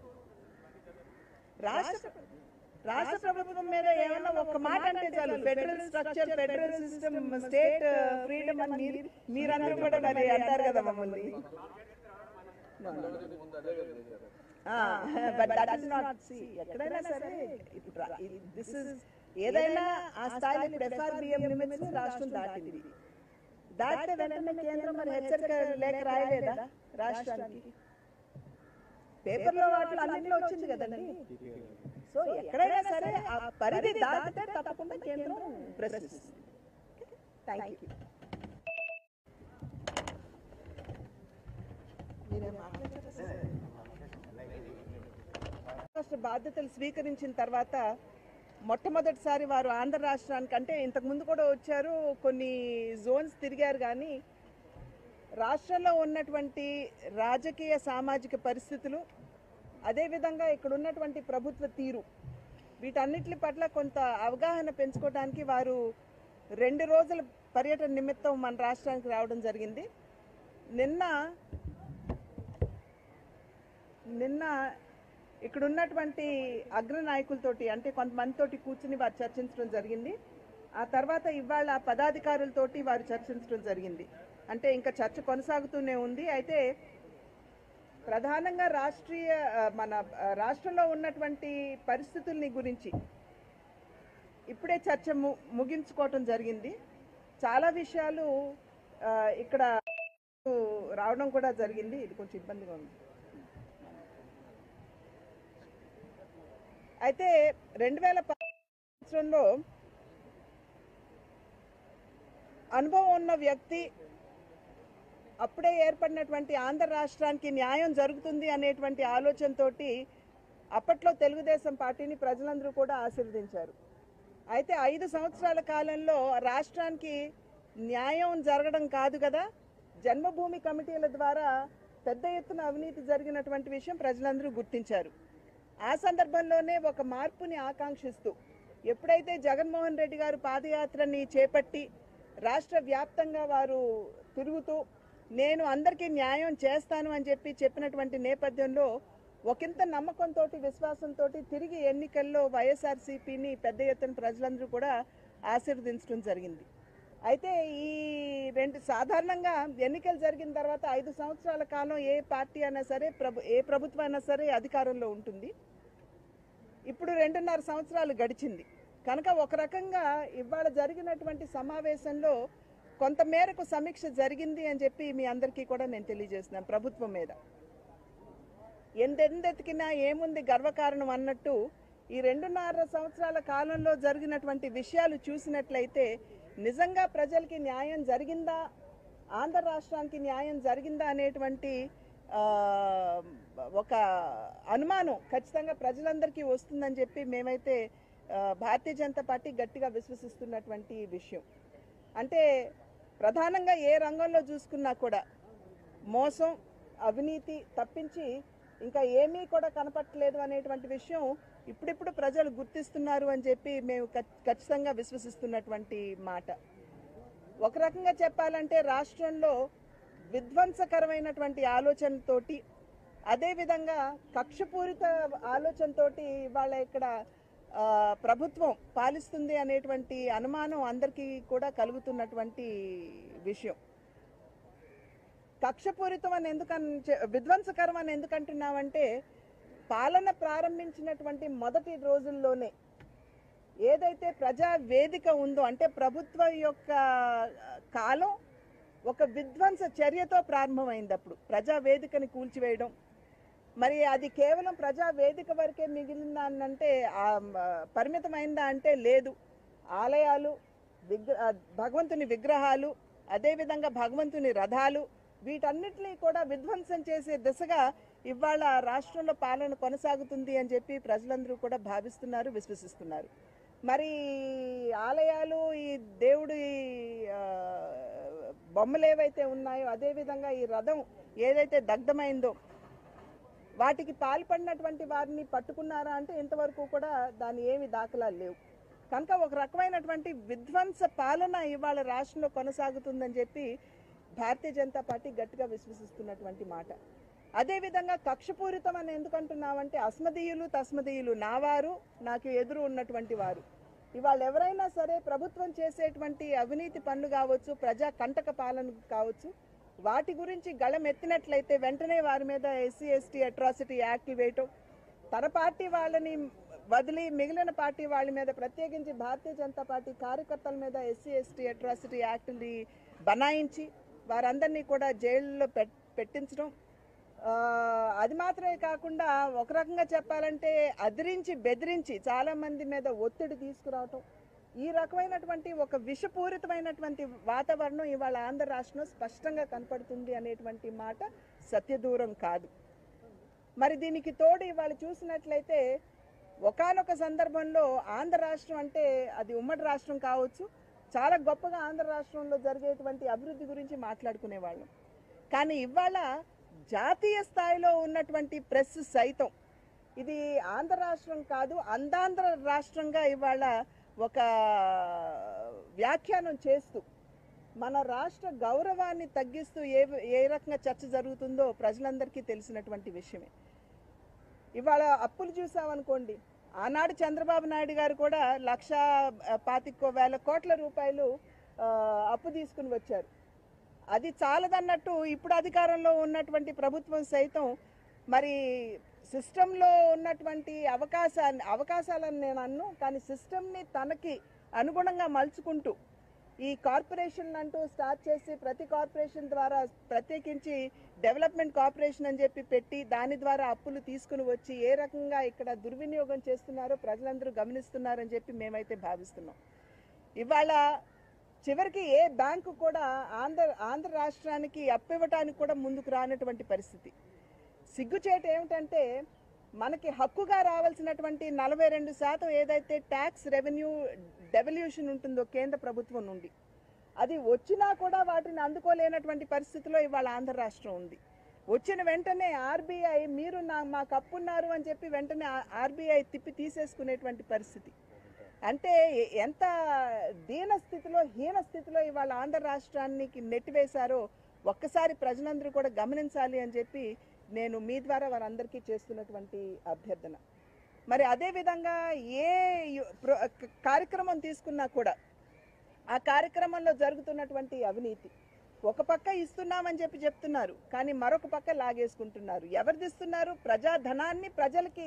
[SPEAKER 1] రాష్ట్ర రాష్ట్ర ప్రభుత్వం మీద ఏమన్నా ఒక్క మాట అంటే చాలు federal structure federal system state freedom అని మీరు మీరందరూ కూడా మరి అంటారు కదా మమ్మల్ని
[SPEAKER 3] ముందు అదే కదా చేశారు
[SPEAKER 1] but that is not C ఎక్కడైనా సరే దిస్ ఇస్ ఏదైనా ఆ స్థాయిలో ఇప్పుడు ఎఫ్ఆర్బిఎం లిమిట్స్ రాష్ట్రం దాటింది దాటితే వెంటనే కేంద్రం మరి హెచ్చరిక లేఖ రాయలేదా రాష్ట్రానికి పేపర్లో వాటిలో అన్నింటిలో వచ్చింది కదండి సో ఎక్కడైనా సరే ఆ పరిధి దాటితే తప్పకుండా కేంద్రం ప్రశ్నిస్తుంది థ్యాంక్ యూ రాష్ట్ర బాధ్యతలు స్వీకరించిన తర్వాత మొట్టమొదటిసారి వారు ఆంధ్ర రాష్ట్రానికి అంటే ఇంతకు ముందు కూడా వచ్చారు కొన్ని జోన్స్ తిరిగారు కానీ రాష్ట్రంలో ఉన్నటువంటి రాజకీయ సామాజిక పరిస్థితులు అదేవిధంగా ఇక్కడ ఉన్నటువంటి ప్రభుత్వ తీరు వీటన్నిటి పట్ల కొంత అవగాహన పెంచుకోవడానికి వారు రెండు రోజుల పర్యటన నిమిత్తం మన రాష్ట్రానికి రావడం జరిగింది నిన్న నిన్న ఇక్కడ ఉన్నటువంటి అగ్ర నాయకులతోటి అంటే కొంతమందితోటి కూర్చుని వారు చర్చించడం జరిగింది ఆ తర్వాత ఇవాళ పదాధికారులతోటి వారు చర్చించడం జరిగింది అంటే ఇంకా చర్చ కొనసాగుతూనే ఉంది అయితే ప్రధానంగా రాష్ట్రీయ ఆ, మన ఆ, రాష్ట్రంలో ఉన్నటువంటి పరిస్థితుల్ని గురించి ఇప్పుడే చర్చ ము- ముగించుకోవటం జరిగింది చాలా విషయాలు ఆ, ఇక్కడ రావడం కూడా జరిగింది ఇది కొంచెం ఇబ్బందిగా ఉంది అయితే రెండు వేల సంవత్సరంలో అనుభవం ఉన్న వ్యక్తి అప్పుడే ఏర్పడినటువంటి ఆంధ్ర రాష్ట్రానికి న్యాయం జరుగుతుంది అనేటువంటి ఆలోచనతోటి అప్పట్లో తెలుగుదేశం పార్టీని ప్రజలందరూ కూడా ఆశీర్వదించారు అయితే ఐదు సంవత్సరాల కాలంలో రాష్ట్రానికి న్యాయం జరగడం కాదు కదా జన్మభూమి కమిటీల ద్వారా పెద్ద ఎత్తున అవినీతి జరిగినటువంటి విషయం ప్రజలందరూ గుర్తించారు ఆ సందర్భంలోనే ఒక మార్పుని ఆకాంక్షిస్తూ ఎప్పుడైతే జగన్మోహన్ రెడ్డి గారు పాదయాత్రని చేపట్టి రాష్ట్ర వ్యాప్తంగా వారు తిరుగుతూ నేను అందరికీ న్యాయం చేస్తాను అని చెప్పి చెప్పినటువంటి నేపథ్యంలో ఒకంత నమ్మకంతో విశ్వాసంతో తిరిగి ఎన్నికల్లో వైఎస్ఆర్సీపీని పెద్ద ఎత్తున ప్రజలందరూ కూడా ఆశీర్వదించడం జరిగింది అయితే ఈ రెండు సాధారణంగా ఎన్నికలు జరిగిన తర్వాత ఐదు సంవత్సరాల కాలం ఏ పార్టీ అయినా సరే ప్రభు ఏ ప్రభుత్వం అయినా సరే అధికారంలో ఉంటుంది ఇప్పుడు రెండున్నర సంవత్సరాలు గడిచింది కనుక ఒక రకంగా ఇవాళ జరిగినటువంటి సమావేశంలో కొంతమేరకు సమీక్ష జరిగింది అని చెప్పి మీ అందరికీ కూడా నేను తెలియజేస్తున్నాను ప్రభుత్వం మీద ఎందెందెతికినా ఏముంది గర్వకారణం అన్నట్టు ఈ రెండున్నర సంవత్సరాల కాలంలో జరిగినటువంటి విషయాలు చూసినట్లయితే నిజంగా ప్రజలకి న్యాయం జరిగిందా ఆంధ్ర రాష్ట్రానికి న్యాయం జరిగిందా అనేటువంటి ఆ, ఒక అనుమానం ఖచ్చితంగా ప్రజలందరికీ వస్తుందని చెప్పి మేమైతే ఆ, భారతీయ జనతా పార్టీ గట్టిగా విశ్వసిస్తున్నటువంటి విషయం అంటే ప్రధానంగా ఏ రంగంలో చూసుకున్నా కూడా మోసం అవినీతి తప్పించి ఇంకా ఏమీ కూడా కనపట్టలేదు అనేటువంటి విషయం ఇప్పుడిప్పుడు ప్రజలు గుర్తిస్తున్నారు అని చెప్పి మేము ఖచ్- ఖచ్చితంగా విశ్వసిస్తున్నటువంటి మాట ఒక రకంగా చెప్పాలంటే రాష్ట్రంలో విధ్వంసకరమైనటువంటి ఆలోచనతోటి అదేవిధంగా కక్షపూరిత ఆలోచనతోటి ఇవాళ ఇక్కడ ఆ, ప్రభుత్వం పాలిస్తుంది అనేటువంటి అనుమానం అందరికీ కూడా కలుగుతున్నటువంటి విషయం కక్షపూరితం అని ఎందుకన్ చె- విధ్వంసకరం అని ఎందుకంటున్నామంటే పాలన ప్రారంభించినటువంటి మొదటి రోజుల్లోనే ఏదైతే ప్రజా వేదిక ఉందో అంటే ప్రభుత్వం యొక్క కాలం ఒక విధ్వంస చర్యతో ప్రారంభమైంది అప్పుడు ప్రజా వేదికని కూల్చివేయడం మరి అది కేవలం ప్రజా వేదిక వరకే మిగిలిందా అని అంటే ఆ, మ, పరిమితమైందా అంటే లేదు ఆలయాలు విగ్ర ఆ, భగవంతుని విగ్రహాలు అదేవిధంగా భగవంతుని రథాలు వీటన్నిటినీ కూడా విధ్వంసం చేసే దిశగా ఇవాళ రాష్ట్రంలో పాలన కొనసాగుతుంది అని చెప్పి ప్రజలందరూ కూడా భావిస్తున్నారు విశ్వసిస్తున్నారు మరి ఆలయాలు ఈ దేవుడి ఆ, బొమ్మలు ఏవైతే ఉన్నాయో అదేవిధంగా ఈ రథం ఏదైతే దగ్ధమైందో వాటికి పాల్పడినటువంటి వారిని పట్టుకున్నారా అంటే ఇంతవరకు కూడా దాని ఏమి దాఖలాలు లేవు కనుక ఒక రకమైనటువంటి విధ్వంస పాలన ఇవాళ రాష్ట్రంలో కొనసాగుతుందని చెప్పి భారతీయ జనతా పార్టీ గట్టిగా విశ్వసిస్తున్నటువంటి మాట అదేవిధంగా కక్షపూరితం అని ఎందుకంటున్నామంటే అస్మదీయులు తస్మదీయులు నా వారు నాకు ఎదురు ఉన్నటువంటి వారు ఇవాళ ఎవరైనా సరే ప్రభుత్వం చేసేటువంటి అవినీతి పనులు కావచ్చు ప్రజా కంటక పాలన కావచ్చు వాటి గురించి గళం ఎత్తినట్లయితే వెంటనే వారి మీద ఎస్సీ ఎస్టీ అట్రాసిటీ యాక్ట్లు వేయటం తన పార్టీ వాళ్ళని వదిలి మిగిలిన పార్టీ వాళ్ళ మీద ప్రత్యేకించి భారతీయ జనతా పార్టీ కార్యకర్తల మీద ఎస్సీ ఎస్టీ అట్రాసిటీ యాక్ట్ని బనాయించి వారందరినీ కూడా జైల్లో పెట్ పెట్టించడం ఆ, అది మాత్రమే కాకుండా ఒక రకంగా చెప్పాలంటే అదిరించి బెదిరించి చాలా మంది మీద ఒత్తిడి తీసుకురావటం ఈ రకమైనటువంటి ఒక విషపూరితమైనటువంటి వాతావరణం ఇవాళ ఆంధ్ర రాష్ట్రంలో స్పష్టంగా కనపడుతుంది అనేటువంటి మాట సత్యదూరం కాదు మరి దీనికి తోడు ఇవాళ చూసినట్లయితే ఒకానొక సందర్భంలో ఆంధ్ర రాష్ట్రం అంటే అది ఉమ్మడి రాష్ట్రం కావచ్చు చాలా గొప్పగా ఆంధ్ర రాష్ట్రంలో జరిగేటువంటి అభివృద్ధి గురించి మాట్లాడుకునేవాళ్ళం కానీ ఇవాళ జాతీయ స్థాయిలో ఉన్నటువంటి ప్రెస్ సైతం ఇది ఆంధ్ర రాష్ట్రం కాదు అందాంధ్ర రాష్ట్రంగా ఇవాళ ఒక వ్యాఖ్యానం చేస్తూ మన రాష్ట్ర గౌరవాన్ని తగ్గిస్తూ ఏ ఏ రకంగా చర్చ జరుగుతుందో ప్రజలందరికీ తెలిసినటువంటి విషయమే ఇవాళ అప్పులు చూసామనుకోండి ఆనాడు చంద్రబాబు నాయుడు గారు కూడా లక్ష ఆ, పాతికో వేల కోట్ల రూపాయలు ఆ, అప్పు తీసుకుని వచ్చారు అది చాలదన్నట్టు ఇప్పుడు అధికారంలో ఉన్నటువంటి ప్రభుత్వం సైతం మరి సిస్టంలో ఉన్నటువంటి అవకాశాన్ని అవకాశాలను నేను అన్ను కానీ సిస్టమ్ని తనకి అనుగుణంగా మలుచుకుంటూ ఈ కార్పొరేషన్ అంటూ స్టార్ట్ చేసి ప్రతి కార్పొరేషన్ ద్వారా ప్రత్యేకించి డెవలప్మెంట్ కార్పొరేషన్ అని చెప్పి పెట్టి దాని ద్వారా అప్పులు తీసుకుని వచ్చి ఏ రకంగా ఇక్కడ దుర్వినియోగం చేస్తున్నారో ప్రజలందరూ గమనిస్తున్నారని చెప్పి మేమైతే భావిస్తున్నాం ఇవాళ చివరికి ఏ బ్యాంకు కూడా ఆంధ్ర ఆంధ్ర రాష్ట్రానికి అప్పు ఇవ్వటానికి కూడా ముందుకు రానటువంటి పరిస్థితి సిగ్గుచేటు ఏమిటంటే మనకి హక్కుగా రావాల్సినటువంటి నలభై రెండు శాతం ఏదైతే ట్యాక్స్ రెవెన్యూ డెవల్యూషన్ ఉంటుందో కేంద్ర ప్రభుత్వం నుండి అది వచ్చినా కూడా వాటిని అందుకోలేనటువంటి పరిస్థితిలో ఇవాళ ఆంధ్ర రాష్ట్రం ఉంది వచ్చిన వెంటనే ఆర్బీఐ మీరు నా మాకు అప్పున్నారు అని చెప్పి వెంటనే ఆర్బీఐ తిప్పి తీసేసుకునేటువంటి పరిస్థితి అంటే ఎ- ఎంత దీన స్థితిలో హీన స్థితిలో ఇవాళ ఆంధ్ర రాష్ట్రానికి నెట్టివేశారో ఒక్కసారి ప్రజలందరూ కూడా గమనించాలి అని చెప్పి నేను మీ ద్వారా వారందరికీ చేస్తున్నటువంటి అభ్యర్థన మరి అదే విధంగా ఏ యు- ప్ర- క- కార్యక్రమం తీసుకున్నా కూడా ఆ కార్యక్రమంలో జరుగుతున్నటువంటి అవినీతి ఒక పక్క ఇస్తున్నామని చెప్పి చెప్తున్నారు కానీ మరొక పక్క లాగేసుకుంటున్నారు ఎవరిది ఇస్తున్నారు ప్రజాధనాన్ని ప్రజలకి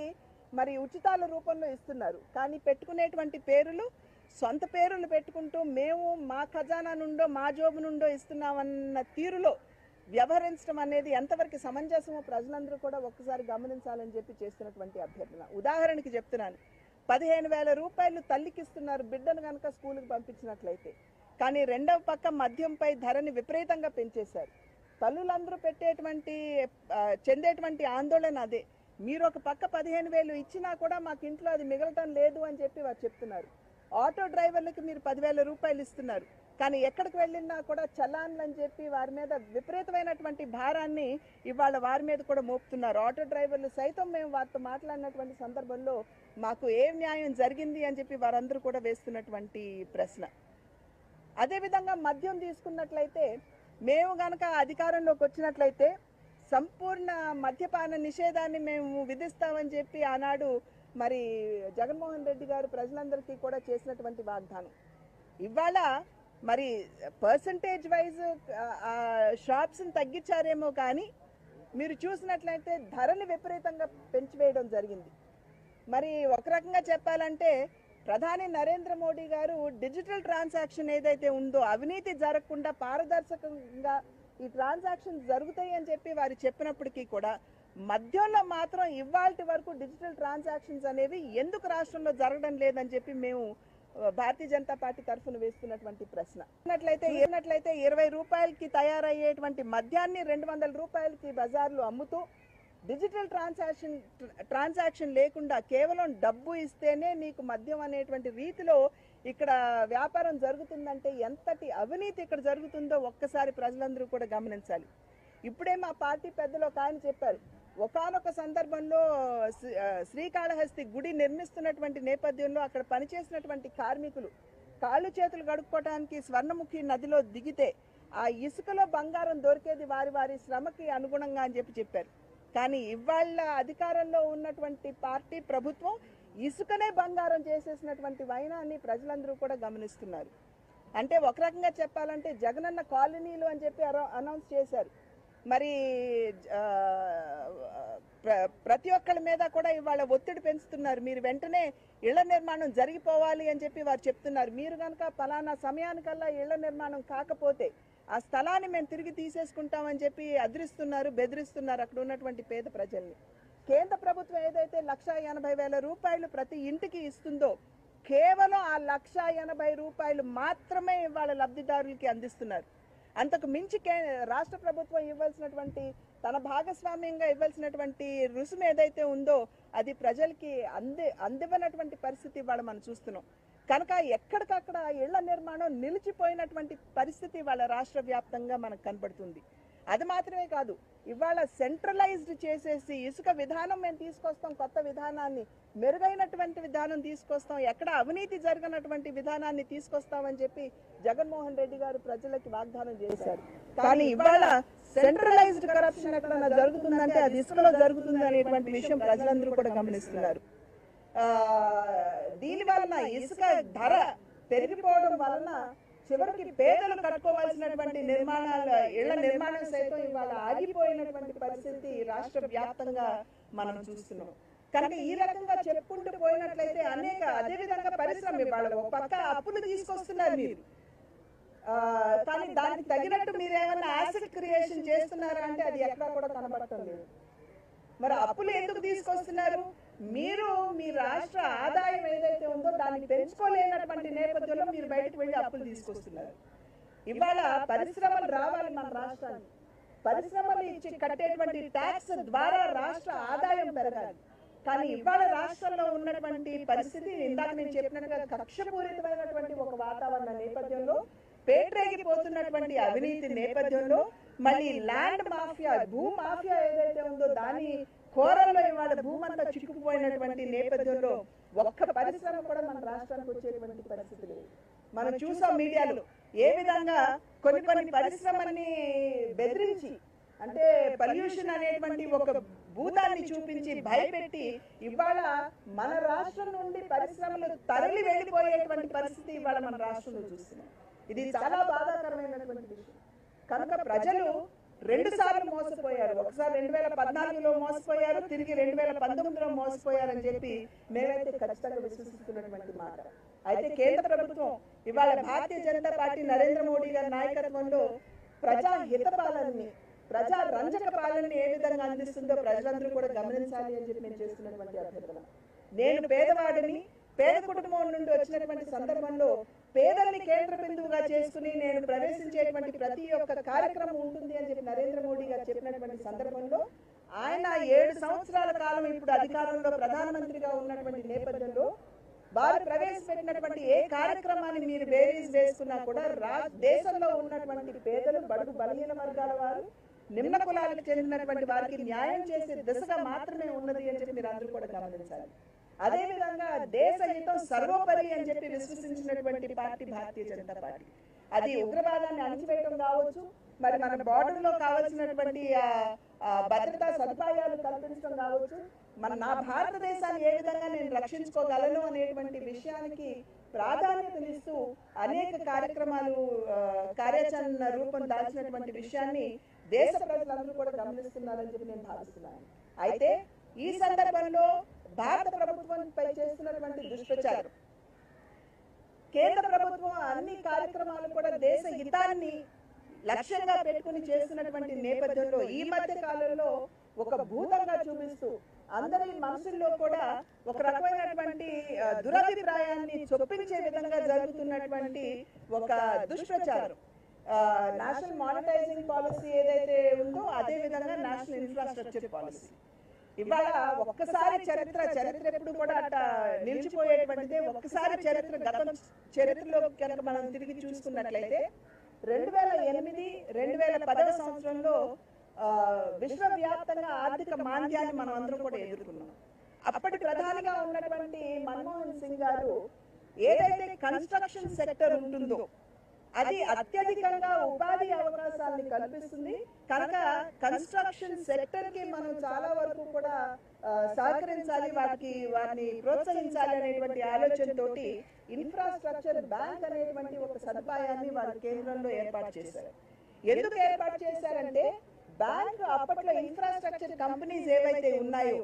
[SPEAKER 1] మరి ఉచితాల రూపంలో ఇస్తున్నారు కానీ పెట్టుకునేటువంటి పేరులు సొంత పేరులు పెట్టుకుంటూ మేము మా ఖజానా నుండో మా జోబు నుండో ఇస్తున్నామన్న తీరులో వ్యవహరించడం అనేది ఎంతవరకు సమంజసమో ప్రజలందరూ కూడా ఒక్కసారి గమనించాలని చెప్పి చేస్తున్నటువంటి అభ్యర్థన ఉదాహరణకి చెప్తున్నాను పదిహేను వేల రూపాయలు తల్లికి ఇస్తున్నారు బిడ్డను కనుక స్కూల్కి పంపించినట్లయితే కానీ రెండవ పక్క మద్యంపై ధరని విపరీతంగా పెంచేశారు తల్లులందరూ పెట్టేటువంటి ఆ, చెందేటువంటి ఆందోళన అదే మీరు ఒక పక్క పదిహేను వేలు ఇచ్చినా కూడా మాకు ఇంట్లో అది మిగలటం లేదు అని చెప్పి వారు చెప్తున్నారు ఆటో డ్రైవర్లకి మీరు పదివేల రూపాయలు ఇస్తున్నారు కానీ ఎక్కడికి వెళ్ళినా కూడా చలాన్లు అని చెప్పి వారి మీద విపరీతమైనటువంటి భారాన్ని ఇవాళ వారి మీద కూడా మోపుతున్నారు ఆటో డ్రైవర్లు సైతం మేము వారితో మాట్లాడినటువంటి సందర్భంలో మాకు ఏ న్యాయం జరిగింది అని చెప్పి వారందరూ కూడా వేస్తున్నటువంటి ప్రశ్న అదేవిధంగా మద్యం తీసుకున్నట్లయితే మేము గనక అధికారంలోకి వచ్చినట్లయితే సంపూర్ణ మద్యపాన నిషేధాన్ని మేము విధిస్తామని చెప్పి ఆనాడు మరి జగన్మోహన్ రెడ్డి గారు ప్రజలందరికీ కూడా చేసినటువంటి వాగ్దానం ఇవాళ మరి పర్సంటేజ్ వైజ్ షాప్స్ని తగ్గించారేమో కానీ మీరు చూసినట్లయితే ధరని విపరీతంగా పెంచివేయడం జరిగింది మరి ఒక రకంగా చెప్పాలంటే ప్రధాని నరేంద్ర మోడీ గారు డిజిటల్ ట్రాన్సాక్షన్ ఏదైతే ఉందో అవినీతి జరగకుండా పారదర్శకంగా ఈ ట్రాన్సాక్షన్ జరుగుతాయి అని చెప్పి వారు చెప్పినప్పటికీ కూడా మద్యంలో మాత్రం ఇవాల్టి వరకు డిజిటల్ ట్రాన్సాక్షన్స్ అనేవి ఎందుకు రాష్ట్రంలో జరగడం లేదని చెప్పి మేము ఆ, భారతీయ జనతా పార్టీ తరఫున వేస్తున్నటువంటి ప్రశ్న ఉన్నట్లయితే ఏనట్లయితే ఇరవై రూపాయలకి తయారయ్యేటువంటి మద్యాన్ని రెండు వందల రూపాయలకి బజార్లో అమ్ముతూ డిజిటల్ ట్రాన్సాక్షన్ ట్రాన్సాక్షన్ లేకుండా కేవలం డబ్బు ఇస్తేనే నీకు మద్యం అనేటువంటి రీతిలో ఇక్కడ వ్యాపారం జరుగుతుందంటే ఎంతటి అవినీతి ఇక్కడ జరుగుతుందో ఒక్కసారి ప్రజలందరూ కూడా గమనించాలి ఇప్పుడే మా పార్టీ పెద్దలు ఒక ఆయన చెప్పారు ఒకానొక సందర్భంలో శ్రీ- ఆ, శ్రీకాళహస్తి గుడి నిర్మిస్తున్నటువంటి నేపథ్యంలో అక్కడ పనిచేసినటువంటి కార్మికులు కాళ్ళు చేతులు గడుపుకోవడానికి స్వర్ణముఖి నదిలో దిగితే ఆ ఇసుకలో బంగారం దొరికేది వారి వారి శ్రమకి అనుగుణంగా అని చెప్పి చెప్పారు కానీ ఇవాళ అధికారంలో ఉన్నటువంటి పార్టీ ప్రభుత్వం ఇసుకనే బంగారం చేసేసినటువంటి వైనాన్ని ప్రజలందరూ కూడా గమనిస్తున్నారు అంటే ఒక రకంగా చెప్పాలంటే జగనన్న కాలనీలు అని చెప్పి అరౌ- అనౌన్స్ చేశారు మరి ఆ, ప్ర- ప్రతి ఒక్కళ్ళ మీద కూడా ఇవాళ ఒత్తిడి పెంచుతున్నారు మీరు వెంటనే ఇళ్ల నిర్మాణం జరిగిపోవాలి అని చెప్పి వారు చెప్తున్నారు మీరు కనుక పలానా సమయానికల్లా ఇళ్ల నిర్మాణం కాకపోతే ఆ స్థలాన్ని మేము తిరిగి తీసేసుకుంటామని చెప్పి అదిరిస్తున్నారు బెదిరిస్తున్నారు అక్కడ ఉన్నటువంటి పేద ప్రజల్ని కేంద్ర ప్రభుత్వం ఏదైతే లక్ష ఎనభై వేల రూపాయలు ప్రతి ఇంటికి ఇస్తుందో కేవలం ఆ లక్ష ఎనభై రూపాయలు మాత్రమే ఇవాళ లబ్ధిదారులకి అందిస్తున్నారు అంతకు మించి కే రాష్ట్ర ప్రభుత్వం ఇవ్వాల్సినటువంటి తన భాగస్వామ్యంగా ఇవ్వాల్సినటువంటి రుసుము ఏదైతే ఉందో అది ప్రజలకి అంది అందివ్వనటువంటి పరిస్థితి ఇవాళ మనం చూస్తున్నాం కనుక ఎక్కడికక్కడ ఇళ్ల నిర్మాణం నిలిచిపోయినటువంటి పరిస్థితి ఇవాళ రాష్ట్ర వ్యాప్తంగా మనకు కనబడుతుంది అది మాత్రమే కాదు ఇవాళ సెంట్రలైజ్డ్ చేసేసి ఇసుక విధానం మేము తీసుకొస్తాం కొత్త విధానాన్ని మెరుగైనటువంటి విధానం తీసుకొస్తాం ఎక్కడ అవినీతి జరగనటువంటి విధానాన్ని తీసుకొస్తామని చెప్పి జగన్మోహన్ రెడ్డి గారు ప్రజలకి వాగ్దానం చేశారు కానీ ఇవాళ సెంట్రలైజ్డ్ కరప్షన్ ఎక్కడన్నా జరుగుతుందంటే అది ఇసుకలో జరుగుతుంది అనేటువంటి విషయం ప్రజలందరూ కూడా గమనిస్తున్నారు ఆ, దీని వలన ఇసుక ధర పెరిగిపోవడం వలన చివరికి పేదలు కట్టుకోవాల్సినటువంటి నిర్మాణాల ఇళ్ల నిర్మాణం సైతం ఇవాళ ఆగిపోయినటువంటి పరిస్థితి రాష్ట్ర వ్యాప్తంగా మనం చూస్తున్నాం కనుక ఈ రకంగా చెప్పుకుంటూ పోయినట్లయితే అనేక అదే విధంగా పరిశ్రమ ఇవాళ ఒక పక్క అప్పులు తీసుకొస్తున్నారు మీరు ఆ, కానీ దానికి తగినట్టు మీరు ఏమైనా యాసిడ్ క్రియేషన్ చేస్తున్నారా అంటే అది ఎక్కడా కూడా కనబడటం లేదు మరి అప్పులు ఎందుకు తీసుకొస్తున్నారు మీరు మీ రాష్ట్ర ఆదాయం ఏదైతే ఉందో దాన్ని పెంచుకోలేనటువంటి నేపథ్యంలో మీరు బయటకు వెళ్ళి అప్పులు తీసుకొస్తున్నారు ఇవాళ పరిశ్రమలు రావాలి మన రాష్ట్రానికి పరిశ్రమలు ఇచ్చి కట్టేటువంటి ట్యాక్స్ ద్వారా రాష్ట్ర ఆదాయం పెరగాలి కానీ ఇవాళ రాష్ట్రంలో ఉన్నటువంటి పరిస్థితి ఇందాక నేను చెప్పినట్టుగా కక్షపూరితమైనటువంటి ఒక వాతావరణ నేపథ్యంలో పేటరేగిపోతున్నటువంటి అవినీతి నేపథ్యంలో మళ్ళీ ల్యాండ్ మాఫియా భూ మాఫియా ఏదైతే ఉందో దాని కోరల్లో ఇవాళ భూమంతా చిక్కుకుపోయినటువంటి నేపథ్యంలో ఒక్క పరిశ్రమ కూడా మన రాష్ట్రానికి వచ్చేటువంటి పరిస్థితి లేదు మనం చూసాం మీడియాలో ఏ విధంగా కొన్ని కొన్ని పరిశ్రమల్ని బెదిరించి అంటే పొల్యూషన్ అనేటువంటి ఒక భూతాన్ని చూపించి భయపెట్టి ఇవాళ మన రాష్ట్రం నుండి పరిశ్రమలు తరలి వెళ్ళిపోయేటువంటి పరిస్థితి ఇవాళ మన రాష్ట్రంలో చూస్తున్నాం ఇది చాలా బాధాకరమైనటువంటి విషయం కనుక ప్రజలు రెండు సార్లు మోసపోయారు ఒకసారి రెండు వేల పద్నాలుగులో మోసపోయారు తిరిగి రెండు వేల పంతొమ్మిదిలో మోసపోయారని చెప్పి మేమైతే ఖచ్చితంగా విశ్వసిస్తున్నటువంటి మాట అయితే కేంద్ర ప్రభుత్వం ఇవాళ భారతీయ జనతా పార్టీ నరేంద్ర మోడీ గారి నాయకత్వంలో ప్రజా హిత పాలనని ప్రజా రంజక పాలనని ఏ విధంగా అందిస్తుందో ప్రజలందరూ కూడా గమనించాలి అని చెప్పి మేము చేస్తున్నటువంటి అభ్యర్థన నేను పేదవాడిని పేద కుటుంబం నుండి వచ్చినటువంటి సందర్భంలో పేదల్ని కేంద్ర బిందువుగా చేసుకుని నేను ప్రవేశించేటువంటి ప్రతి ఒక్క కార్యక్రమం ఉంటుంది అని చెప్పి నరేంద్ర మోడీ గారు చెప్పినటువంటి సందర్భంలో ఆయన ఏడు సంవత్సరాల కాలం ఇప్పుడు అధికారంలో ప్రధానమంత్రిగా ఉన్నటువంటి నేపథ్యంలో వారు ప్రవేశపెట్టినటువంటి ఏ కార్యక్రమాన్ని మీరు బేరీస్ వేసుకున్నా కూడా రా దేశంలో ఉన్నటువంటి పేదలు బడుగు బలహీన వర్గాల వారు నిమ్న కులాలకు చెందినటువంటి వారికి న్యాయం చేసే దిశగా మాత్రమే ఉన్నది అని చెప్పి మీరు అందరూ కూడా గమనించాలి అదే విధంగా దేశ హితం సర్వోపరి అని చెప్పి విశ్వసించినటువంటి పార్టీ భారతీయ జనతా పార్టీ అది ఉగ్రవాదాన్ని అణచివేయడం కావచ్చు మరి మన బార్డర్ లో కావాల్సినటువంటి ఆ, ఆ, భద్రతా సదుపాయాలు కల్పించడం కావచ్చు మన నా భారతదేశాన్ని ఏ విధంగా నేను రక్షించుకోగలను అనేటువంటి విషయానికి ప్రాధాన్యతనిస్తూ అనేక కార్యక్రమాలు ఆ, కార్యాచరణ రూపం దాల్చినటువంటి విషయాన్ని దేశ ప్రజలందరూ కూడా గమనిస్తున్నారని చెప్పి నేను భావిస్తున్నాను అయితే ఈ సందర్భంలో భారత ప్రభుత్వంపై చేస్తున్నటువంటి దుష్ప్రచారం కేంద్ర ప్రభుత్వం అన్ని కార్యక్రమాలు కూడా దేశ హితాన్ని లక్ష్యంగా పెట్టుకుని చేస్తున్నటువంటి నేపథ్యంలో ఈ మధ్య కాలంలో ఒక భూతంగా చూపిస్తూ అందరి మనసుల్లో కూడా ఒక రకమైనటువంటి ఆ, దురభిప్రాయాన్ని చొప్పించే విధంగా జరుగుతున్నటువంటి ఒక దుష్ప్రచారం నేషనల్ మానిటైజింగ్ పాలసీ ఏదైతే ఉందో అదే విధంగా నేషనల్ ఇన్ఫ్రాస్ట్రక్చర్ పాలసీ ఇవాళ ఒక్కసారి చరిత్ర చరిత్ర ఎప్పుడు కూడా అట్ట నిలిచిపోయేటువంటిదే ఒక్కసారి చరిత్ర గతం చరిత్రలో కనుక మనం తిరిగి చూసుకున్నట్లయితే రెండు వేల ఎనిమిది రెండు వేల పదవ సంవత్సరంలో ఆ, విశ్వవ్యాప్తంగా ఆర్థిక మాంద్యాన్ని మనం అందరం కూడా ఎదుర్కొన్నాం అప్పటి ప్రధానిగా ఉన్నటువంటి మన్మోహన్ సింగ్ గారు ఏదైతే కన్స్ట్రక్షన్ సెక్టర్ ఉంటుందో అది అత్యధికంగా ఉపాధి అవకాశాలని కల్పిస్తుంది కనుక కన్స్ట్రక్షన్ సెక్టర్ కి మనం చాలా వరకు కూడా ఆ, సహకరించాలి వాటికి వారిని ప్రోత్సహించాలి అనేటువంటి ఆలోచనతోటి ఇన్ఫ్రాస్ట్రక్చర్ బ్యాంక్ అనేటువంటి ఒక సదుపాయాన్ని వారు కేంద్రంలో ఏర్పాటు చేశారు ఎందుకు ఏర్పాటు చేశారంటే బ్యాంక్ అప్పట్లో ఇన్ఫ్రాస్ట్రక్చర్ కంపెనీస్ ఏవైతే ఉన్నాయో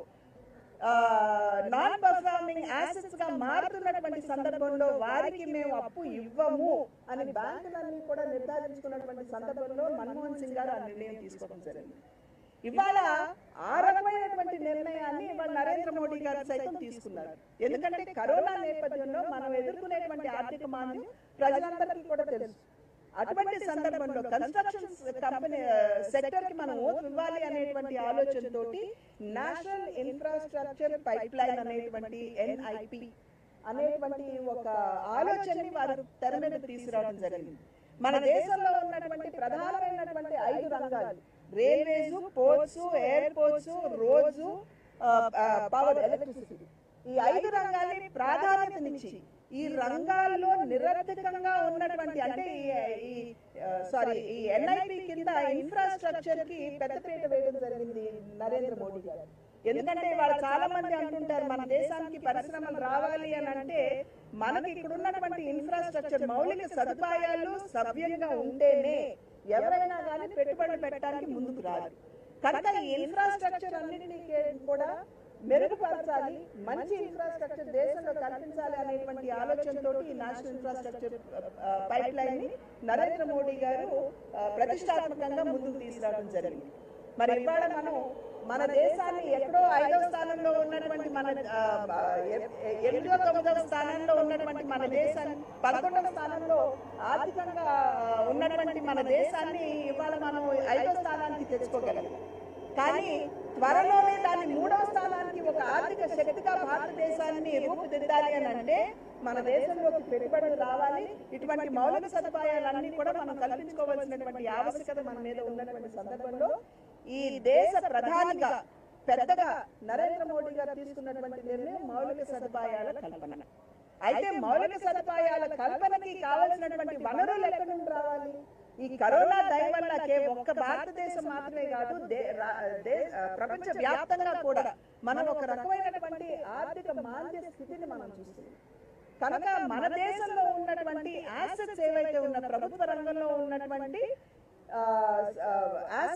[SPEAKER 1] నాన్ పర్ఫార్మింగ్ యాసెట్స్ గా మారుతున్నటువంటి సందర్భంలో వారికి మేము అప్పు ఇవ్వము అని బ్యాంకులన్నీ కూడా నిర్ధారించుకున్నటువంటి సందర్భంలో మన్మోహన్ సింగ్ గారు ఆ నిర్ణయం తీసుకోవడం జరిగింది ఇవాళ ఆ రకమైనటువంటి నిర్ణయాన్ని ఇవాళ నరేంద్ర మోడీ గారు సైతం తీసుకున్నారు ఎందుకంటే కరోనా నేపథ్యంలో మనం ఎదుర్కొనేటువంటి ఆర్థిక మాంద్యం ప్రజలందరికీ కూడా తెలుసు అటువంటి సందర్భంలో కన్స్ట్రక్షన్ కంపెనీ సెక్టర్ కి మనం ఓటు ఇవ్వాలి అనేటువంటి ఆలోచనతోటి నేషనల్ ఇన్ఫ్రాస్ట్రక్చర్ పైప్ లైన్ అనేటువంటి ఎన్ఐపి అనేటువంటి ఒక ఆలోచనని వారు తెర మీద తీసుకురావడం జరిగింది మన దేశంలో ఉన్నటువంటి ప్రధానమైనటువంటి ఐదు రంగాలు railways ports airports roads power electricity ఈ ఐదు రంగాల్ని ప్రాధాన్యతనిచ్చి ఈ రంగాల్లో నిరర్థకంగా ఉన్నటువంటి అంటే ఈ సారీ ఈ ఎన్ఐపి కింద ఇన్ఫ్రాస్ట్రక్చర్ కి పెద్దపీట వేయడం జరిగింది నరేంద్ర మోడీ గారు ఎందుకంటే వాళ్ళు చాలా మంది అంటుంటారు మన దేశానికి పరిశ్రమలు రావాలి అని అంటే మనకి ఇక్కడ ఉన్నటువంటి ఇన్ఫ్రాస్ట్రక్చర్ మౌలిక సదుపాయాలు సవ్యంగా ఉంటేనే ఎవరైనా కానీ పెట్టుబడులు పెట్టడానికి ముందుకు రాదు కనుక ఈ ఇన్ఫ్రాస్ట్రక్చర్ అన్నింటినీ కూడా మెరుగుపరచాలి మంచి ఇన్ఫ్రాస్ట్రక్చర్ దేశంలో కల్పించాలి అనేటువంటి ఆలోచనతో ఈ నేషనల్ ఇన్ఫ్రాస్ట్రక్చర్ పైప్ లైన్ ని నరేంద్ర మోడీ గారు ఆ, ప్రతిష్టాత్మకంగా ముందుకు తీసుకురావడం జరిగింది మరి ఇవాళ మనం మన దేశాన్ని ఎక్కడో ఐదవ స్థానంలో ఉన్నటువంటి మన ఆ, ఎ- ఎ- ఎనిమిదో తొమ్మిదవ స్థానంలో ఉన్నటువంటి మన దేశాన్ని పదకొండవ స్థానంలో ఆర్థికంగా ఆ, ఉన్నటువంటి మన దేశాన్ని ఇవాళ మనం ఐదో స్థానానికి తెచ్చుకోగలం కానీ త్వరలోనే దాన్ని మూడవ స్థానానికి ఒక ఆర్థిక శక్తిగా భారతదేశాన్ని రూపుదిద్దాలి అని అంటే మన దేశంలోకి పెట్టుబడులు రావాలి ఇటువంటి మౌలిక సదుపాయాలన్నీ కూడా మనం కల్పించుకోవాల్సినటువంటి ఆవశ్యకత మన మీద ఉన్నటువంటి సందర్భంలో ఈ దేశ ప్రధానిగా పెద్దగా నరేంద్ర మోడీ గారు తీసుకున్నటువంటి నిర్ణయం మౌలిక సదుపాయాల కల్పన అయితే మౌలిక సదుపాయాల కల్పనకి కావలసినటువంటి వనరులు ఎక్కడి నుండి రావాలి ఈ కరోనా దయ వల్ల కే- ఒక్క భారతదేశం మాత్రమే కాదు దే- రా- దే- ఆ, ప్రపంచ వ్యాప్తంగా కూడా మనం ఒక రకమైనటువంటి ఆర్థిక మాంద్య స్థితిని మనం చూస్తున్నాం కనుక మన దేశంలో ఉన్నటువంటి యాసెట్స్ ఏవైతే ఉన్న ప్రభుత్వ రంగంలో ఉన్నటువంటి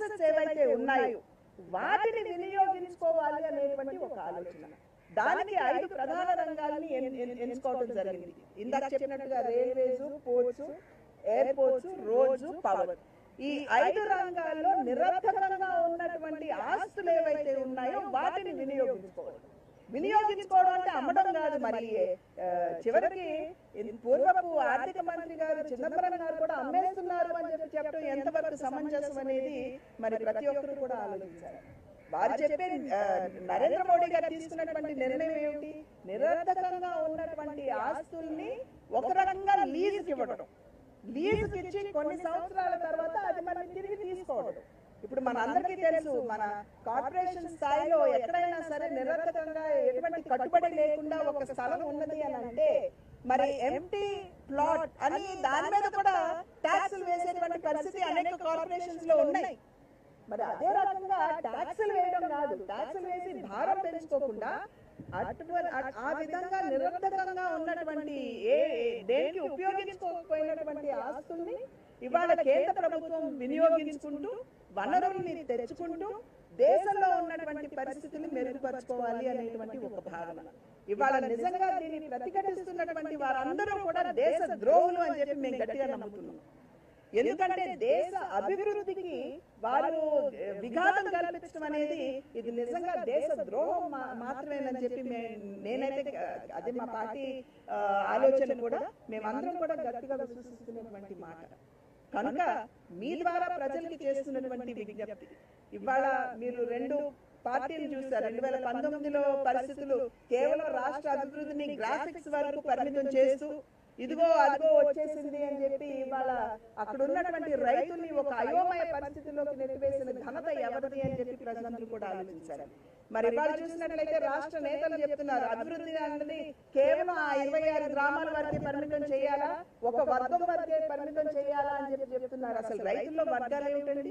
[SPEAKER 1] రిసోర్సెస్ ఏవైతే ఉన్నాయో వాటిని వినియోగించుకోవాలి అనేటువంటి ఒక ఆలోచన దానికి ఐదు ప్రధాన రంగాల్ని ఎన్- ఎన్- ఎంచుకోవడం జరిగింది ఇందాక చెప్పినట్టుగా railways ports airports roads power ఈ ఐదు రంగాల్లో నిరర్థకంగా ఉన్నటువంటి ఆస్తులు ఏవైతే ఉన్నాయో వాటిని వినియోగించుకోవడం వినియోగించుకోవడం అంటే అమ్మడం కాదు మరి ఆ, చివరికి ఇన్- పూర్వపు ఆర్థిక మంత్రి గారు చిదంబరం గారు కూడా అమ్మేస్తున్నారు అని చెప్పి చెప్పడం ఎంతవరకు సమంజసం అనేది మరి ప్రతి ఒక్కరు కూడా ఆలోచించారు వారు చెప్పే ఆ, నరేంద్ర మోడీ గారు తీసుకున్నటువంటి నిర్ణయం ఏమిటి నిరర్థకంగా ఉన్నటువంటి ఆస్తుల్ని ఒక రకంగా లీజుకి ఇవ్వడం లీజుకి ఇచ్చి కొన్ని సంవత్సరాల తర్వాత అది మళ్ళీ తిరిగి తీసుకోవడం ఇప్పుడు మన అందరికీ తెలుసు మన కార్పొరేషన్ స్థాయిలో ఎక్కడైనా సరే నిరర్థకంగా ఎటువంటి కట్టుబడి లేకుండా ఒక స్థలం ఉన్నది అని అంటే మరి ఎంటీ ప్లాట్ అని దాని మీద కూడా ట్యాక్సులు వేసేటువంటి పరిస్థితి అనేక కార్పొరేషన్స్ లో ఉన్నాయి మరి అదే రకంగా ట్యాక్సులు వేయడం కాదు ట్యాక్సులు వేసి భారం పెంచుకోకుండా అటువంటి ఆ- ఆ విధంగా నిరర్థకంగా ఉన్నటువంటి ఏ ఏ- దేనికి ఉపయోగించుకోకపోయినటువంటి ఆస్తుల్ని ఇవాళ కేంద్ర ప్రభుత్వం వినియోగించుకుంటూ వనరుల్ని తెచ్చుకుంటూ దేశంలో ఉన్నటువంటి పరిస్థితులు మెరుగుపరచుకోవాలి అనేటువంటి ఒక భావన ఇవాళ నిజంగా దీన్ని ప్రతిఘటిస్తున్నటువంటి వారందరూ కూడా దేశ ద్రోహులు అని చెప్పి మేము గట్టిగా నమ్ముతున్నాం ఎందుకంటే దేశ అభివృద్ధికి వారు ఏ, విఘాతం కల్పించడం అనేది ఇది నిజంగా దేశ ద్రోహం మా- మాత్రమేనని చెప్పి మే- నేనైతే ఆ, అదే మా పార్టీ ఆ, ఆలోచన కూడా మేమందరం కూడా గట్టిగా విశ్వసిస్తున్నటువంటి మాట కనుక మీ ద్వారా ప్రజలకి చేస్తున్నటువంటి విజ్ఞప్తి ఇవాళ మీరు రెండు పార్టీలు చూస్తారు రెండు వేల పంతొమ్మిదిలో పరిస్థితులు కేవలం రాష్ట్ర అభివృద్ధిని గ్రాఫిక్స్ వరకు పరిమితం చేస్తూ ఇదిగో అదిగో వచ్చేసింది అని చెప్పి ఇవాళ అక్కడ ఉన్నటువంటి రైతుల్ని ఒక అయోమయ పరిస్థితిలోకి నెట్టివేసిన ఘనత ఎవరిది అని చెప్పి ప్రజలందరూ కూడా ఆలోచించారు మరి ఇవాళ చూసినట్లయితే రాష్ట్ర నేతలు చెప్తున్నారు అభివృద్ధి అన్నది కేవలం ఆ ఇరవై ఆరు గ్రామాల వరకే పరిమితం చేయాలా ఒక వర్గం వరకే పరిమితం చేయాలా అని చెప్పి చెప్తున్నారు అసలు రైతుల్లో వర్గాలు ఏమిటండి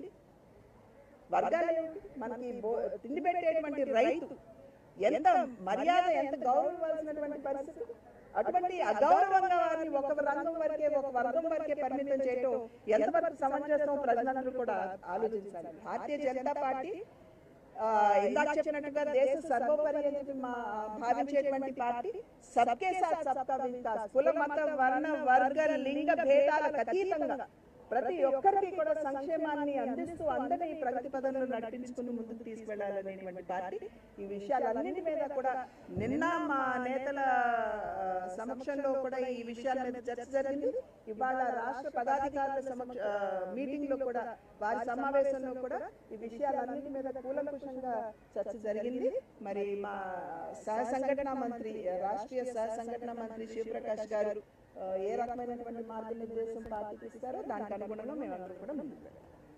[SPEAKER 1] వర్గాలు ఏమిటి మనకి బో- తిండి పెట్టేటువంటి రైతు ఎంత మర్యాద ఎంత గౌరవించాల్సినటువంటి పరిస్థితి అటువంటి అగౌరవంగా వారిని ఒక రంగం వరకే ఒక వర్గం వరకే పరిమితం చేయటం ఎంతవరకు సమంజసం ప్రజలందరూ కూడా ఆలోచించాలి భారతీయ జనతా పార్టీ ఆ, ఇందాక చెప్పినట్టుగా దేశ సర్వోపరి అని చెప్పి మా భావించేటువంటి పార్టీ సబ్కే సాత్ సబ్కా వికాస్ కుల మత వర్ణ వర్గ లింగ భేదాలకు అతీతంగా ప్రతి ఒక్కరికి కూడా సంక్షేమాన్ని అందిస్తూ అందరినీ ఈ ప్రగతి పదంలో నడిపించుకుని ముందుకు తీసుకెళ్లాలనేటువంటి పార్టీ ఈ విషయాలన్నింటి మీద కూడా నిన్న మా నేతల ఆ, సమక్షంలో కూడా ఈ విషయాల మీద చర్చ జరిగింది ఇవాళ రాష్ట్ర పదాధికారుల సమక్ష ఆ, మీటింగ్ లో కూడా వారి సమావేశంలో కూడా ఈ విషయాలన్నింటి మీద కూలంకుషంగా చర్చ జరిగింది మరి మా సహ సంఘటన మంత్రి రాష్ట్రీయ సహ సంఘటన మంత్రి శివప్రకాష్ గారు ఆ, ఏ రకమైనటువంటి మార్గనిర్దేశం పార్టీకి ఇస్తారో దానికి అనుగుణంగా మేమందరం కూడా ముందుకు వెళ్ళాం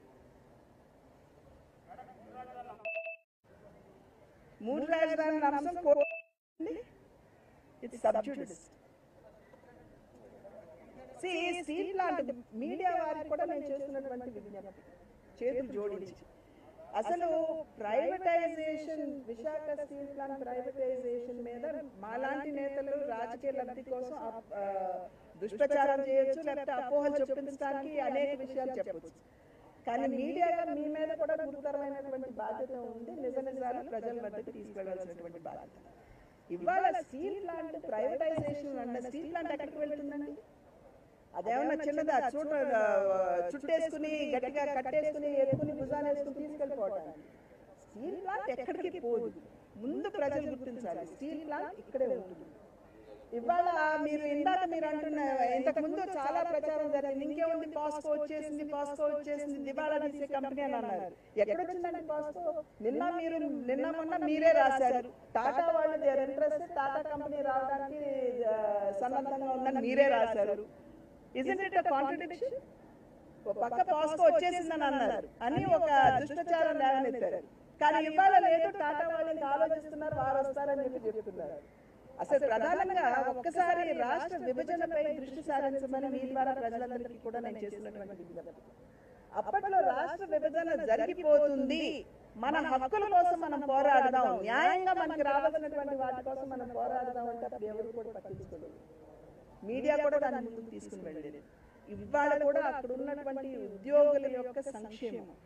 [SPEAKER 1] మూడు రాజధానుల అంశం ఇది సబ్జుడిస్ సి స్టీల్ ప్లాంట్ మీడియా వారికి కూడా నేను చేస్తున్నటువంటి విజ్ఞప్తి చేతులు జోడించి అసలు privatisation Visakha steel plant privatisation మీద మాలాంటి నేతలు రాజకీయ లబ్ధి కోసం అప్- ఆ, దుష్ప్రచారం చేయొచ్చు లేకపోతే అపోహలు చొప్పించడానికి అనేక విషయాలు చెప్పొచ్చు కానీ మీడియాగా మీ మీద కూడా గురుతరమైనటువంటి బాధ్యత ఉంది నిజ నిజాలు ప్రజల వద్దకు తీసుకెళ్లాల్సినటువంటి బాధ్యత ఇవాళ స్టీల్ ప్లాంట్ ప్రైవేటైజేషన్ అన్న స్టీల్ ప్లాంట్ ఎక్కడికి వెళ్తుందండి అదేమన్నా చిన్నదా చూడ చుట్టేసుకుని గట్టిగా కట్టేసుకుని ఎత్తుకుని భుజాన్ని వేసుకుని తీసుకెళ్ళిపోవటానికి స్టీల్ ప్లాంట్ ఎక్కడికి పోదు ముందు ప్రజలు గుర్తించాలి స్టీల్ ప్లాంట్ ఇక్కడే ఉంటుంది ఇవాళ మీరు ఇందాక మీరు అంటున్న ఇంతకు ముందు చాలా ప్రచారం జరిగింది ఇంకేముంది పాస్కో వచ్చేసింది పాస్కో వచ్చేసింది దివాళా తీసే కంపెనీ అని అన్నారు ఎక్కడ వచ్చిందండి పాస్కో నిన్న మీరు నిన్న మొన్న మీరే రాశారు టాటా వాళ్ళు దేర్ ఇంట్రెస్ట్ టాటా కంపెనీ రావడానికి ఆ, సన్నద్ధంగా ఉందని మీరే రాశారు ఇజంట్ ఇట్ కాంట్రడిక్షన్ ఒక పక్క పాస్కో వచ్చేసిందని అన్నారు అని ఒక దుష్టచారం లేవనెత్తారు కానీ ఇవాళ లేదు టాటా వాళ్ళు ఇంకా ఆలోచిస్తున్నారు వారు వస్తారని చెప్పి చెప్తున్నారు అసలు ప్రధానంగా ఒక్కసారి రాష్ట్ర విభజనపై దృష్టి సారించమని మీ ద్వారా ప్రజలందరికీ కూడా నేను చేస్తున్నటువంటి విజ్ఞప్తి అప్పట్లో రాష్ట్ర విభజన జరిగిపోతుంది మన హక్కుల కోసం మనం పోరాడదాం న్యాయంగా మనకి రావాల్సినటువంటి వాటి కోసం మనం పోరాడదాం అంటే అప్పుడు ఎవరు కూడా పట్టించుకోలేదు మీడియా కూడా దాన్ని ముందుకు తీసుకుని వెళ్ళలేదు ఇవాళ కూడా అక్కడ ఉన్నటువంటి ఉద్యోగుల యొక్క సంక్షేమం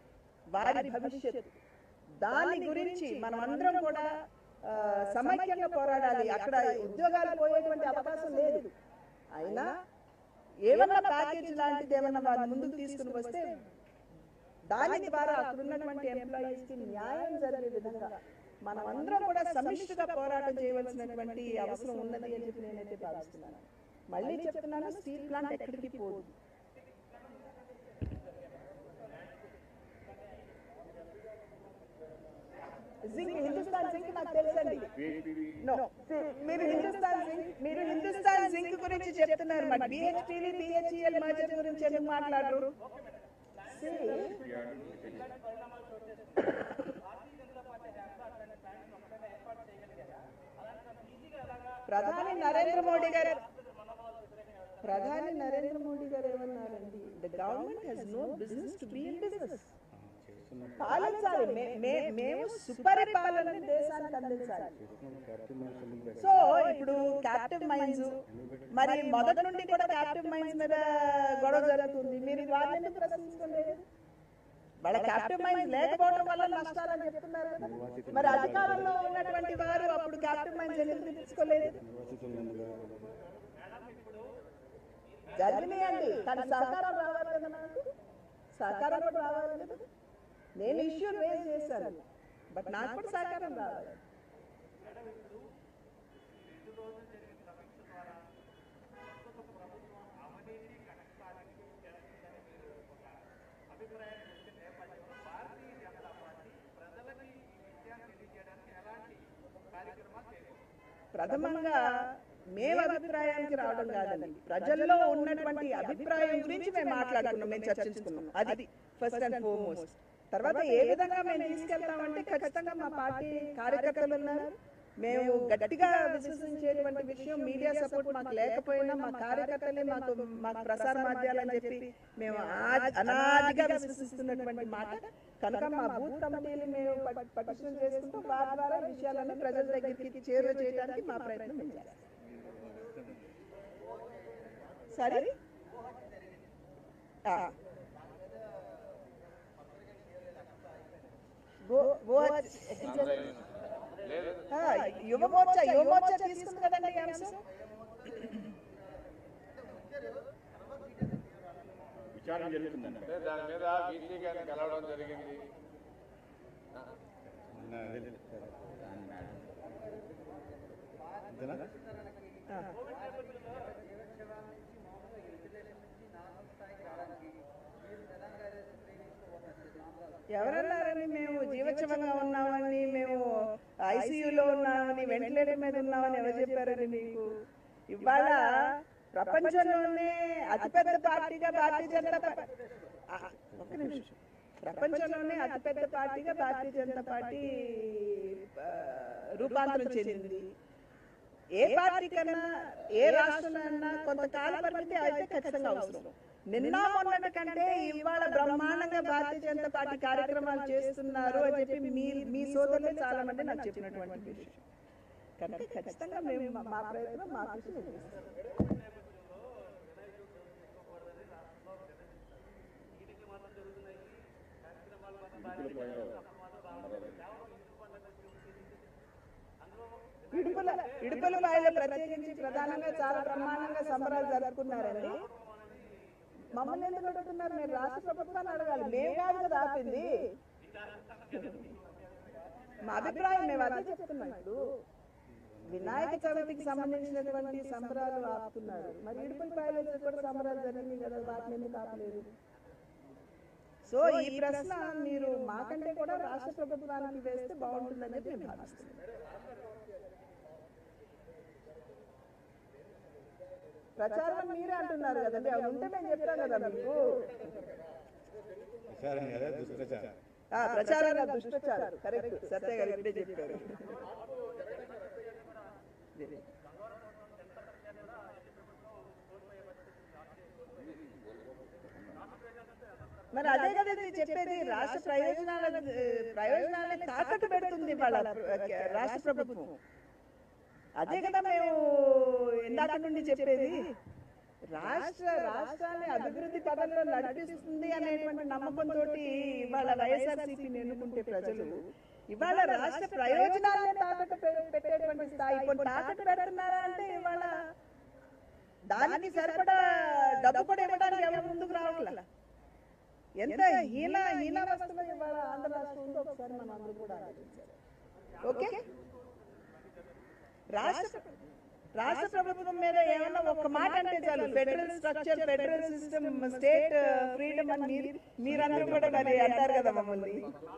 [SPEAKER 1] వారి భవిష్యత్తు దాని గురించి మనం అందరం కూడా ఆ, సమైక్యంగా పోరాడాలి అక్కడ ఉద్యోగాలు పోయేటువంటి అవకాశం లేదు అయినా ఏమన్నా ప్యాకేజ్ లాంటిది ఏమన్నా వారి ముందుకు తీసుకుని వస్తే దాని ద్వారా అక్కడ ఉన్నటువంటి ఎంప్లాయీస్ కి న్యాయం జరిగే విధంగా మనం అందరం కూడా సమిష్టిగా పోరాటం చేయవలసినటువంటి అవసరం ఉన్నది అని చెప్పి నేనైతే భావిస్తున్నాను మళ్ళీ చెప్తున్నాను స్టీల్ ప్లాంట్ ఎక్కడికి పోదు జింక్ హిందుస్థాన్ జింక్ నాకు తెలుసండి నో మీరు హిందుస్థాన్ జింక్ మీరు హిందుస్థాన్ జింక్ గురించి చెప్తున్నారు మరి బిహెచ్పీని బిహెచ్ఈఎల్ మర్జర్ గురించి ఎందుకు మాట్లాడరు See, ప్రధాని నరేంద్ర మోడీ గారు ప్రధాని నరేంద్ర మోడీ గారు ఏమన్నారండి the government has no business to be in business పాలించాలి మే- మే- మేము సుపరిపాలనని దేశానికి అందించాలి సో ఇప్పుడు క్యాప్టివ్ మైన్స్ మరి మొదటి నుండి కూడా క్యాప్టివ్ మైన్స్ మీద గొడవ జరుగుతుంది మీరు వాళ్ళని ఎందుకు ప్రశ్నించుకోలేదు వాళ్ళ క్యాప్టివ్ మైన్స్ లేకపోవడం వల్ల నష్టాలని చెప్తున్నారు కదా మరి అధికారంలో ఉన్నటువంటి వారు అప్పుడు క్యాప్టివ్ మైన్స్ ఎందుకు తెచ్చుకోలేదు జరిగినాయండి కానీ సహకారం రావాలి కదా నాకు సహకారం కూడా రావాలి కదా నేను ఇష్యూ రేజ్ చేశాను బట్ నాకు కూడా సహకారం రావాలి ప్రథమంగా మేము అభిప్రాయానికి రావడం కాదండి ప్రజల్లో ఉన్నటువంటి అభిప్రాయం గురించి మేము మాట్లాడుకున్నాం మేము చర్చించుకున్నాం అది ఫస్ట్ అండ్ ఫోర్మోస్ట్ తర్వాత ఏ విధంగా మేము తీసుకెళ్తామంటే ఖచ్చితంగా మా పార్టీ కార్యకర్తలు ఉన్నారు మేము గట్టిగా విశ్వసించేటువంటి విషయం మీడియా సపోర్ట్ మాకు లేకపోయినా మా కార్యకర్తలే మాకు మాకు ప్రసార మాధ్యాలు అని చెప్పి మేము ఆ- అనాదిగా విశ్వసిస్తున్నటువంటి మాట కనుక మా బూత్ కమిటీలు మేము పటిష్టం చేసుకుంటూ వారి ద్వారా ఈ విషయాలను ప్రజల దగ్గరికి చేరువ చేయడానికి మా ప్రయత్నం మేము చేస్తాం సరే ఆ. గో- గో-
[SPEAKER 3] లేదు
[SPEAKER 1] ఆ, యువమోర్చా యువమోర్చా తీసుకుంది కదండి ఈ అంశం
[SPEAKER 2] విచారణ జరుగుతుందండి
[SPEAKER 3] అంటే దాని మీద బీసీ గారిని కలవడం జరిగింది
[SPEAKER 1] ఆ. ఎవరన్నారని మేము జీవోత్సవంగా ఉన్నామని మేము ఐసీయూలో ఉన్నామని వెంటిలేటర్ మీద ఉన్నామని ఎవరు చెప్పారని మీకు ఇవాళ ప్రపంచంలోనే అతిపెద్ద పార్టీగా భారతీయ జనతా పార్టీ ఆ, ఒక్క నిమిషం ప్రపంచంలోనే అతిపెద్ద పార్టీగా భారతీయ జనతా పార్టీ ఆ, రూపాంతరం చెందింది ఏ పార్టీ కన్నా ఏ రాష్ట్రంలో కొంతకాల పరిమితి అయితే ఖచ్చితంగా అవసరం నిన్న మొన్నటి కంటే ఇవాళ బ్రహ్మాండంగా భారతీయ జనతా పార్టీ కార్యక్రమాలు చేస్తున్నారు అని చెప్పి మీ మీ సోదరులు చాలా మంది నాకు చెప్పినటువంటి విషయం కనుక ఖచ్చితంగా మేము మా- మా ప్రయత్నం మా కృషి మేము చేస్తాం. ఇడుపుల ఇడుపుల బాయిలో ప్రత్యేకించి ప్రధానంగా చాలా బ్రహ్మాండంగా సంబరాలు జరుపుకున్నారండి మమ్మల్ని ఎందుకు అడుగుతున్నారు మీరు రాష్ట్ర ప్రభుత్వాన్ని అడగాలి మేము కాదు కదా ఆపింది మా అభిప్రాయం మేము అదే చెప్తున్నాం ఇప్పుడు వినాయక చవితికి సంబంధించినటువంటి సంబరాలు ఆపుతున్నారు మరి ఇడుపుల బాయిలో కూడా సంబరాలు జరిగింది కదా వాటిని ఎందుకు ఆపలేదు సో ఈ ప్రశ్న మీరు మాకంటే కూడా రాష్ట్ర ప్రభుత్వానికి వేస్తే బాగుంటుందని మేము భావిస్తున్నాం ప్రచారం మీరే అంటున్నారు కదండి అవి ఉంటే మేము చెప్తాం కదా మీకు
[SPEAKER 4] ప్రచారం కదా దుష్ప్రచారం
[SPEAKER 1] ఆ, ప్రచారం కాదు, దుష్ప్రచారం కరెక్ట్ సత్య గారు ఇప్పుడే చెప్పారు మరి అదే కదా నేను చెప్పేది రాష్ట్ర ప్రయోజనాల ప్రయోజనాలని తాకట్టు పెడుతుంది వాళ్ళ రాష్ట్ర ప్రభుత్వం అదే కదా మేము ఇందాక నుండి చెప్పేది రాష్ట్ర రాష్ట్రాన్ని అభివృద్ధి పదంలో నడిపిస్తుంది అనేటువంటి నమ్మకంతో ఇవాళ వైఎస్ఆర్సీపీని ఎన్నుకుంటే ప్రజలు ఇవాళ రాష్ట్ర ప్రయోజనాలను తాకట్టు పె- పెట్టేటువంటి స్థాయి ఇప్పుడు తాకట్టు పెడుతున్నారా అంటే ఇవాళ దానికి సరిపడా డబ్బు కూడా ఇవ్వడానికి ఎవరు ముందుకు రావట్లే ఎంత హీన హీనావస్థలో ఇవాళ ఆంధ్ర రాష్ట్రం ఉందో ఒకసారి మనం అందరూ కూడా ఆలోచించాలి ఓకే రాష్ట్ర రాష్ట్ర ప్రభుత్వం మీద ఏమన్నా ఒక మాట అంటే చాలు federal structure federal system state freedom అని మీరు మీరందరూ కూడా మరి అంటారు కదా మమ్మల్ని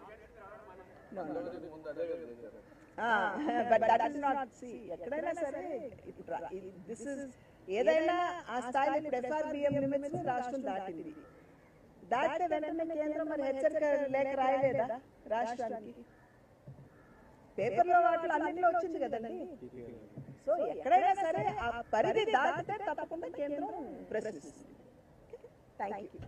[SPEAKER 3] ముందు అదే కదా చేశారు.
[SPEAKER 1] But that is not C ఎక్కడైనా సరే దిస్ ఇస్ ఏదైనా ఆ స్థాయిలో ఇప్పుడు ఎఫ్ఆర్బిఎం నిమిత్తం రాష్ట్రం దాటింది దాటితే వెంటనే కేంద్రం మరి హెచ్చరిక లేఖ రాయలేదా రాష్ట్రానికి పేపర్లో వాటిలో అన్నింటిలో వచ్చింది కదండి సో ఎక్కడైనా సరే ఆ పరిధి దాటితే తప్పకుండా కేంద్రం ప్రశ్నిస్తుంది థ్యాంక్ యూ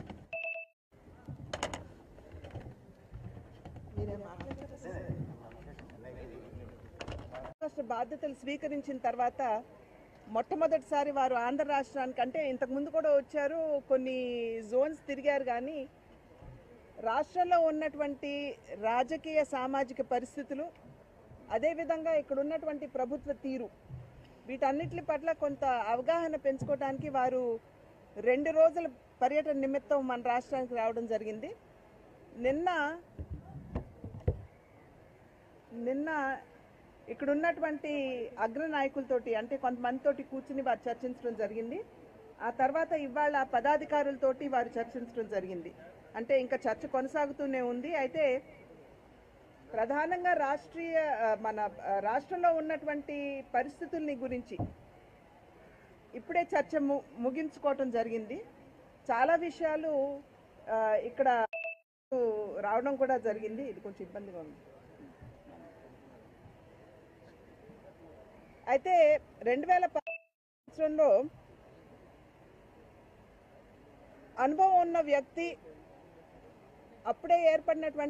[SPEAKER 1] రాష్ట్ర బాధ్యతలు స్వీకరించిన తర్వాత మొట్టమొదటిసారి వారు ఆంధ్ర రాష్ట్రానికి అంటే ఇంతకు ముందు కూడా వచ్చారు కొన్ని జోన్స్ తిరిగారు కానీ రాష్ట్రంలో ఉన్నటువంటి రాజకీయ సామాజిక పరిస్థితులు అదేవిధంగా ఇక్కడ ఉన్నటువంటి ప్రభుత్వ తీరు వీటన్నిటి పట్ల కొంత అవగాహన పెంచుకోవడానికి వారు రెండు రోజుల పర్యటన నిమిత్తం మన రాష్ట్రానికి రావడం జరిగింది నిన్న నిన్న ఇక్కడ ఉన్నటువంటి అగ్ర నాయకులతోటి అంటే కొంతమందితోటి కూర్చుని వారు చర్చించడం జరిగింది ఆ తర్వాత ఇవాళ పదాధికారులతోటి వారు చర్చించడం జరిగింది అంటే ఇంకా చర్చ కొనసాగుతూనే ఉంది అయితే ప్రధానంగా రాష్ట్రీయ ఆ, మన ఆ, రాష్ట్రంలో ఉన్నటువంటి పరిస్థితుల్ని గురించి ఇప్పుడే చర్చ ము ముగించుకోవటం జరిగింది చాలా విషయాలు ఆ, ఇక్కడ రావడం కూడా జరిగింది ఇది కొంచెం ఇబ్బందిగా ఉంది అయితే రెండు వేల సంవత్సరంలో అనుభవం ఉన్న వ్యక్తి అప్పుడే ఏర్పడినటువంటి